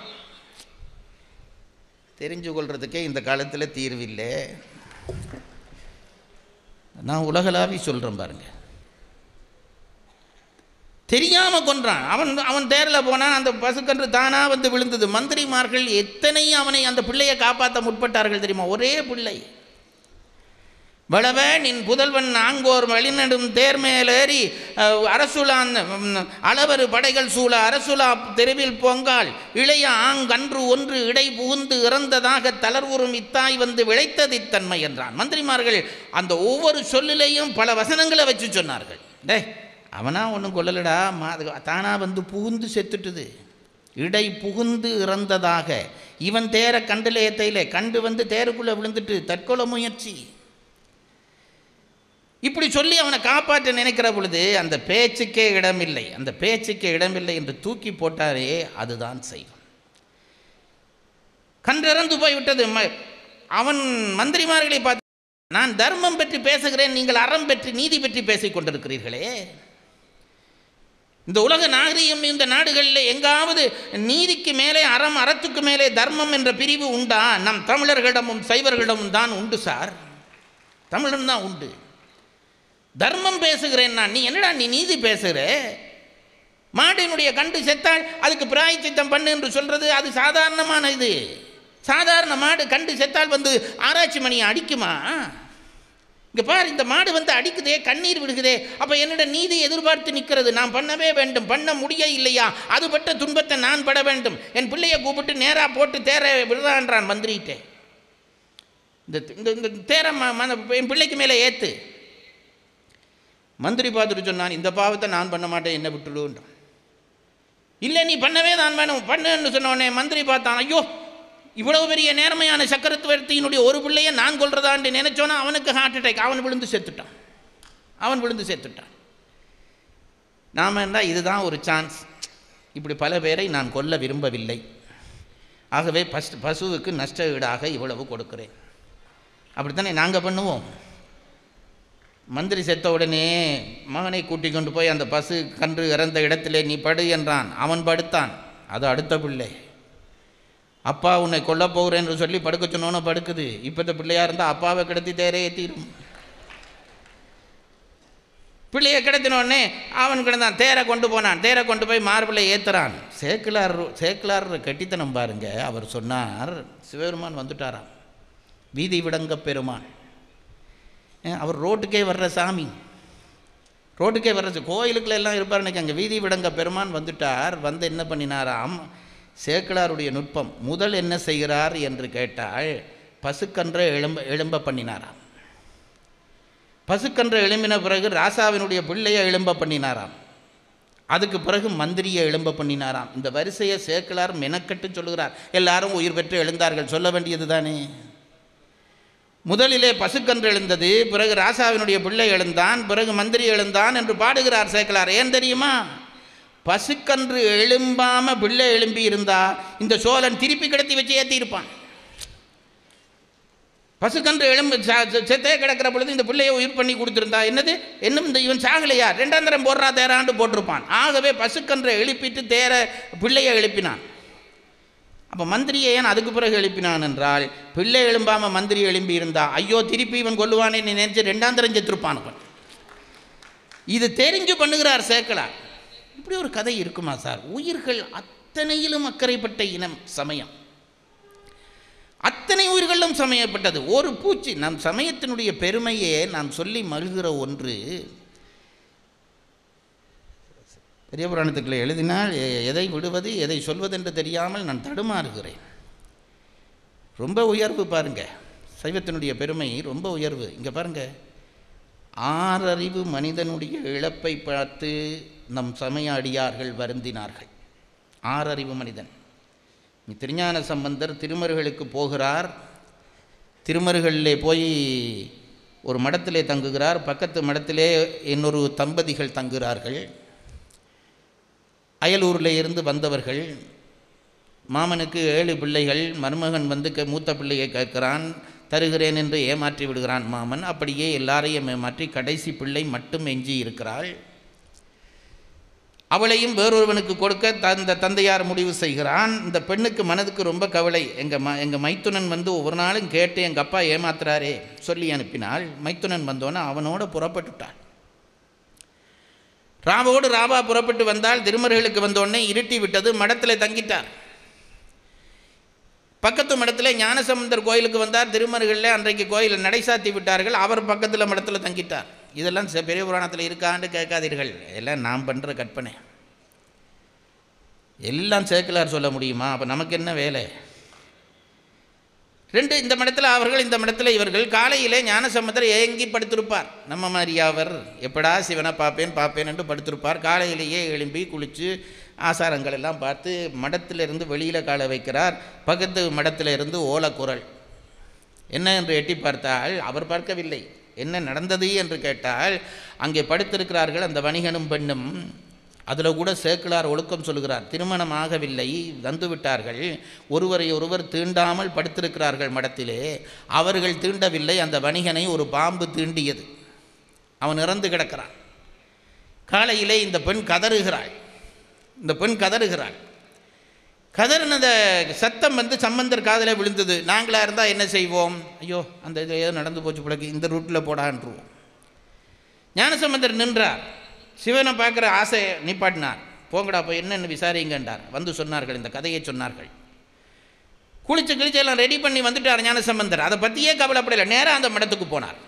தெரிஞ்சு கொள்றதுக்கே இந்த காலத்தில் தீர்வில்லை நான் உலகளாவி சொல்கிறேன் பாருங்க தெரியாம கொன்றான் அவன் அவன் தேரில் போனான் அந்த பசுக்கன்று தானா வந்து விழுந்தது மந்திரிமார்கள் எத்தனை அவனை அந்த பிள்ளையை காப்பாற்ற முற்பட்டார்கள் தெரியுமா ஒரே பிள்ளை வளவ நின் புதல்வன் ஆங்கோர் வழிநடும் தேர்மேலேறி அஹ், அரசுலான் ம், அளவரு படைகள் சூழ அரசுலா தெருவில் பொங்கால் இளைய ஆங்கன்று ஒன்று இடை புகுந்து இறந்ததாக தளர்வுறும் இத்தாய் வந்து விளைத்தது இத்தன்மை என்றான் மந்திரிமார்கள் அந்த ஒவ்வொரு சொல்லிலேயும் பல வசனங்களை வச்சு சொன்னார்கள் டேய் அவனா ஒன்றும் கொல்லலடா மா அது தானா வந்து புகுந்து செத்துட்டுது இடை புகுந்து இறந்ததாக இவன் தேர கண்டில் ஏத்தையிலே கண்டு வந்து தேருக்குள்ளே விழுந்துட்டு தற்கொலை முயற்சி இப்படி சொல்லி அவனை காப்பாற்ற நினைக்கிற பொழுது அந்த பேச்சுக்கே இடமில்லை அந்த பேச்சுக்கே இடமில்லை என்று தூக்கி போட்டாரே அதுதான் செய்வன் கன்றிறந்து போய்விட்டது ம- அவன் மந்திரிமார்களை பார்த்து நான் தர்மம் பற்றி பேசுகிறேன் நீங்கள் அறம் பற்றி நீதி பற்றி பேசிக் கொண்டிருக்கிறீர்களே இந்த உலக நாகரிகம் இந்த நாடுகளில் எங்காவது நீதிக்கு மேலே அறம் அறத்துக்கு மேலே தர்மம் என்ற பிரிவு உண்டா நம் தமிழர்களிடமும் சைவர்களிடமும் தான் உண்டு சார் தமிழன் தான் உண்டு தர்மம் பேசுகிறேன் நான் நீ என்னடா நீ நீதி பேசுகிற மாட்டினுடைய கண்டு செத்தால் அதுக்கு பிராயச்சித்தம் பண்ணு என்று சொல்றது அது சாதாரணமான இது சாதாரண மாடு கண்டு செத்தால் வந்து ஆராய்ச்சி மணியை அடிக்குமா இங்கே பார் இந்த மாடு வந்து அடிக்குதே கண்ணீர் விடுகுதே அப்போ என்னோட நீதி எதிர்பார்த்து நிற்கிறது நான் பண்ணவே வேண்டும் பண்ண முடிய இல்லையா அது பட்ட துன்பத்தை நான் பட வேண்டும் என் பிள்ளையை கூப்பிட்டு நேராக போட்டு தேர விடுறான்றான் மந்திரிகிட்டே இந்த இந்த இந்த தேர ம- ம- என் பிள்ளைக்கு மேலே ஏற்று மந்திரி பார்த்துட்டு சொன்னான் இந்த பாவத்தை நான் பண்ண மாட்டேன் என்ன விட்டுடுன்றான் இல்லை நீ பண்ணவே தான் வேணும் பண்ணுன்னு சொன்ன உடனே மந்திரி பார்த்தான் ஐயோ இவ்வளவு பெரிய நேர்மையான சக்கரத்துவர்த்தியினுடைய ஒரு பிள்ளையை நான் கொள்றதான்னு நினைச்சோன்னா அவனுக்கு ஹார்ட் அட்டாக் அவன் விழுந்து செத்துட்டான் அவன் விழுந்து செத்துட்டான் நாம் இருந்தால் இதுதான் ஒரு சான்ஸ் இப்படி பல பேரை நான் கொல்ல விரும்பவில்லை ஆகவே பஸ் பசுவுக்கு நஷ்ட ஈடாக இவ்வளவு கொடுக்கிறேன் அப்படித்தானே நாங்கள் பண்ணுவோம் மந்திரி செத்த உடனே மகனை கூட்டிக் கொண்டு போய் அந்த பசு கன்று இறந்த இடத்திலே நீ படு என்றான் அவன் படுத்தான் அது அடுத்த பிள்ளை அப்பா உன்னை கொல்ல போகிறேன் என்று சொல்லி படுக்க சொன்னோன்னு படுக்குது இப்போ இந்த பிள்ளையா இருந்தால் அப்பாவை கிடத்தி தேரே ஏற்றிடும் பிள்ளையை கிடத்தினோடனே அவன் கிடந்தான் தேரை கொண்டு போனான் தேரை கொண்டு போய் மார்பிளை ஏற்றுறான் சேக்கிலார் சேக்கிலார் கெட்டித்தனம் பாருங்க அவர் சொன்னார் சிவபெருமான் வந்துட்டாராம் வீதி விடங்க பெருமான் ஏன், அவர் ரோட்டுக்கே வர்ற சாமி ரோட்டுக்கே வர்ற சா- கோயிலுக்குள்ள எல்லாம் இருப்பார் இன்னைக்கு அங்கே வீதி விடங்க பெருமான் வந்துட்டார் வந்து என்ன பண்ணினாராம் சேக்கிலாருடைய நுட்பம் முதல் என்ன செய்கிறார் என்று கேட்டால் பசுக்கன்றை எழும்ப எழும்ப பண்ணினாராம் பசுக்கன்றை எழும்பின பிறகு ராசாவினுடைய பிள்ளையை எழும்ப பண்ணினாராம் அதுக்கு பிறகு மந்திரியை எழும்ப பண்ணினாராம் இந்த வரிசையை சேக்கிலார் மெனக்கட்டு சொல்லுகிறார் எல்லாரும் உயிர் பெற்று எழுந்தார்கள் சொல்ல வேண்டியது தானே முதலிலே பசுக்கன்று எழுந்தது பிறகு ராசாவினுடைய பிள்ளை எழுந்தான் பிறகு மந்திரி எழுந்தான் என்று பாடுகிறார் சேக்கலார் ஏன் தெரியுமா பசுக்கன்று எழும்பாம பிள்ளை எழும்பி இருந்தா இந்த சோழன் திருப்பி கிடத்தி வச்சு ஏற்றி இருப்பான் பசுக்கன்று எழும்பு ச- ச- செத்தே கிடக்கிற பொழுது இந்த பிள்ளையை உயிர் பண்ணி கொடுத்துருந்தா என்னது இன்னும் இந்த இவன் சாகலையா ரெண்டாம் தரம் போடுறா தேராண்டு போட்டிருப்பான் ஆகவே பசுக்கன்றை எழுப்பிட்டு தேர பிள்ளையை எழுப்பினான் அப்போ மந்திரியை ஏன் அதுக்கு பிறகு எழுப்பினான் என்றால் பிள்ளை எழும்பாம மந்திரி எழும்பி இருந்தா ஐயோ திருப்பி இவன் கொல்லுவானே நீ நினைச்சு ரெண்டாம் தரம் செத்துருப்பான் அவன் இது தெரிஞ்சு பண்ணுகிறார் சேக்கலா இப்படி ஒரு கதை இருக்குமா சார் உயிர்கள் அத்தனையிலும் அக்கறைப்பட்ட இனம் சமயம் அத்தனை உயிர்களும் சமயப்பட்டது ஒரு பூச்சி நம் சமயத்தினுடைய பெருமையே நாம் சொல்லி மல்கிற ஒன்று பெரிய புராணத்துக்குள்ள எழுதினால் எ- எதை விடுவது எதை சொல்வதென்று தெரியாமல் நான் தடுமாறுகிறேன் ரொம்ப உயர்வு பாருங்க சைவத்தினுடைய பெருமை ரொம்ப உயர்வு இங்கே பாருங்க ஆறறிவு மனிதனுடைய இழப்பை பார்த்து நம் சமய அடியார்கள் வருந்தினார்கள் ஆறறிவு மனிதன் இங்க திருஞான சம்பந்தர் திருமருகளுக்கு போகிறார் திருமருகளிலே போய் ஒரு மடத்திலே தங்குகிறார் பக்கத்து மடத்திலே இன்னொரு தம்பதிகள் தங்குகிறார்கள் அயலூரில் இருந்து வந்தவர்கள் மாமனுக்கு ஏழு பிள்ளைகள் மருமகன் வந்து கே- மூத்த பிள்ளையை கேட்கிறான் தருகிறேன் என்று ஏமாற்றி விடுகிறான் மாமன் அப்படியே எல்லாரையும் ஏமாற்றி கடைசி பிள்ளை மட்டும் எஞ்சி இருக்கிறாள் அவளையும் வேறொருவனுக்கு கொடுக்க தந்த தந்தையார் முடிவு செய்கிறான் இந்த பெண்ணுக்கு மனதுக்கு ரொம்ப கவலை எங்கள் ம எங்கள் மைத்துனன் வந்து ஒவ்வொரு நாளும் கேட்டு எங்கள் அப்பா ஏமாத்துறாரே சொல்லி அனுப்பினாள் மைத்துனன் வந்தோன்னே அவனோட புறப்பட்டுட்டாள் ராவோடு ராவா புறப்பட்டு வந்தால் திருமருகளுக்கு வந்தோடனே இருட்டி விட்டது மடத்தில் தங்கிட்டார் பக்கத்து மடத்தில் ஞானசம்பந்தர் கோயிலுக்கு வந்தார் திருமருகளில் அன்றைக்கு கோயிலை நடை சாத்தி விட்டார்கள் அவர் பக்கத்தில் மடத்தில் தங்கிட்டார் இதெல்லாம் செ- பெரிய புராணத்தில் இருக்கான்னு கேட்காதீர்கள் எல்லாம் நாம் பண்ணுற கற்பனை எல்லாம் சேக்கிலார் சொல்ல முடியுமா அப்போ நமக்கு என்ன வேலை ரெண்டு இந்த மடத்தில் அவர்கள் இந்த மடத்தில் இவர்கள் காலையிலே ஞானசம்பந்தர் ஏங்கி படுத்திருப்பார் நம்ம மாதிரியாவர் எப்படா சிவனை பார்ப்பேன் பார்ப்பேன் என்று படுத்திருப்பார் காலையிலேயே எழும்பி குளித்து ஆசாரங்கள் எல்லாம் பார்த்து மடத்திலிருந்து வெளியில் காலை வைக்கிறார் பக்கத்து மடத்தில் இருந்து ஓலக்குரல் என்ன என்று எட்டி பார்த்தால் அவர் பார்க்கவில்லை என்ன நடந்தது என்று கேட்டால் அங்கே படுத்திருக்கிறார்கள் அந்த வணிகனும் பெண்ணும் அதில் கூட சேக்கிலார் ஒழுக்கம் சொல்கிறார் திருமணம் ஆகவில்லை வந்து விட்டார்கள் ஒருவரை ஒருவர் தீண்டாமல் படுத்திருக்கிறார்கள் மடத்திலே அவர்கள் தீண்டவில்லை அந்த வணிகனை ஒரு பாம்பு தீண்டியது அவன் இறந்து கிடக்கிறான் காலையிலே இந்த பெண் கதறுகிறாள் இந்த பெண் கதறுகிறாள் கதறினத சத்தம் வந்து சம்பந்தர் காதில் விழுந்தது நாங்களாக இருந்தால் என்ன செய்வோம் ஐயோ அந்த இது ஏதோ நடந்து போச்சு பிள்ளைக்கு இந்த ரூட்டில் போடான்றுவோம் ஞானசம்பந்தர் நின்றார் சிவனை பார்க்குற ஆசை நிப்பாட்டினார் போங்கடா போய் என்னென்னு விசாரிங்கன்றார் வந்து சொன்னார்கள் இந்த கதையை சொன்னார்கள் குளிச்சு கிழிச்சு எல்லாம் ரெடி பண்ணி வந்துட்டார் ஞானசம்பந்தர் அதை பற்றியே கவலைப்படலை நேராக அந்த மடத்துக்கு போனார்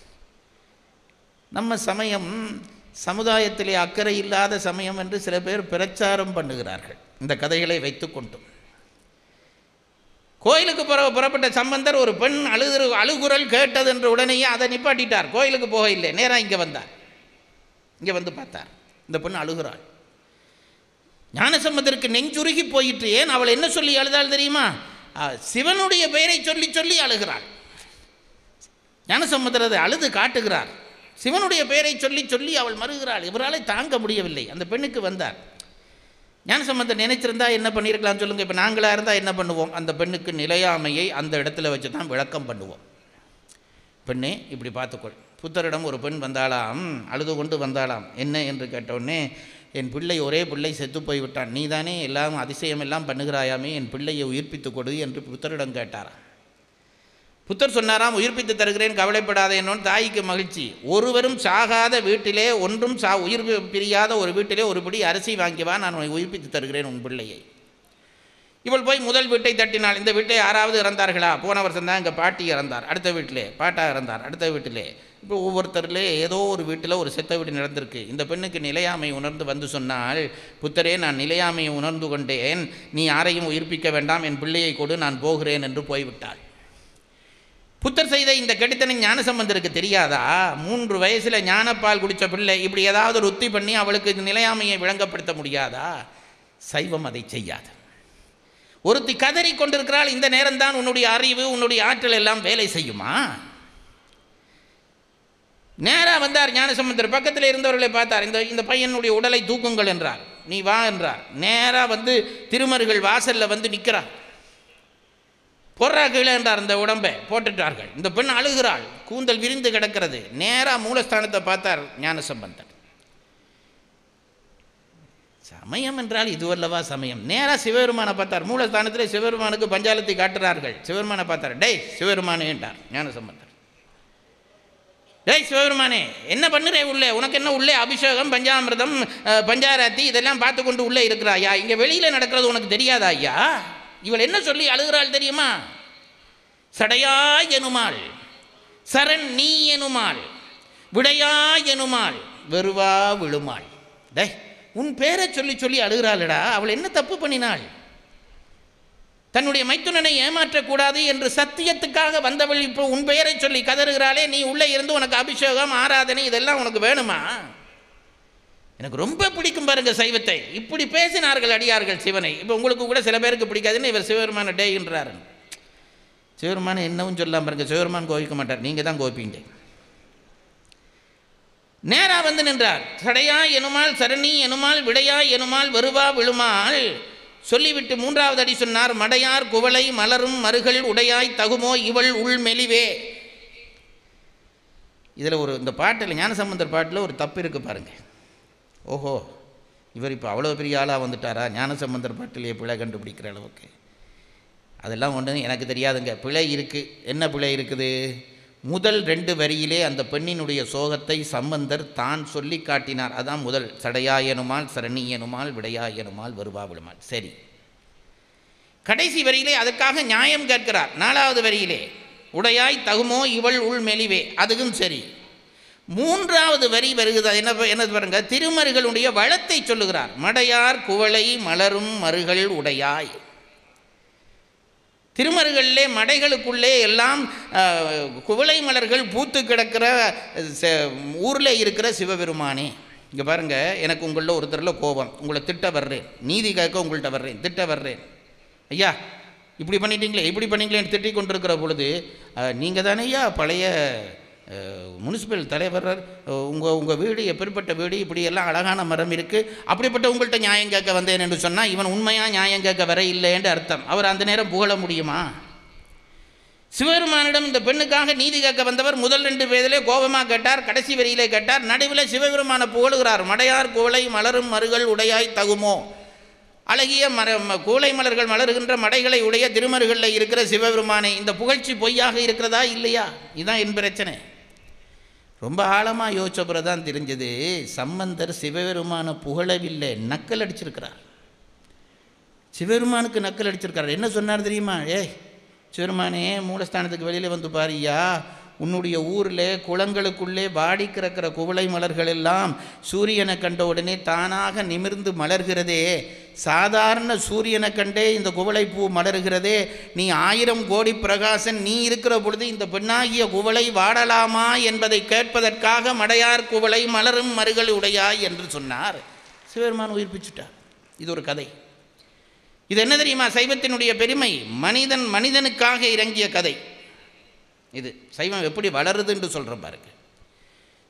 நம்ம சமயம் சமுதாயத்திலே அக்கறை இல்லாத சமயம் என்று சில பேர் பிரச்சாரம் பண்ணுகிறார்கள் இந்த கதைகளை வைத்துக்கொண்டும் கோயிலுக்கு புற புறப்பட்ட சம்பந்தர் ஒரு பெண் அழுது அழுகுரல் கேட்டது என்ற உடனேயே அதை நிப்பாட்டிட்டார் கோயிலுக்கு போக இல்லை நேராக இங்கே வந்தார் இங்கே வந்து பார்த்தார் இந்த பெண் அழுகிறாள் ஞானசம்பந்தருக்கு நெஞ்சுருகி போயிற்று ஏன் அவள் என்ன சொல்லி அழுதாள் தெரியுமா ஆ, சிவனுடைய பெயரை சொல்லி சொல்லி அழுகிறாள் ஞானசம்பந்தர் அதை அழுது காட்டுகிறார் சிவனுடைய பெயரை சொல்லி சொல்லி அவள் மறுகிறாள் இவராலே தாங்க முடியவில்லை அந்த பெண்ணுக்கு வந்தார் ஞானசம்பந்தர் நினைச்சிருந்தா என்ன பண்ணியிருக்கலாம் சொல்லுங்கள் இப்போ நாங்களாக இருந்தால் என்ன பண்ணுவோம் அந்த பெண்ணுக்கு நிலையாமையை அந்த இடத்துல வச்சு தான் விளக்கம் பண்ணுவோம் பெண்ணே இப்படி பார்த்துக்கொள் புத்தரிடம் ஒரு பெண் வந்தாளாம் அழுது கொண்டு வந்தாளாம் என்ன என்று கேட்டோடனே என் பிள்ளை ஒரே பிள்ளை செத்து போய்விட்டான் நீ தானே எல்லாம் அதிசயம் எல்லாம் பண்ணுகிறாயாமே என் பிள்ளையை உயிர்ப்பித்து கொடு என்று புத்தரிடம் கேட்டாராம் புத்தர் சொன்னாராம் உயிர்ப்பித்து தருகிறேன் கவலைப்படாதே என்னோன்னு தாய்க்கு மகிழ்ச்சி ஒருவரும் சாகாத வீட்டிலே ஒன்றும் சா உயிர் பிரியாத ஒரு வீட்டிலே ஒரு பிடி அரிசி வாங்கி வா நான் உன்னை உயிர்ப்பித்து தருகிறேன் உன் பிள்ளையை இவள் போய் முதல் வீட்டை தட்டினாள் இந்த வீட்டை யாராவது இறந்தார்களா போன வருஷம் தான் எங்கள் பாட்டி இறந்தார் அடுத்த வீட்டிலே பாட்டா இறந்தார் அடுத்த வீட்டிலே இப்போ ஒவ்வொருத்தரிலே ஏதோ ஒரு வீட்டில் ஒரு செத்த வீடு நடந்திருக்கு இந்த பெண்ணுக்கு நிலையாமை உணர்ந்து வந்து சொன்னால் புத்தரே நான் நிலையாமையை உணர்ந்து கொண்டேன் நீ யாரையும் உயிர்ப்பிக்க வேண்டாம் என் பிள்ளையை கொடு நான் போகிறேன் என்று போய்விட்டாள் புத்தர் செய்த இந்த கெடுத்தனை ஞானசம்பந்தருக்கு தெரியாதா மூன்று வயசில் ஞானப்பால் குடித்த பிள்ளை இப்படி ஏதாவது ஒரு உத்தி பண்ணி அவளுக்கு இந்த நிலையாமையை விளங்கப்படுத்த முடியாதா சைவம் அதை செய்யாது ஒருத்தி கதறி கொண்டிருக்கிறாள் இந்த நேரம்தான் உன்னுடைய அறிவு உன்னுடைய ஆற்றல் எல்லாம் வேலை செய்யுமா நேராக வந்தார் ஞானசம்பந்தர் பக்கத்தில் இருந்தவர்களை பார்த்தார் இந்த இந்த பையனுடைய உடலை தூக்குங்கள் என்றார் நீ வா என்றார் நேராக வந்து திருமருகள் வாசலில் வந்து நிற்கிறார் பொறா கீழே என்றார் இந்த உடம்பை போட்டுட்டார்கள் இந்த பெண் அழுகிறாள் கூந்தல் விரிந்து கிடக்கிறது நேராக மூலஸ்தானத்தை பார்த்தார் ஞானசம்பந்தர் சமயம் என்றால் இதுவல்லவா சமயம் நேராக சிவபெருமானை பார்த்தார் மூலஸ்தானத்தில் சிவபெருமானுக்கு பஞ்சாலத்தை காட்டுறார்கள் சிவபெருமானை பார்த்தார் டேய் சிவபெருமானே என்றார் ஞானசம்பந்தர் டேய் சிவபெருமானே என்ன பண்ணுறே உள்ளே உனக்கு என்ன உள்ளே அபிஷேகம் பஞ்சாமிர்தம் அஹ், பஞ்சாராத்தி இதெல்லாம் பார்த்து கொண்டு உள்ளே இருக்கிறாயா இங்கே வெளியில் நடக்கிறது உனக்கு தெரியாதா ஐயா இவள் என்ன சொல்லி அழுகிறாள் தெரியுமா சடையா எனுமாள் சரண் நீ எனுமாள் விடையா எனுமாள் வெறுவா விழுமாள் டேய் உன் பேரை சொல்லி சொல்லி அழுகிறாளடா அவள் என்ன தப்பு பண்ணினாள் தன்னுடைய மைத்துனனை ஏமாற்றக்கூடாது என்று சத்தியத்துக்காக வந்தவள் இப்போ உன் பெயரை சொல்லி கதறுகிறாளே நீ உள்ளே இருந்து உனக்கு அபிஷேகம் ஆராதனை இதெல்லாம் உனக்கு வேணுமா எனக்கு ரொம்ப பிடிக்கும் பாருங்க சைவத்தை இப்படி பேசினார்கள் அடியார்கள் சிவனை இப்போ உங்களுக்கு கூட சில பேருக்கு பிடிக்காதுன்னு இவர் சிவபெருமான டேன்றாரு சிவபெருமான என்னவும் சொல்லாம பாருங்க சிவபெருமான் கோவிக்க மாட்டார் நீங்கள் தான் கோபிங்க நேரா வந்து நின்றார் சடையா எனுமால் சரணி எனுமால் விடையா எனுமால் வருவா விழுமால் சொல்லிவிட்டு மூன்றாவது அடி சொன்னார் மடையார் குவளை மலரும் மருகள் உடையாய் தகுமோ இவள் உள் மெலிவே இதில் ஒரு இந்த பாட்டில் ஞானசம்பந்தர் பாட்டில் ஒரு தப்பு இருக்குது பாருங்க ஓஹோ இவர் இப்போ அவ்வளோ பெரிய ஆளாக வந்துட்டாரா ஞானசம்பந்தர் பாட்டிலேயே பிழை கண்டுபிடிக்கிற அளவுக்கு அதெல்லாம் ஒன்று எனக்கு தெரியாதுங்க பிழை இருக்குது என்ன பிழை இருக்குது முதல் ரெண்டு வரியிலே அந்த பெண்ணினுடைய சோகத்தை சம்பந்தர் தான் சொல்லி காட்டினார் அதான் முதல் சடையாயனுமால் சரணியனுமால் விடையாயனுமால் வருவா விழுமால் சரி கடைசி வரியிலே அதுக்காக நியாயம் கேட்கிறார் நாலாவது வரியிலே உடையாய் தகுமோ இவள் உள் மெலிவே அதுவும் சரி மூன்றாவது வரி வருகிறது அது என்ன என்ன பாருங்க திருமருகளுடைய வளத்தை சொல்லுகிறார் மடையார் குவளை மலரும் மருகள் உடையாய் திருமருகளிலே மடைகளுக்குள்ளே எல்லாம் அஹ், குவளை மலர்கள் பூத்து கிடக்கிற ஊரில் இருக்கிற சிவபெருமானே இங்கே பாருங்க எனக்கு உங்களில் ஒருத்தரில் கோபம் உங்களை திட்ட வர்றேன் நீதி கேட்க உங்கள்கிட்ட வர்றேன் திட்ட வர்றேன் ஐயா இப்படி பண்ணிட்டீங்களே இப்படி பண்ணீங்களேன்னு திட்டிக் கொண்டிருக்கிற பொழுது நீங்கள் தானே ஐயா பழைய முனிசிபல் தலைவர் உங்கள் உங்கள் வீடு எப்படிப்பட்ட வீடு இப்படி எல்லாம் அழகான மரம் இருக்குது அப்படிப்பட்ட உங்கள்கிட்ட நியாயம் கேட்க வந்தேன் என்று சொன்னால் இவன் உண்மையாக நியாயம் கேட்க வர இல்லைன்னு அர்த்தம் அவர் அந்த நேரம் புகழ முடியுமா சிவபெருமானிடம் இந்த பெண்ணுக்காக நீதி கேட்க வந்தவர் முதல் ரெண்டு பேரிலே கோபமாக கேட்டார் கடைசி வரியிலே கேட்டார் நடுவில் சிவபெருமானை புகழுகிறார் மடையார் குவளை மலரும் மருகள் உடையாய் தகுமோ அழகிய மர ம- கூளை மலர்கள் மலர்கின்ற மடைகளை உடைய திருமருகளில் இருக்கிற சிவபெருமானை இந்த புகழ்ச்சி பொய்யாக இருக்கிறதா இல்லையா இதுதான் என் பிரச்சனை ரொம்ப ஆழமாக யோசிச்ச தான் தெரிஞ்சது சம்பந்தர் சிவபெருமானை புகழவில்லை நக்கல் அடிச்சிருக்கிறார் சிவபெருமானுக்கு நக்கல் அடிச்சிருக்கார் என்ன சொன்னார் தெரியுமா ஏய் சிவபெருமானே மூலஸ்தானத்துக்கு வெளியில் வந்து பாரியா உன்னுடைய ஊரில் குளங்களுக்குள்ளே வாடி கிடக்கிற குவளை மலர்கள் எல்லாம் சூரியனை கண்ட உடனே தானாக நிமிர்ந்து மலர்கிறதே சாதாரண சூரியனை கண்டே இந்த குவளை பூ மலர்கிறதே நீ ஆயிரம் கோடி பிரகாசன் நீ இருக்கிற பொழுது இந்த பெண்ணாகிய குவளை வாடலாமா என்பதை கேட்பதற்காக மடையார் குவளை மலரும் மருகள் உடையாய் என்று சொன்னார் சிவபெருமான் உயிர்ப்பிச்சுட்டார் இது ஒரு கதை இது என்ன தெரியுமா சைவத்தினுடைய பெருமை மனிதன் மனிதனுக்காக இறங்கிய கதை இது சைவம் எப்படி வளருது என்று சொல்கிறோம் பாருங்க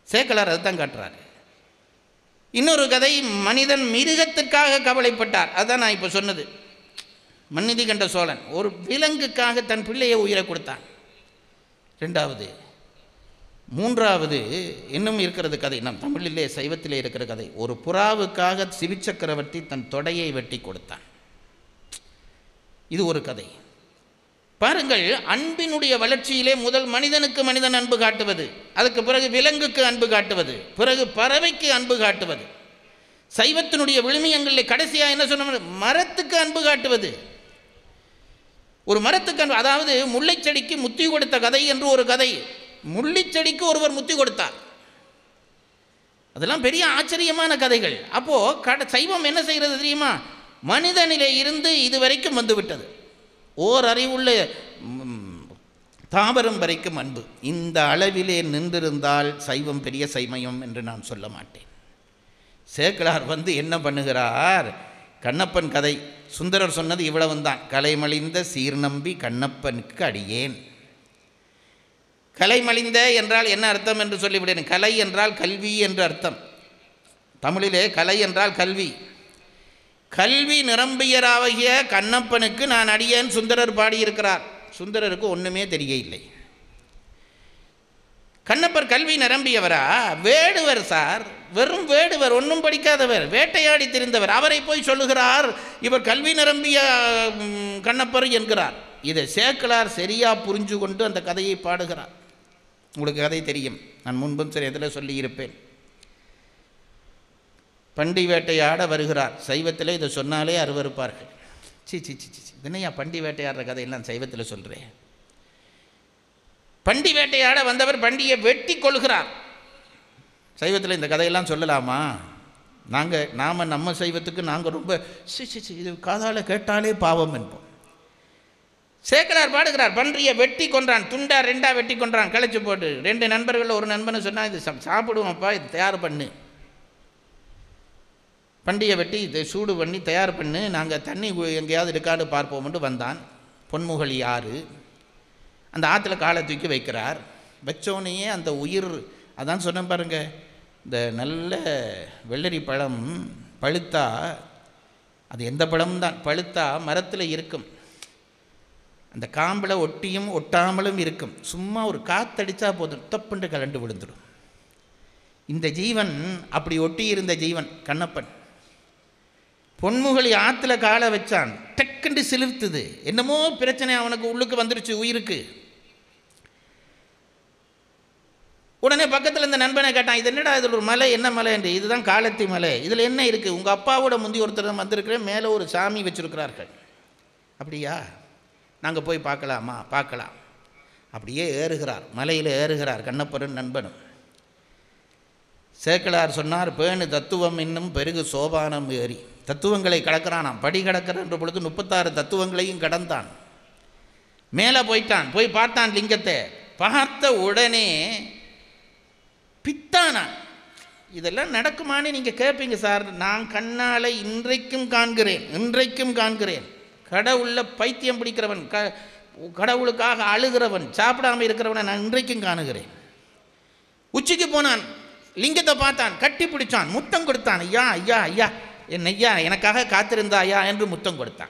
சேக்கலார் அதுதான் காட்டுறாரு இன்னொரு கதை மனிதன் மிருகத்திற்காக கவலைப்பட்டார் அதான் நான் இப்போ சொன்னது மன்னிதி கண்ட சோழன் ஒரு விலங்குக்காக தன் பிள்ளையை உயிரை கொடுத்தான் ரெண்டாவது மூன்றாவது இன்னும் இருக்கிறது கதை நம் தமிழிலே சைவத்திலே இருக்கிற கதை ஒரு புறாவுக்காக சிவிச்சக்கரவர்த்தி தன் தொடையை வெட்டி கொடுத்தான் இது ஒரு கதை பாருங்கள் அன்பினுடைய வளர்ச்சியிலே முதல் மனிதனுக்கு மனிதன் அன்பு காட்டுவது அதுக்கு பிறகு விலங்குக்கு அன்பு காட்டுவது பிறகு பறவைக்கு அன்பு காட்டுவது சைவத்தினுடைய விழுமியங்களில் கடைசியாக என்ன சொன்ன மரத்துக்கு அன்பு காட்டுவது ஒரு மரத்துக்கு அன்பு அதாவது முல்லைச் செடிக்கு முத்தி கொடுத்த கதை என்று ஒரு கதை முள்ளிச் செடிக்கு ஒருவர் முத்தி கொடுத்தார் அதெல்லாம் பெரிய ஆச்சரியமான கதைகள் அப்போ கட சைவம் என்ன செய்கிறது தெரியுமா மனிதனிலே இருந்து இதுவரைக்கும் வந்து விட்டது ஓர் அறிவுள்ள ம், தாவரம் வரைக்கும் அன்பு இந்த அளவிலே நின்றிருந்தால் சைவம் பெரிய சைமயம் என்று நான் சொல்ல மாட்டேன் சேக்கலார் வந்து என்ன பண்ணுகிறார் கண்ணப்பன் கதை சுந்தரர் சொன்னது இவ்வளவுதான் கலைமலிந்த சீர்நம்பி கண்ணப்பனுக்கு அடியேன் கலைமலிந்த என்றால் என்ன அர்த்தம் என்று சொல்லிவிடேன் கலை என்றால் கல்வி என்று அர்த்தம் தமிழிலே கலை என்றால் கல்வி கல்வி நிரம்பியராகிய கண்ணப்பனுக்கு நான் அடியேன் சுந்தரர் பாடியிருக்கிறார் சுந்தரருக்கு ஒன்றுமே தெரியவில்லை கண்ணப்பர் கல்வி நிரம்பியவரா வேடுவர் சார் வெறும் வேடுவர் ஒன்றும் படிக்காதவர் வேட்டையாடி திரிந்தவர் அவரை போய் சொல்லுகிறார் இவர் கல்வி நிரம்பிய ம், கண்ணப்பர் என்கிறார் இதை சேக்கலார் சரியா புரிஞ்சு கொண்டு அந்த கதையை பாடுகிறார் உங்களுக்கு கதை தெரியும் நான் முன்பும் சரி இதில் சொல்லியிருப்பேன் பண்டி வேட்டையாட வருகிறார் சைவத்தில் இதை சொன்னாலே அருவருப்பார்கள் சி சி சி சி சி. என்னய்யா பண்டி வேட்டையாடுற கதையெல்லாம் சைவத்தில் சொல்கிறேன் பண்டி வேட்டையாட வந்தவர் பண்டியை வெட்டி கொள்கிறார் சைவத்தில் இந்த கதையெல்லாம் சொல்லலாமா நாங்கள் நாம் நம்ம சைவத்துக்கு நாங்கள் ரொம்ப சி சி சி இது காதால கேட்டாலே பாவம் என்போம் சேக்கலார் பாடுகிறார் பன்றியை வெட்டி கொன்றான் துண்டா ரெண்டா வெட்டி கொன்றான் களைச்சு போட்டு ரெண்டு நண்பர்கள் ஒரு நண்பனை சொன்னால் இது சாப்- சாப்பிடுவோம்ப்பா இது தயார் பண்ணு பண்டியை வெட்டி இதை சூடு பண்ணி தயார் பண்ணு நாங்கள் தண்ணி கு- எங்கேயாவது இருக்கான்னு பார்ப்போம்னு வந்தான் பொன்முகலி ஆறு அந்த ஆற்றுல காலை தூக்கி வைக்கிறார் வச்சோனையே அந்த உயிர் அதான் சொன்னேன் பாருங்க இந்த நல்ல வெள்ளரி பழம் பழுத்தா அது எந்த பழம் தான் பழுத்தா மரத்தில் இருக்கும் அந்த காம்பில் ஒட்டியும் ஒட்டாமலும் இருக்கும் சும்மா ஒரு காத்தடிச்சா போதும் தப்புண்டு கலண்டு விழுந்துடும் இந்த ஜீவன் அப்படி ஒட்டி இருந்த ஜீவன் கண்ணப்பன் பொன்முகலி ஆற்றுல காலை வச்சான் டக்குண்டு சிலிர்த்துது என்னமோ பிரச்சனை அவனுக்கு உள்ளுக்கு வந்துருச்சு உயிருக்கு உடனே பக்கத்தில் இந்த நண்பனை கேட்டான் இது என்னடா இதில் ஒரு மலை என்ன மலை என்று இதுதான் காலத்தி மலை இதில் என்ன இருக்குது உங்கள் அப்பாவோட முந்தி ஒருத்தர் வந்திருக்கிறேன் மேலே ஒரு சாமி வச்சிருக்கிறார்கள் அப்படியா நாங்கள் போய் பார்க்கலாமா பார்க்கலாம் அப்படியே ஏறுகிறார் மலையில் ஏறுகிறார் கண்ணப்பரும் நண்பனும் சேக்கலார் சொன்னார் பேணு தத்துவம் இன்னும் பெருகு சோபானம் ஏறி தத்துவங்களை கடக்கிறானாம் படி கடக்கிற பொழுது முப்பத்தாறு தத்துவங்களையும் கடந்தான் மேலே போயிட்டான் போய் பார்த்தான் லிங்கத்தை பார்த்த உடனே பித்தானான் இதெல்லாம் நடக்குமான்னு நீங்கள் கேட்பீங்க சார் நான் கண்ணால் இன்றைக்கும் காண்கிறேன் இன்றைக்கும் காண்கிறேன் கடவுளில் பைத்தியம் பிடிக்கிறவன் க கடவுளுக்காக அழுகிறவன் சாப்பிடாம இருக்கிறவனை நான் இன்றைக்கும் காணுகிறேன் உச்சிக்கு போனான் லிங்கத்தை பார்த்தான் கட்டி பிடிச்சான் முத்தம் கொடுத்தான் ஐயா ஐயா ஐயா என் ஐயா எனக்காக காத்திருந்தா ஐயா என்று முத்தம் கொடுத்தான்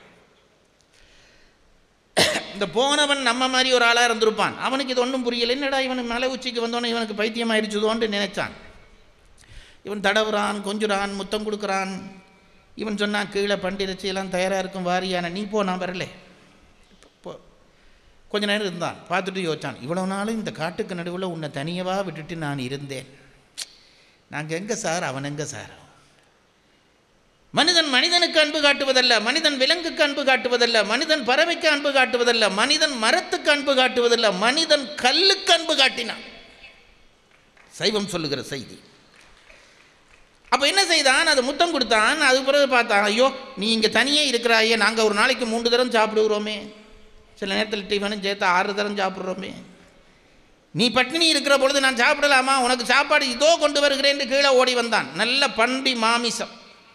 இந்த போனவன் நம்ம மாதிரி ஒரு ஆளாக இருந்திருப்பான் அவனுக்கு இது ஒன்றும் புரியல என்னடா இவனுக்கு மலை உச்சிக்கு வந்தோன்னே இவனுக்கு பைத்தியம் ஆயிடுச்சுதோன்ட்டு நினைச்சான் இவன் தடவுறான் கொஞ்சுறான் முத்தம் கொடுக்குறான் இவன் சொன்னான் கீழே பண்டிரச்சி எல்லாம் தயாராக இருக்கும் வாரியான நீ போ நான் வரல போ கொஞ்ச நேரம் இருந்தான் பார்த்துட்டு யோசிச்சான் இவ்வளோ நாளும் இந்த காட்டுக்கு நடுவில் உன்னை தனியவா விட்டுட்டு நான் இருந்தேன் நாங்கள் எங்கே சார் அவன் எங்கே சார் மனிதன் மனிதனுக்கு அன்பு காட்டுவதல்ல மனிதன் விலங்குக்கு அன்பு காட்டுவதல்ல மனிதன் பறவைக்கு அன்பு காட்டுவதல்ல மனிதன் மரத்துக்கு அன்பு காட்டுவதல்ல மனிதன் கல்லுக்கு அன்பு காட்டினான் சைவம் சொல்லுகிற செய்தி அப்போ என்ன செய்தான் அது முத்தம் கொடுத்தான் அது பிறகு பார்த்தான் ஐயோ நீ இங்கே தனியே இருக்கிறாயே நாங்கள் ஒரு நாளைக்கு மூன்று தரம் சாப்பிடுகிறோமே சில நேரத்தில் டிஃபனும் சேர்த்து ஆறு தரம் சாப்பிட்றோமே நீ பட்டினி இருக்கிற பொழுது நான் சாப்பிடலாமா உனக்கு சாப்பாடு இதோ கொண்டு வருகிறேன்னு கீழே ஓடி வந்தான் நல்ல பண்பி மாமிசம்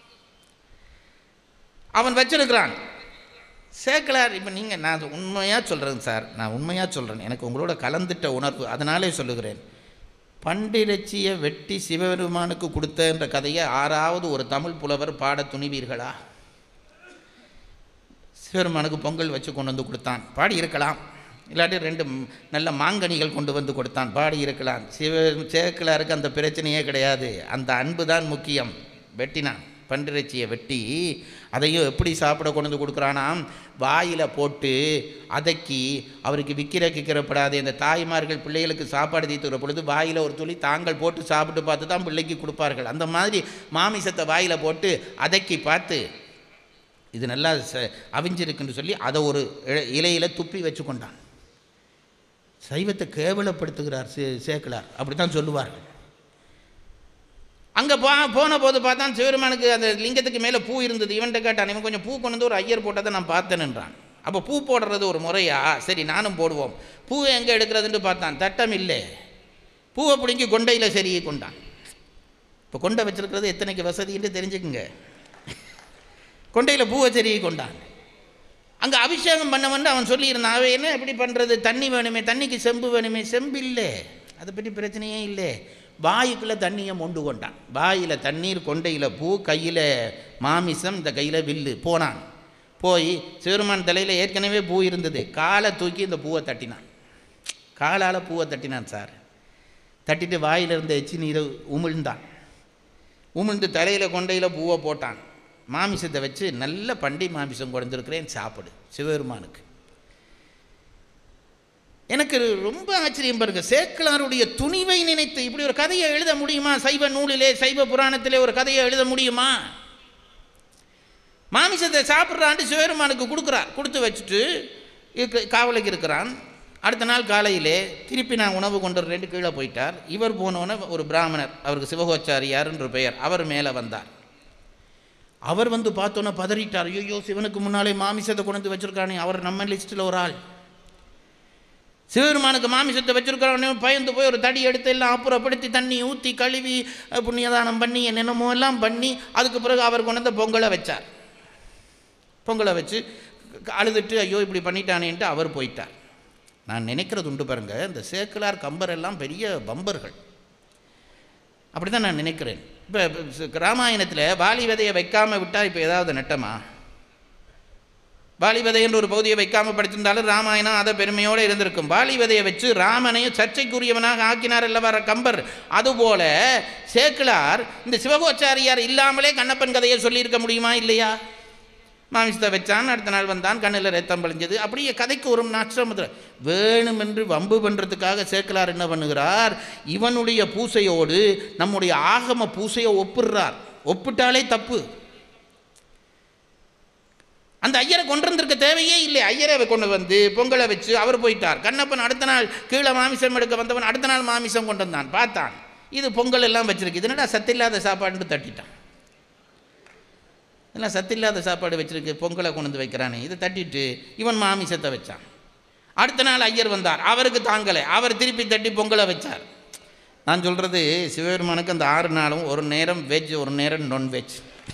அவன் வச்சிருக்கிறான் சேக்கலார் இப்போ நீங்கள் நான் உண்மையாக சொல்கிறேன் சார் நான் உண்மையாக சொல்கிறேன் எனக்கு உங்களோட கலந்துட்ட உணர்வு அதனாலே சொல்லுகிறேன் பண்டிரச்சியை வெட்டி சிவபெருமானுக்கு கொடுத்தன்ற கதையை ஆறாவது ஒரு தமிழ் புலவர் பாட துணிவீர்களா சிவபெருமானுக்கு பொங்கல் வச்சு கொண்டு வந்து கொடுத்தான் பாடி இருக்கலாம் இல்லாட்டி ரெண்டு ம்- நல்ல மாங்கனிகள் கொண்டு வந்து கொடுத்தான் பாடி இருக்கலாம் சிவ சேக்கலாருக்கு அந்த பிரச்சனையே கிடையாது அந்த அன்பு தான் முக்கியம் வெட்டினான் பன்றிறைச்சியை வெட்டி அதையும் எப்படி சாப்பிட கொண்டு வந்து கொடுக்குறானாம் வாயில் போட்டு அதக்கி அவருக்கு விற்கிற கிக்கிறப்படாது இந்த தாய்மார்கள் பிள்ளைகளுக்கு சாப்பாடு தீத்துக்கிற பொழுது வாயில் ஒரு துளி தாங்கள் போட்டு சாப்பிட்டு பார்த்து தான் பிள்ளைக்கு கொடுப்பார்கள் அந்த மாதிரி மாமிசத்தை வாயில் போட்டு அதக்கி பார்த்து இது நல்லா ச அவிஞ்சிருக்குன்னு சொல்லி அதை ஒரு இல- இலையில துப்பி வச்சு கொண்டான் சைவத்தை கேவலப்படுத்துகிறார் சே சேக்கலார் அப்படி தான் சொல்லுவார்கள் அங்கே போ போன போது பார்த்தான் சிவருமானுக்கு அந்த லிங்கத்துக்கு மேலே பூ இருந்தது இவன்கிட்ட கேட்டான் இவன் கொஞ்சம் பூ கொண்டு வந்து ஒரு ஐயர் போட்டதை நான் பார்த்தேன்ன்றான் அப்போ பூ போடுறது ஒரு முறையா சரி நானும் போடுவோம் பூ எங்கே எடுக்கிறதுன்னு பார்த்தான் தட்டம் இல்லை பூவை பிடுங்கி கொண்டையில் சரியை கொண்டான் இப்போ கொண்டை வச்சிருக்கிறது எத்தனைக்கு வசதின்னு தெரிஞ்சுக்குங்க கொண்டையில் பூவை செருகி கொண்டான் அங்கே அபிஷேகம் பண்ணவன் அவன் சொல்லியிருந்தான் அவன் என்ன எப்படி பண்ணுறது தண்ணி வேணுமே தண்ணிக்கு செம்பு வேணுமே செம்பு இல்லை அதை பற்றி பிரச்சனையே இல்லை வாயுக்குள்ளே தண்ணியை மொண்டு கொண்டான் வாயில் தண்ணீர் கொண்டையில் பூ கையில் மாமிசம் இந்த கையில் வில்லு போனான் போய் சிவருமான் தலையில் ஏற்கனவே பூ இருந்தது காலை தூக்கி இந்த பூவை தட்டினான் காலால் பூவை தட்டினான் சார் தட்டிட்டு வாயில் இருந்த எச்சி நீரை உமிழ்ந்தான் உமிழ்ந்து தலையில் கொண்டையில் பூவை போட்டான் மாமிசத்தை வச்சு நல்ல பண்டி மாமிசம் குறைஞ்சிருக்கிறேன் சாப்பிடு சிவபெருமானுக்கு எனக்கு ரொம்ப ஆச்சரியம் பாருங்க சேக்கலாருடைய துணிவை நினைத்து இப்படி ஒரு கதையை எழுத முடியுமா சைவ நூலிலே சைவ புராணத்திலே ஒரு கதையை எழுத முடியுமா மாமிசத்தை சாப்பிட்றான்ட்டு சிவபெருமானுக்கு கொடுக்குறார் கொடுத்து வச்சுட்டு இருக்கு காவலுக்கு இருக்கிறான் அடுத்த நாள் காலையிலே திருப்பி நான் உணவு கொண்டு வரேன்ட்டு கீழே போயிட்டார் இவர் போனோன்னே ஒரு பிராமணர் அவருக்கு சிவகோச்சாரியார்ன்ற பெயர் அவர் மேலே வந்தார் அவர் வந்து பார்த்தோன்னே பதறிட்டார் ஐயோ சிவனுக்கு முன்னாலே மாமிசத்தை கொண்டு வந்து வச்சிருக்கானே அவர் நம்ம லிஸ்ட்டில் ஒரு ஆள் சிவபெருமானுக்கு மாமிசத்தை வச்சிருக்கிறவனே பயந்து போய் ஒரு தடி எடுத்து எல்லாம் அப்புறப்படுத்தி தண்ணி ஊற்றி கழுவி அஹ், புண்ணியதானம் பண்ணி என்னென்னமோ எல்லாம் பண்ணி அதுக்கு பிறகு அவர் கொண்டு வந்து பொங்கலை வச்சார் பொங்கலை வச்சு க- அழுதுட்டு ஐயோ இப்படி பண்ணிட்டானேன்ட்டு அவர் போயிட்டார் நான் நினைக்கிறது உண்டு பாருங்க இந்த சேக்கலார் கம்பர் எல்லாம் பெரிய பம்பர்கள் அப்படி தான் நான் நினைக்கிறேன் இப்போ ராமாயணத்தில் வாலி விதையை வைக்காமல் விட்டால் இப்போ ஏதாவது நட்டமா வாலி விதை என்ற ஒரு பகுதியை வைக்காமல் படிச்சிருந்தாலும் ராமாயணம் அதை பெருமையோடு இருந்திருக்கும் வாலி விதையை வச்சு ராமனையும் சர்ச்சைக்குரியவனாக ஆக்கினார் அல்லவா கம்பர் அதுபோல சேக்கிலார் இந்த சிவகோச்சாரியார் இல்லாமலே கண்ணப்பன் கதையை சொல்லியிருக்க முடியுமா இல்லையா மாமிசத்தை வச்சான் அடுத்த நாள் வந்தான் கண்ணில் ரத்தம் பழிஞ்சது அப்படியே கதைக்கு ஒரு நாற்றம் வந்துடும். வேணுமென்று வம்பு பண்ணுறதுக்காக சேக்கலார் என்ன பண்ணுகிறார் இவனுடைய பூசையோடு நம்முடைய ஆகம பூசையை ஒப்பிடுறார் ஒப்பிட்டாலே தப்பு அந்த ஐயரை கொண்டு வந்திருக்க தேவையே இல்லை ஐயரை கொண்டு வந்து பொங்கலை வச்சு அவர் போயிட்டார் கண்ணப்பன் அடுத்த நாள் கீழே மாமிசம் எடுக்க வந்தவன் அடுத்த நாள் மாமிசம் கொண்டு வந்தான் பார்த்தான் இது பொங்கல் எல்லாம் வச்சிருக்கு இது என்னடா சத்தில்லாத சாப்பாடுன்னு தட்டிட்டான் இதெல்லாம் சத்தில்லாத சாப்பாடு வச்சிருக்கு பொங்கலை கொண்டு வந்து வைக்கிறானே இதை தட்டிட்டு இவன் மாமிசத்தை வச்சான் அடுத்த நாள் ஐயர் வந்தார் அவருக்கு தாங்கலை அவர் திருப்பி தட்டி பொங்கலை வச்சார் நான் சொல்கிறது சிவபெருமானுக்கு அந்த ஆறு நாளும் ஒரு நேரம் வெஜ் ஒரு நேரம் நான்வெஜ்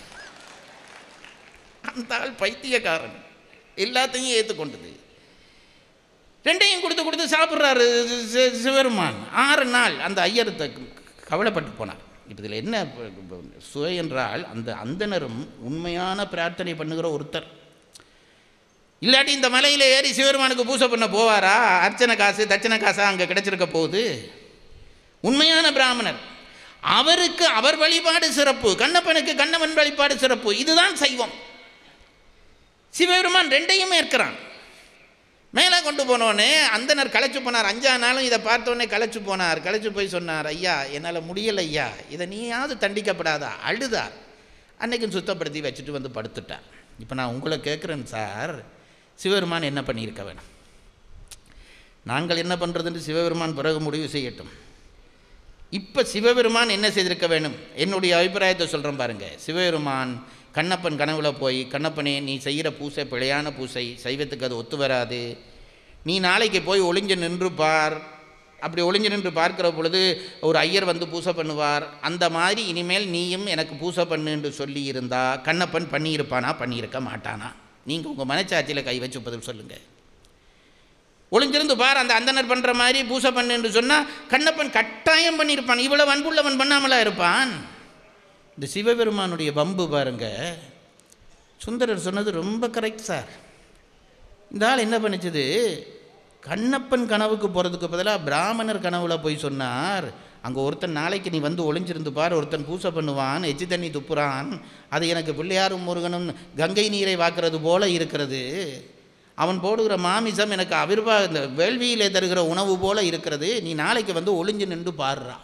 அந்த ஆள் பைத்தியக்காரன் எல்லாத்தையும் ஏற்றுக்கொண்டது ரெண்டையும் கொடுத்து கொடுத்து சாப்பிட்றாரு சி- சி- சிவபெருமான் ஆறு நாள் அந்த ஐயர் த- கவலைப்பட்டு போனார் இப்போ இதில் என்ன ப- ப- சுவை என்றால் அந்த அந்தனரும் உண்மையான பிரார்த்தனை பண்ணுகிற ஒருத்தர் இல்லாட்டி இந்த மலையில் ஏறி சிவபெருமானுக்கு பூஜை பண்ண போவாரா அர்ச்சனை காசு தட்சணை காசா அங்கே கிடைச்சிருக்க போகுது உண்மையான பிராமணர் அவருக்கு அவர் வழிபாடு சிறப்பு கண்ணப்பனுக்கு கண்ணவன் வழிபாடு சிறப்பு இதுதான் சைவம் சிவபெருமான் ரெண்டையும் ஏற்கிறான் மேலே கொண்டு போனோடனே அந்தனர் களைச்சு போனார் அஞ்சா நாளும் இதை பார்த்தோன்னே களைச்சு போனார் களைச்சு போய் சொன்னார் ஐயா என்னால் முடியல ஐயா இதை நீயாவது தண்டிக்கப்படாதா அழுதார் அன்னைக்கும் சுத்தப்படுத்தி வச்சுட்டு வந்து படுத்துட்டார் இப்போ நான் உங்களை கேட்குறேன் சார் சிவபெருமான் என்ன பண்ணியிருக்க வேணும் நாங்கள் என்ன பண்ணுறதுன்னு சிவபெருமான் பிறகு முடிவு செய்யட்டும் இப்போ சிவபெருமான் என்ன செய்திருக்க வேணும் என்னுடைய அபிப்பிராயத்தை சொல்கிறேன் பாருங்க சிவபெருமான் கண்ணப்பன் கனவுல போய் கண்ணப்பனே நீ செய்கிற பூசை பிழையான பூசை சைவத்துக்கு அது ஒத்து வராது நீ நாளைக்கு போய் ஒளிஞ்சு நின்று பார் அப்படி ஒளிஞ்சு நின்று பார்க்கிற பொழுது ஒரு ஐயர் வந்து பூசை பண்ணுவார் அந்த மாதிரி இனிமேல் நீயும் எனக்கு பூசை பண்ணு என்று சொல்லி இருந்தா கண்ணப்பன் பண்ணியிருப்பானா பண்ணியிருக்க மாட்டானா நீங்கள் உங்கள் மனச்சாட்சியில் கை வச்சு பதில் சொல்லுங்கள் ஒளிஞ்சிருந்து பார் அந்த அந்தனர் பண்ணுற மாதிரி பூசை பண்ணுன்னு சொன்னால் கண்ணப்பன் கட்டாயம் பண்ணியிருப்பான் இவ்வளவு அன்புள்ளவன் பண்ணாமலா இருப்பான் இந்த சிவபெருமானுடைய வம்பு பாருங்க சுந்தரர் சொன்னது ரொம்ப கரெக்ட் சார் இந்த ஆள் என்ன பண்ணிச்சது கண்ணப்பன் கனவுக்கு போகிறதுக்கு பதிலாக பிராமணர் கனவுல போய் சொன்னார் அங்கே ஒருத்தன் நாளைக்கு நீ வந்து ஒளிஞ்சிருந்து பார் ஒருத்தன் பூசை பண்ணுவான் எச்சி தண்ணி துப்புறான் அது எனக்கு பிள்ளையாரும் முருகனும் கங்கை நீரை வாக்குறது போல இருக்கிறது அவன் போடுகிற மாமிசம் எனக்கு அவிர்வா இந்த வேள்வியிலே தருகிற உணவு போல இருக்கிறது நீ நாளைக்கு வந்து ஒளிஞ்சு நின்று பாடுறா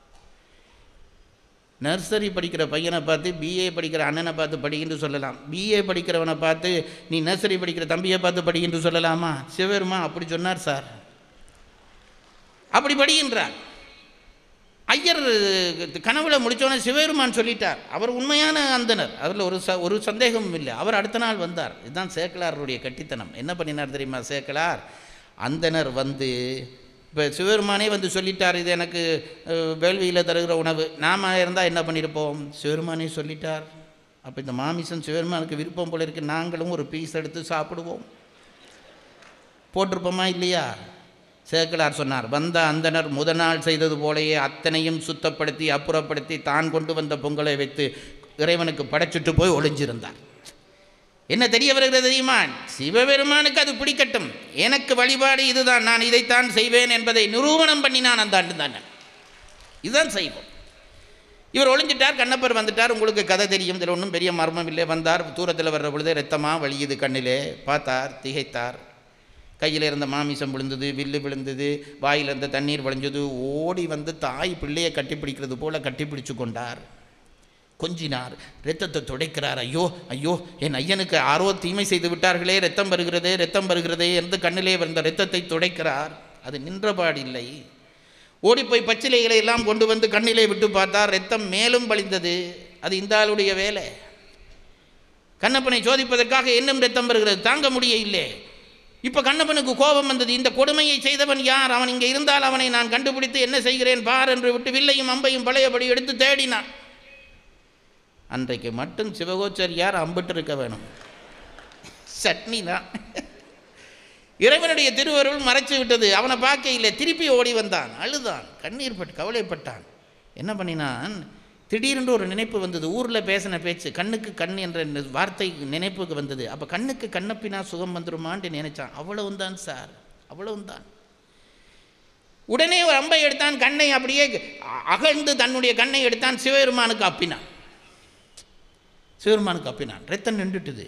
நர்சரி படிக்கிற பையனை பார்த்து பிஏ படிக்கிற அண்ணனை பார்த்து படிக்கின்று சொல்லலாம் பிஏ படிக்கிறவனை பார்த்து நீ நர்சரி படிக்கிற தம்பியை பார்த்து படிக்கின்று சொல்லலாமா சிவருமா அப்படி சொன்னார் சார் அப்படி படிக்கின்றார் ஐயர் கனவுல முடித்தோன்னே சிவபெருமான் சொல்லிட்டார் அவர் உண்மையான அந்தனர் அதில் ஒரு ச ஒரு சந்தேகமும் இல்லை அவர் அடுத்த நாள் வந்தார் இதுதான் சேக்கலாருடைய கட்டித்தனம் என்ன பண்ணினார் தெரியுமா சேக்கலார் அந்தனர் வந்து இப்போ சிவபெருமானே வந்து சொல்லிட்டார் இது எனக்கு அஹ், வேள்வியில் தருகிற உணவு நாம இருந்தால் என்ன பண்ணியிருப்போம் சிவபெருமானே சொல்லிட்டார் அப்போ இந்த மாமிசம் சிவபெருமானுக்கு விருப்பம் போல இருக்கு நாங்களும் ஒரு பீஸ் எடுத்து சாப்பிடுவோம் போட்டிருப்போமா இல்லையா சேக்கலார் சொன்னார் வந்த அந்தனர் முத நாள் செய்தது போலயே அத்தனையும் சுத்தப்படுத்தி அப்புறப்படுத்தி தான் கொண்டு வந்த பொங்கலை வைத்து இறைவனுக்கு படைச்சிட்டு போய் ஒளிஞ்சிருந்தார் என்ன தெரிய வருகிறது தெரியுமா சிவபெருமானுக்கு அது பிடிக்கட்டும் எனக்கு வழிபாடு இதுதான் நான் இதைத்தான் செய்வேன் என்பதை நிரூபணம் பண்ணினான் அந்த ஆண்டு தான் இதுதான் செய்வோம் இவர் ஒளிஞ்சிட்டார் கண்ணப்பர் வந்துட்டார் உங்களுக்கு கதை தெரியும் இதில் ஒன்றும் பெரிய மர்மம் இல்லை வந்தார் தூரத்தில் வர்ற பொழுது ரத்தமாக வழியுது கண்ணிலே பார்த்தார் திகைத்தார் கையில் இருந்த மாமிசம் விழுந்தது வில்லு விழுந்தது வாயில் இருந்த தண்ணீர் வழிஞ்சது ஓடி வந்து தாய் பிள்ளையை கட்டிப்பிடிக்கிறது போல கட்டிப்பிடிச்சு கொண்டார் கொஞ்சினார் இரத்தத்தை துடைக்கிறார் ஐயோ ஐயோ என் ஐயனுக்கு ஆரோ தீமை செய்து விட்டார்களே ரத்தம் வருகிறதே ரத்தம் வருகிறதே என்று கண்ணிலே வந்த இரத்தத்தை துடைக்கிறார் அது நின்றபாடில்லை ஓடிப்போய் பச்சிலைகளை எல்லாம் கொண்டு வந்து கண்ணிலே விட்டு பார்த்தார் ரத்தம் மேலும் வழிந்தது அது இந்த ஆளுடைய வேலை கண்ணப்பனை சோதிப்பதற்காக இன்னும் ரத்தம் வருகிறது தாங்க முடியவில்லை இப்போ கண்ணப்பனுக்கு கோபம் வந்தது இந்த கொடுமையை செய்தவன் யார் அவன் இங்கே இருந்தால் அவனை நான் கண்டுபிடித்து என்ன செய்கிறேன் பார் என்று விட்டு வில்லையும் அம்பையும் பழையபடி எடுத்து தேடினான் அன்றைக்கு மட்டும் சிவகோச்சரியார் அம்பிட்டு இருக்க வேணும் சட்னி தான் இறைவனுடைய திருவருள் மறைச்சு விட்டது அவனை பார்க்க இல்லை திருப்பி ஓடி வந்தான் அழுதான் கண்ணீர் பட்டு கவலைப்பட்டான் என்ன பண்ணினான் திடீரென்று ஒரு நினைப்பு வந்தது ஊரில் பேசின பேச்சு கண்ணுக்கு கண் என்ற இந்த வார்த்தை நினைப்புக்கு வந்தது அப்போ கண்ணுக்கு கண்ணப்பினா சுகம் வந்துருமான்ட்டு நினைச்சான் அவ்வளவும் தான் சார் அவ்வளவும் தான் உடனே ஒரு அம்பை எடுத்தான் கண்ணை அப்படியே அ- அகழ்ந்து தன்னுடைய கண்ணை எடுத்தான் சிவபெருமானுக்கு அப்பினான் சிவபெருமானுக்கு அப்பினான் ரத்தம் நின்றுட்டுது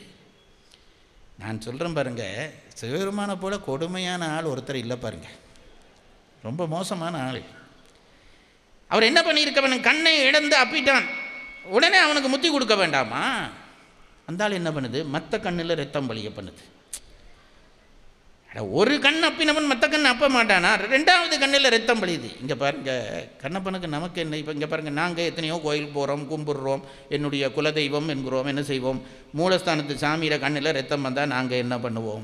நான் சொல்கிறேன் பாருங்க சிவபெருமானை போல கொடுமையான ஆள் ஒருத்தர் இல்லை பாருங்க ரொம்ப மோசமான ஆள் அவர் என்ன பண்ணியிருக்கவன் கண்ணை இழந்து அப்பிட்டான் உடனே அவனுக்கு முத்தி கொடுக்க வேண்டாமா அந்த ஆள் என்ன பண்ணுது மற்ற கண்ணில் ரத்தம் வலிய பண்ணுது அட, ஒரு கண் அப்பினவன் மற்ற கண் அப்ப மாட்டானா ரெண்டாவது கண்ணில் ரத்தம் வலியுது இங்கே பாருங்க கண்ணப்பனுக்கு நமக்கு என்ன இப்போ இங்கே பாருங்க நாங்கள் எத்தனையோ கோயில் போகிறோம் கும்பிடுறோம் என்னுடைய குலதெய்வம் என்கிறோம் என்ன செய்வோம் மூலஸ்தானத்து சாமியில கண்ணில் ரத்தம் வந்தால் நாங்கள் என்ன பண்ணுவோம்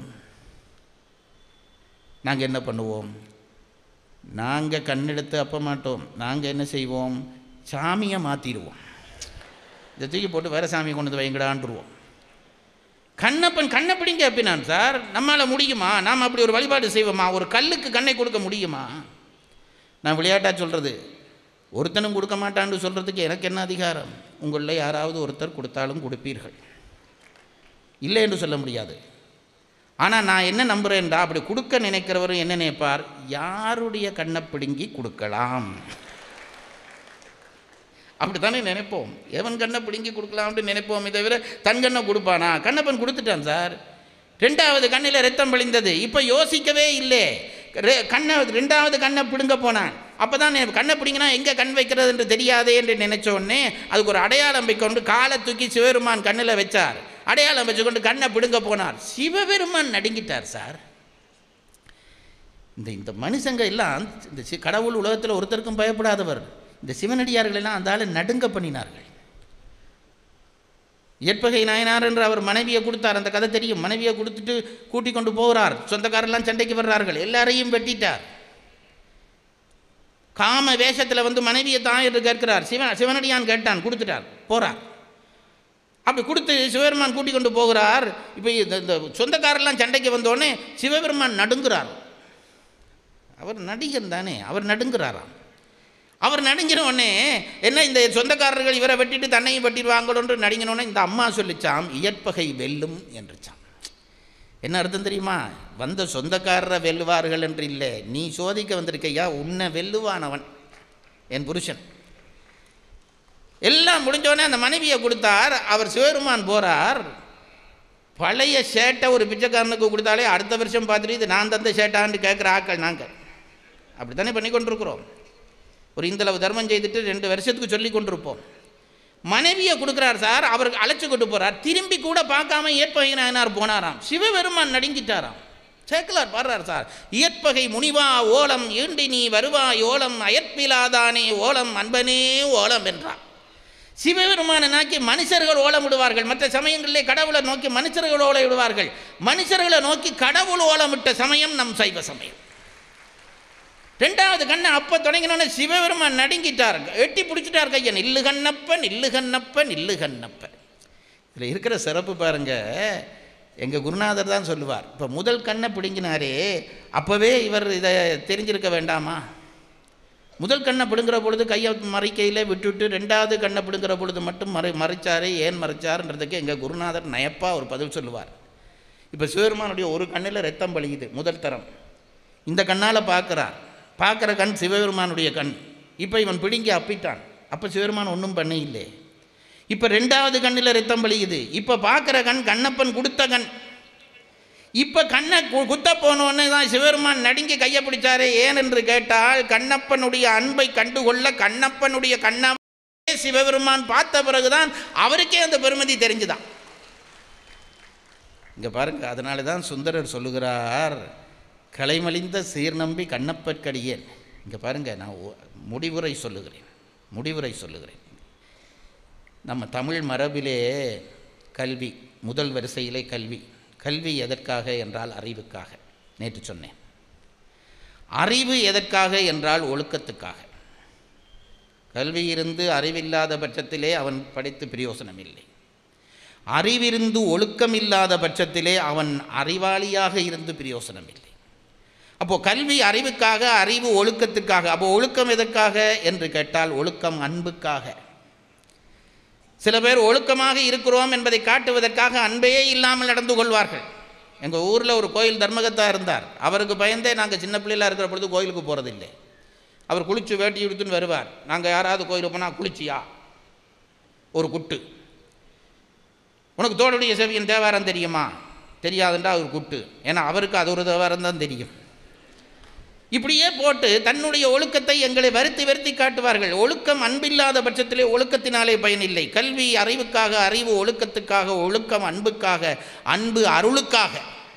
நாங்கள் என்ன பண்ணுவோம் நாங்கள் கண்ணெடுத்து அப்ப மாட்டோம் நாங்கள் என்ன செய்வோம் சாமியை மாற்றிடுவோம் இதை தூக்கி போட்டு வேற சாமியை கொண்டு வந்து வைங்கடான்ட்டுருவோம் கண்ணப்பன் கண்ணை பிடிங்க அப்பினான் சார் நம்மளால் முடியுமா நாம் அப்படி ஒரு வழிபாடு செய்வோமா ஒரு கல்லுக்கு கண்ணை கொடுக்க முடியுமா நான் விளையாட்டாக சொல்கிறது ஒருத்தனும் கொடுக்க மாட்டான்னு சொல்கிறதுக்கு எனக்கு என்ன அதிகாரம் உங்களில் யாராவது ஒருத்தர் கொடுத்தாலும் கொடுப்பீர்கள் இல்லை என்று சொல்ல முடியாது ஆனால் நான் என்ன நம்புகிறேன்டா அப்படி கொடுக்க நினைக்கிறவரும் என்ன நினைப்பார் யாருடைய கண்ணை பிடுங்கி கொடுக்கலாம் அப்படி தானே நினைப்போம் எவன் கண்ணை பிடுங்கி கொடுக்கலாம்னு நினைப்போமே தவிர தன் கண்ணை கொடுப்பானா கண்ணப்பன் கொடுத்துட்டான் சார் ரெண்டாவது கண்ணில் ரத்தம் வழிந்தது இப்போ யோசிக்கவே இல்லை ரெ- கண்ணை ரெண்டாவது கண்ணை பிடுங்க போனான் அப்போ தான் கண்ணை பிடிங்கினா எங்கே கண் வைக்கிறது என்று தெரியாதே என்று நினைச்ச உடனே அதுக்கு ஒரு அடையாளம் வைக்கொண்டு காலை தூக்கி சிவபெருமான் கண்ணில் வச்சார் அடையாளம் வச்சுக்கொண்டு கண்ணை பிடுங்க போனார் சிவபெருமான் நடுங்கிட்டார் சார் இந்த இந்த மனுஷங்க எல்லாம் இந்த சி- கடவுள் உலகத்தில் ஒருத்தருக்கும் பயப்படாதவர் இந்த சிவனடியார்கள் எல்லாம் அந்த ஆளை நடுங்க பண்ணினார்கள் இயற்பகை நாயனார் என்று அவர் மனைவியை கொடுத்தார் அந்த கதை தெரியும் மனைவியை கொடுத்துட்டு கூட்டிக் கொண்டு போகிறார் சொந்தக்காரெல்லாம் சண்டைக்கு வர்றார்கள் எல்லாரையும் வெட்டிட்டார் காம வேஷத்தில் வந்து மனைவியை தான் என்று கேட்கிறார் சிவன் சிவனடியான் கேட்டான் கொடுத்துட்டார் போறார் அப்படி கொடுத்து சிவபெருமான் கூட்டிக் கொண்டு போகிறார் இப்போ இந்த இந்த சொந்தக்காரெல்லாம் சண்டைக்கு வந்தோடனே சிவபெருமான் நடுங்குறார் அவர் நடிகன் தானே அவர் நடுங்குறாராம் அவர் நடுங்கின உடனே என்ன இந்த சொந்தக்காரர்கள் இவரை வெட்டிட்டு தன்னையும் வெட்டிடுவாங்களோன்று நடுங்கினோடனே இந்த அம்மா சொல்லிச்சாம் இயற்பகை வெல்லும் என்றுச்சாம் என்ன அர்த்தம் தெரியுமா வந்த சொந்தக்காரரை வெல்லுவார்கள் என்று இல்லை நீ சோதிக்க வந்திருக்கையா உன்னை வெல்லுவானவன் என் புருஷன் எல்லாம் முடிஞ்சோடனே அந்த மனைவியை கொடுத்தார் அவர் சிவபெருமான் போகிறார் பழைய ஷேட்டை ஒரு பிச்சைக்காரனுக்கு கொடுத்தாலே அடுத்த வருஷம் பார்த்துட்டு இது நான் தந்த ஷேட்டான்னு கேட்குற ஆக்கள் நாங்கள் அப்படி தானே பண்ணி கொண்டிருக்கிறோம் ஒரு இந்தளவு தர்மம் செய்துட்டு ரெண்டு வருஷத்துக்கு சொல்லி கொண்டிருப்போம் மனைவியை கொடுக்குறார் சார் அவருக்கு அழைச்சி கொண்டு போகிறார் திரும்பி கூட பார்க்காம ஏற்பகினார் போனாராம் சிவபெருமான் நடுங்கிட்டாராம் சேக்கலார் பாடுறார் சார் இயற்பகை முனிவா ஓலம் ஈண்டி நீ வருவாய் ஓலம் அயற்பிலாதானே ஓலம் அன்பனே ஓலம் என்றார் சிவபெருமானை நோக்கி மனுஷர்கள் ஓலமிடுவார்கள் மற்ற சமயங்களிலே கடவுளை நோக்கி மனுஷர்கள் ஓல விடுவார்கள் மனுஷர்களை நோக்கி கடவுள் ஓலமிட்ட சமயம் நம் சைவ சமயம் ரெண்டாவது கண்ணை அப்போ தொடங்கினோன்னே சிவபெருமான் நடுங்கிட்டார் எட்டி பிடிச்சிட்டார் கையை நில்லு கண்ணப்ப நில்லு கண்ணப்ப நில்லு கண்ணப்ப இதில் இருக்கிற சிறப்பு பாருங்க எங்கள் குருநாதர் தான் சொல்லுவார் இப்போ முதல் கண்ணை பிடுங்கினாரே அப்போவே இவர் இதை தெரிஞ்சிருக்க வேண்டாமா முதல் கண்ணை பிடுங்குற பொழுது கையை மறைக்கையில் விட்டுவிட்டு ரெண்டாவது கண்ணை பிடுங்குற பொழுது மட்டும் மறை மறைச்சாரே ஏன் மறைச்சாருன்றதுக்கு எங்கள் குருநாதர் நயப்பா ஒரு பதில் சொல்லுவார் இப்போ சிவபெருமானுடைய ஒரு கண்ணில் ரத்தம் பழியுது முதல் தரம் இந்த கண்ணால் பார்க்குறார் பார்க்குற கண் சிவபெருமானுடைய கண் இப்போ இவன் பிடுங்கி அப்பிட்டான் அப்போ சிவபெருமான் ஒன்றும் பண்ண இல்லை இப்போ ரெண்டாவது கண்ணில் ரத்தம் பழியுது இப்போ பார்க்குற கண் கண்ணப்பன் கொடுத்த கண் இப்போ கண்ணை கு- குத்த போனோடனே தான் சிவபெருமான் நடுங்கி கையை பிடிச்சாரே ஏன் என்று கேட்டால் கண்ணப்பனுடைய அன்பை கண்டுகொள்ள கண்ணப்பனுடைய கண்ணாவே சிவபெருமான் பார்த்த பிறகுதான் அவருக்கே அந்த பெருமதி தெரிஞ்சுதான் இங்கே பாருங்க அதனால தான் சுந்தரர் சொல்லுகிறார் கலைமலிந்த சீர்நம்பி கண்ணப்பற்கடியேன் இங்கே பாருங்க நான் ஒ- முடிவுரை சொல்லுகிறேன் முடிவுரை சொல்லுகிறேன் நம்ம தமிழ் மரபிலே கல்வி முதல் வரிசையிலே கல்வி கல்வி எதற்காக என்றால் அறிவுக்காக நேற்று சொன்னேன் அறிவு எதற்காக என்றால் ஒழுக்கத்துக்காக கல்வி இருந்து அறிவில்லாத பட்சத்திலே அவன் படித்து பிரயோசனம் இல்லை அறிவிருந்து ஒழுக்கம் இல்லாத பட்சத்திலே அவன் அறிவாளியாக இருந்து பிரயோசனம் இல்லை அப்போ கல்வி அறிவுக்காக அறிவு ஒழுக்கத்துக்காக அப்போ ஒழுக்கம் எதற்காக என்று கேட்டால் ஒழுக்கம் அன்புக்காக சில பேர் ஒழுக்கமாக இருக்கிறோம் என்பதை காட்டுவதற்காக அன்பே இல்லாமல் நடந்து கொள்வார்கள் எங்கள் ஊரில் ஒரு கோயில் தர்மகத்தா இருந்தார் அவருக்கு பயந்தே நாங்கள் சின்ன பிள்ளையில இருக்கிற பொழுது கோயிலுக்கு போகிறதில்லை அவர் குளிச்சு வேட்டி எடுத்துன்னு வருவார் நாங்கள் யாராவது கோயிலுக்கு போனால் குளிச்சியா ஒரு குட்டு உனக்கு தோளுடைய செவியன் தேவாரம் தெரியுமா தெரியாதுன்றா அவர் குட்டு ஏன்னா அவருக்கு அது ஒரு தேவாரம் தான் தெரியும் இப்படியே போட்டு தன்னுடைய ஒழுக்கத்தை எங்களை வருத்தி வருத்தி காட்டுவார்கள் ஒழுக்கம் அன்பில்லாத பட்சத்திலே ஒழுக்கத்தினாலே பயனில்லை கல்வி அறிவுக்காக அறிவு ஒழுக்கத்துக்காக ஒழுக்கம் அன்புக்காக அன்பு அருளுக்காக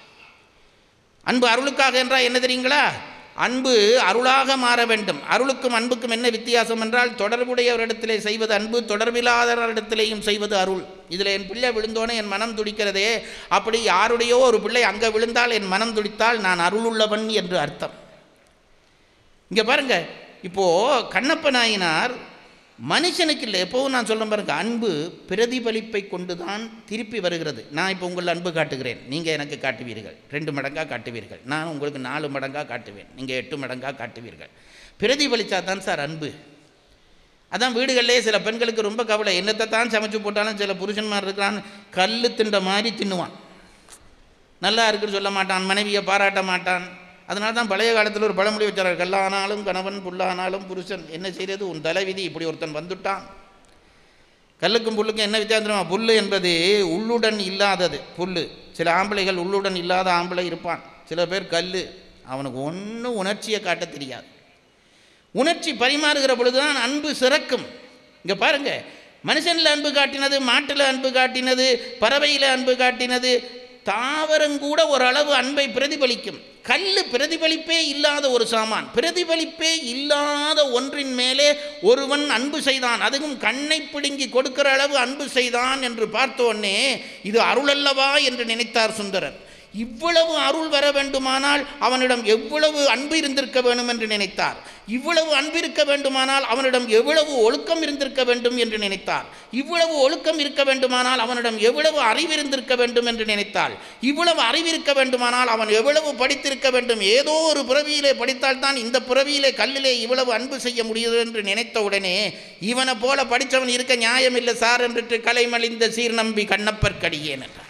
அன்பு அருளுக்காக என்றால் என்ன தெரியுங்களா அன்பு அருளாக மாற வேண்டும் அருளுக்கும் அன்புக்கும் என்ன வித்தியாசம் என்றால் தொடர்புடையவரிடத்திலே செய்வது அன்பு தொடர்பில்லாதவரிடத்திலேயும் செய்வது அருள் இதில் என் பிள்ளை விழுந்தோனே என் மனம் துடிக்கிறதே அப்படி யாருடையோ ஒரு பிள்ளை அங்கே விழுந்தால் என் மனம் துடித்தால் நான் அருளுள்ளவன் என்று அர்த்தம் இங்கே பாருங்க இப்போது கண்ணப்ப நாயனார் மனுஷனுக்கு இல்லை எப்போவும் நான் சொல்ல பாருங்க அன்பு பிரதிபலிப்பை கொண்டு தான் திருப்பி வருகிறது நான் இப்போ உங்கள் அன்பு காட்டுகிறேன் நீங்கள் எனக்கு காட்டுவீர்கள் ரெண்டு மடங்காக காட்டுவீர்கள் நான் உங்களுக்கு நாலு மடங்காக காட்டுவேன் நீங்கள் எட்டு மடங்காக காட்டுவீர்கள் பிரதிபலித்தா தான் சார் அன்பு அதான் வீடுகளிலே சில பெண்களுக்கு ரொம்ப கவலை என்னத்தை தான் சமைச்சு போட்டாலும் சில புருஷன்மார் இருக்கிறான் கல் தின்ற மாதிரி தின்னுவான் நல்லா இருக்குன்னு சொல்ல மாட்டான் மனைவியை பாராட்ட மாட்டான் அதனால தான் பழைய காலத்தில் ஒரு பழமொழி வச்சார் கல்லானாலும் கணவன் புல்லானாலும் புருஷன் என்ன செய்கிறது உன் தலைவிதி இப்படி ஒருத்தன் வந்துட்டான் கல்லுக்கும் புல்லுக்கும் என்ன வித்தியாசம் தெரியுமா புல் என்பது உள்ளுடன் இல்லாதது புல் சில ஆம்பளைகள் உள்ளுடன் இல்லாத ஆம்பளை இருப்பான் சில பேர் கல் அவனுக்கு ஒன்றும் உணர்ச்சியை காட்ட தெரியாது உணர்ச்சி பரிமாறுகிற பொழுதுதான் அன்பு சிறக்கும் இங்கே பாருங்க மனுஷனில் அன்பு காட்டினது மாட்டில் அன்பு காட்டினது பறவையில் அன்பு காட்டினது தாவரங்கூட ஓரளவு அன்பை பிரதிபலிக்கும் கல் பிரதிபலிப்பே இல்லாத ஒரு சாமான் பிரதிபலிப்பே இல்லாத ஒன்றின் மேலே ஒருவன் அன்பு செய்தான் அதுவும் கண்ணை பிடுங்கி கொடுக்கிற அளவு அன்பு செய்தான் என்று பார்த்த உடனே இது அருளல்லவா என்று நினைத்தார் சுந்தரர் இவ்வளவு அருள் வர வேண்டுமானால் அவனிடம் எவ்வளவு அன்பு இருந்திருக்க வேண்டும் என்று நினைத்தார் இவ்வளவு அன்பு இருக்க வேண்டுமானால் அவனிடம் எவ்வளவு ஒழுக்கம் இருந்திருக்க வேண்டும் என்று நினைத்தார் இவ்வளவு ஒழுக்கம் இருக்க வேண்டுமானால் அவனிடம் எவ்வளவு அறிவு இருந்திருக்க வேண்டும் என்று நினைத்தாள் இவ்வளவு அறிவு இருக்க வேண்டுமானால் அவன் எவ்வளவு படித்திருக்க வேண்டும் ஏதோ ஒரு பிறவியிலே படித்தால்தான் இந்த பிறவியிலே கல்லிலே இவ்வளவு அன்பு செய்ய முடியுது என்று நினைத்த உடனே இவனை போல படித்தவன் இருக்க நியாயம் இல்லை சார் என்று கலைமலிந்த சீர் நம்பி கண்ணப்பர் கடியேன் என்றார்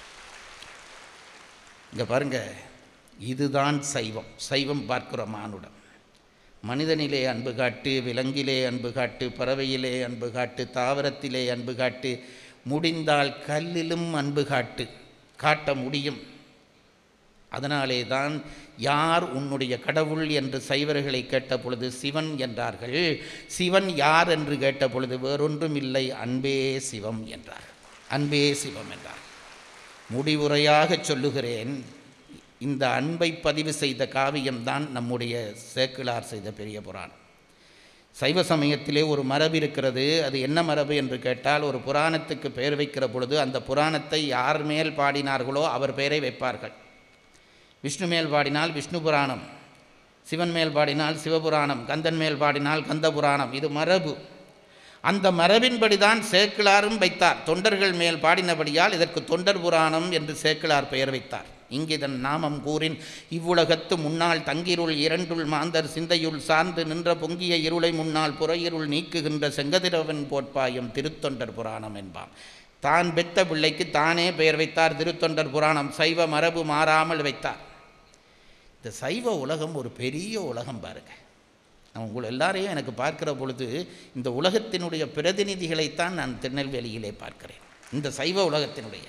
இங்கே பாருங்க இதுதான் சைவம் சைவம் பார்க்கிற மானுடம் மனிதனிலே அன்பு காட்டு விலங்கிலே அன்பு காட்டு பறவையிலே அன்பு காட்டு தாவரத்திலே அன்பு காட்டு முடிந்தால் கல்லிலும் அன்பு காட்டு காட்ட முடியும் அதனாலே தான் யார் உன்னுடைய கடவுள் என்று சைவர்களை கேட்ட பொழுது சிவன் என்றார்கள் சிவன் யார் என்று கேட்ட பொழுது வேறொன்றும் இல்லை அன்பே சிவம் என்றார் அன்பே சிவம் என்றார் முடிவுரையாக சொல்லுகிறேன் இந்த அன்பை பதிவு செய்த காவியம்தான் நம்முடைய சேக்கிழார் செய்த பெரிய புராணம் சைவ சமயத்திலே ஒரு மரபு இருக்கிறது அது என்ன மரபு என்று கேட்டால் ஒரு புராணத்துக்கு பெயர் வைக்கிற பொழுது அந்த புராணத்தை யார் மேல் பாடினார்களோ அவர் பெயரை வைப்பார்கள் விஷ்ணு மேல் பாடினால் விஷ்ணு புராணம் சிவன் மேல் பாடினால் சிவபுராணம் கந்தன் மேல் பாடினால் கந்த புராணம் இது மரபு அந்த மரபின்படி தான் சேக்கிழாரும் வைத்தார் தொண்டர்கள் மேல் பாடினபடியால் இதற்கு தொண்டர் புராணம் என்று சேக்கிழார் பெயர் வைத்தார் இங்கு இதன் நாமம் கூறின் இவ்வுலகத்து முன்னால் தங்கிருள் இரண்டுள் மாந்தர் சிந்தையுள் சார்ந்து நின்ற பொங்கிய இருளை முன்னால் புறையிருள் நீக்குகின்ற செங்கதிரவன் போட்பாயும் திருத்தொண்டர் புராணம் என்பான் தான் பெத்த பிள்ளைக்கு தானே பெயர் வைத்தார் திருத்தொண்டர் புராணம் சைவ மரபு மாறாமல் வைத்தார் இந்த சைவ உலகம் ஒரு பெரிய உலகம் பாருங்க நான் உங்கள் எல்லாரையும் எனக்கு பார்க்கிற பொழுது இந்த உலகத்தினுடைய பிரதிநிதிகளைத்தான் நான் திருநெல்வேலியிலே பார்க்கிறேன் இந்த சைவ உலகத்தினுடைய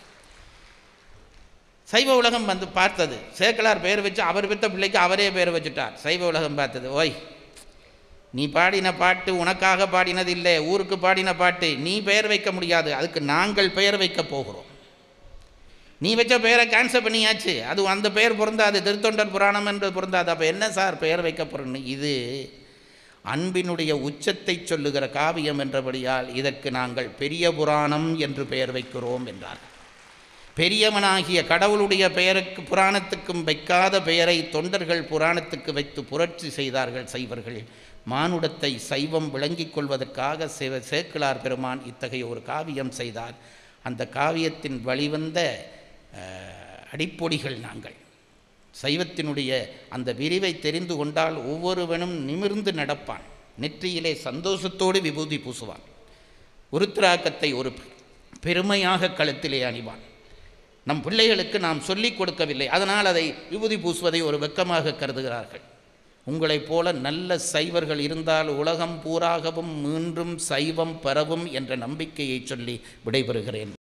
சைவ உலகம் வந்து பார்த்தது சேக்கலார் பெயர் வச்சு அவர் பெற்ற பிள்ளைக்கு அவரே பெயர் வச்சுட்டார் சைவ உலகம் பார்த்தது ஓய் நீ பாடின பாட்டு உனக்காக பாடினது இல்லை ஊருக்கு பாடின பாட்டு நீ பெயர் வைக்க முடியாது அதுக்கு நாங்கள் பெயர் வைக்க போகிறோம் நீ வச்ச பெயரை கேன்சல் பண்ணியாச்சு அது அந்த பெயர் பொருந்தாது திருத்தொண்டர் புராணம் என்று பொருந்தாது அப்போ என்ன சார் பெயர் வைக்க போகிறோன்னு இது அன்பினுடைய உச்சத்தை சொல்லுகிற காவியம் என்றபடியால் இதற்கு நாங்கள் பெரிய புராணம் என்று பெயர் வைக்கிறோம் என்றார்கள் பெரியவனாகிய கடவுளுடைய பெயருக்கு புராணத்துக்கும் வைக்காத பெயரை தொண்டர்கள் புராணத்துக்கு வைத்து புரட்சி செய்தார்கள் சைவர்கள் மானுடத்தை சைவம் விளங்கிக் கொள்வதற்காக சிவ சேக்கிழார் பெருமான் இத்தகைய ஒரு காவியம் செய்தார் அந்த காவியத்தின் வழிவந்த அஹ், அடிப்பொடிகள் நாங்கள் சைவத்தினுடைய அந்த விரிவை தெரிந்து கொண்டால் ஒவ்வொருவனும் நிமிர்ந்து நடப்பான் நெற்றியிலே சந்தோஷத்தோடு விபூதி பூசுவான் உருத்திராக்கத்தை ஒரு பெருமையாக கழுத்திலே அணிவான் நம் பிள்ளைகளுக்கு நாம் சொல்லிக் கொடுக்கவில்லை அதனால் அதை விபூதி பூசுவதை ஒரு வெக்கமாக கருதுகிறார்கள் உங்களைப் போல நல்ல சைவர்கள் இருந்தால் உலகம் பூராகவும் மீண்டும் சைவம் பரவும் என்ற நம்பிக்கையை சொல்லி விடைபெறுகிறேன்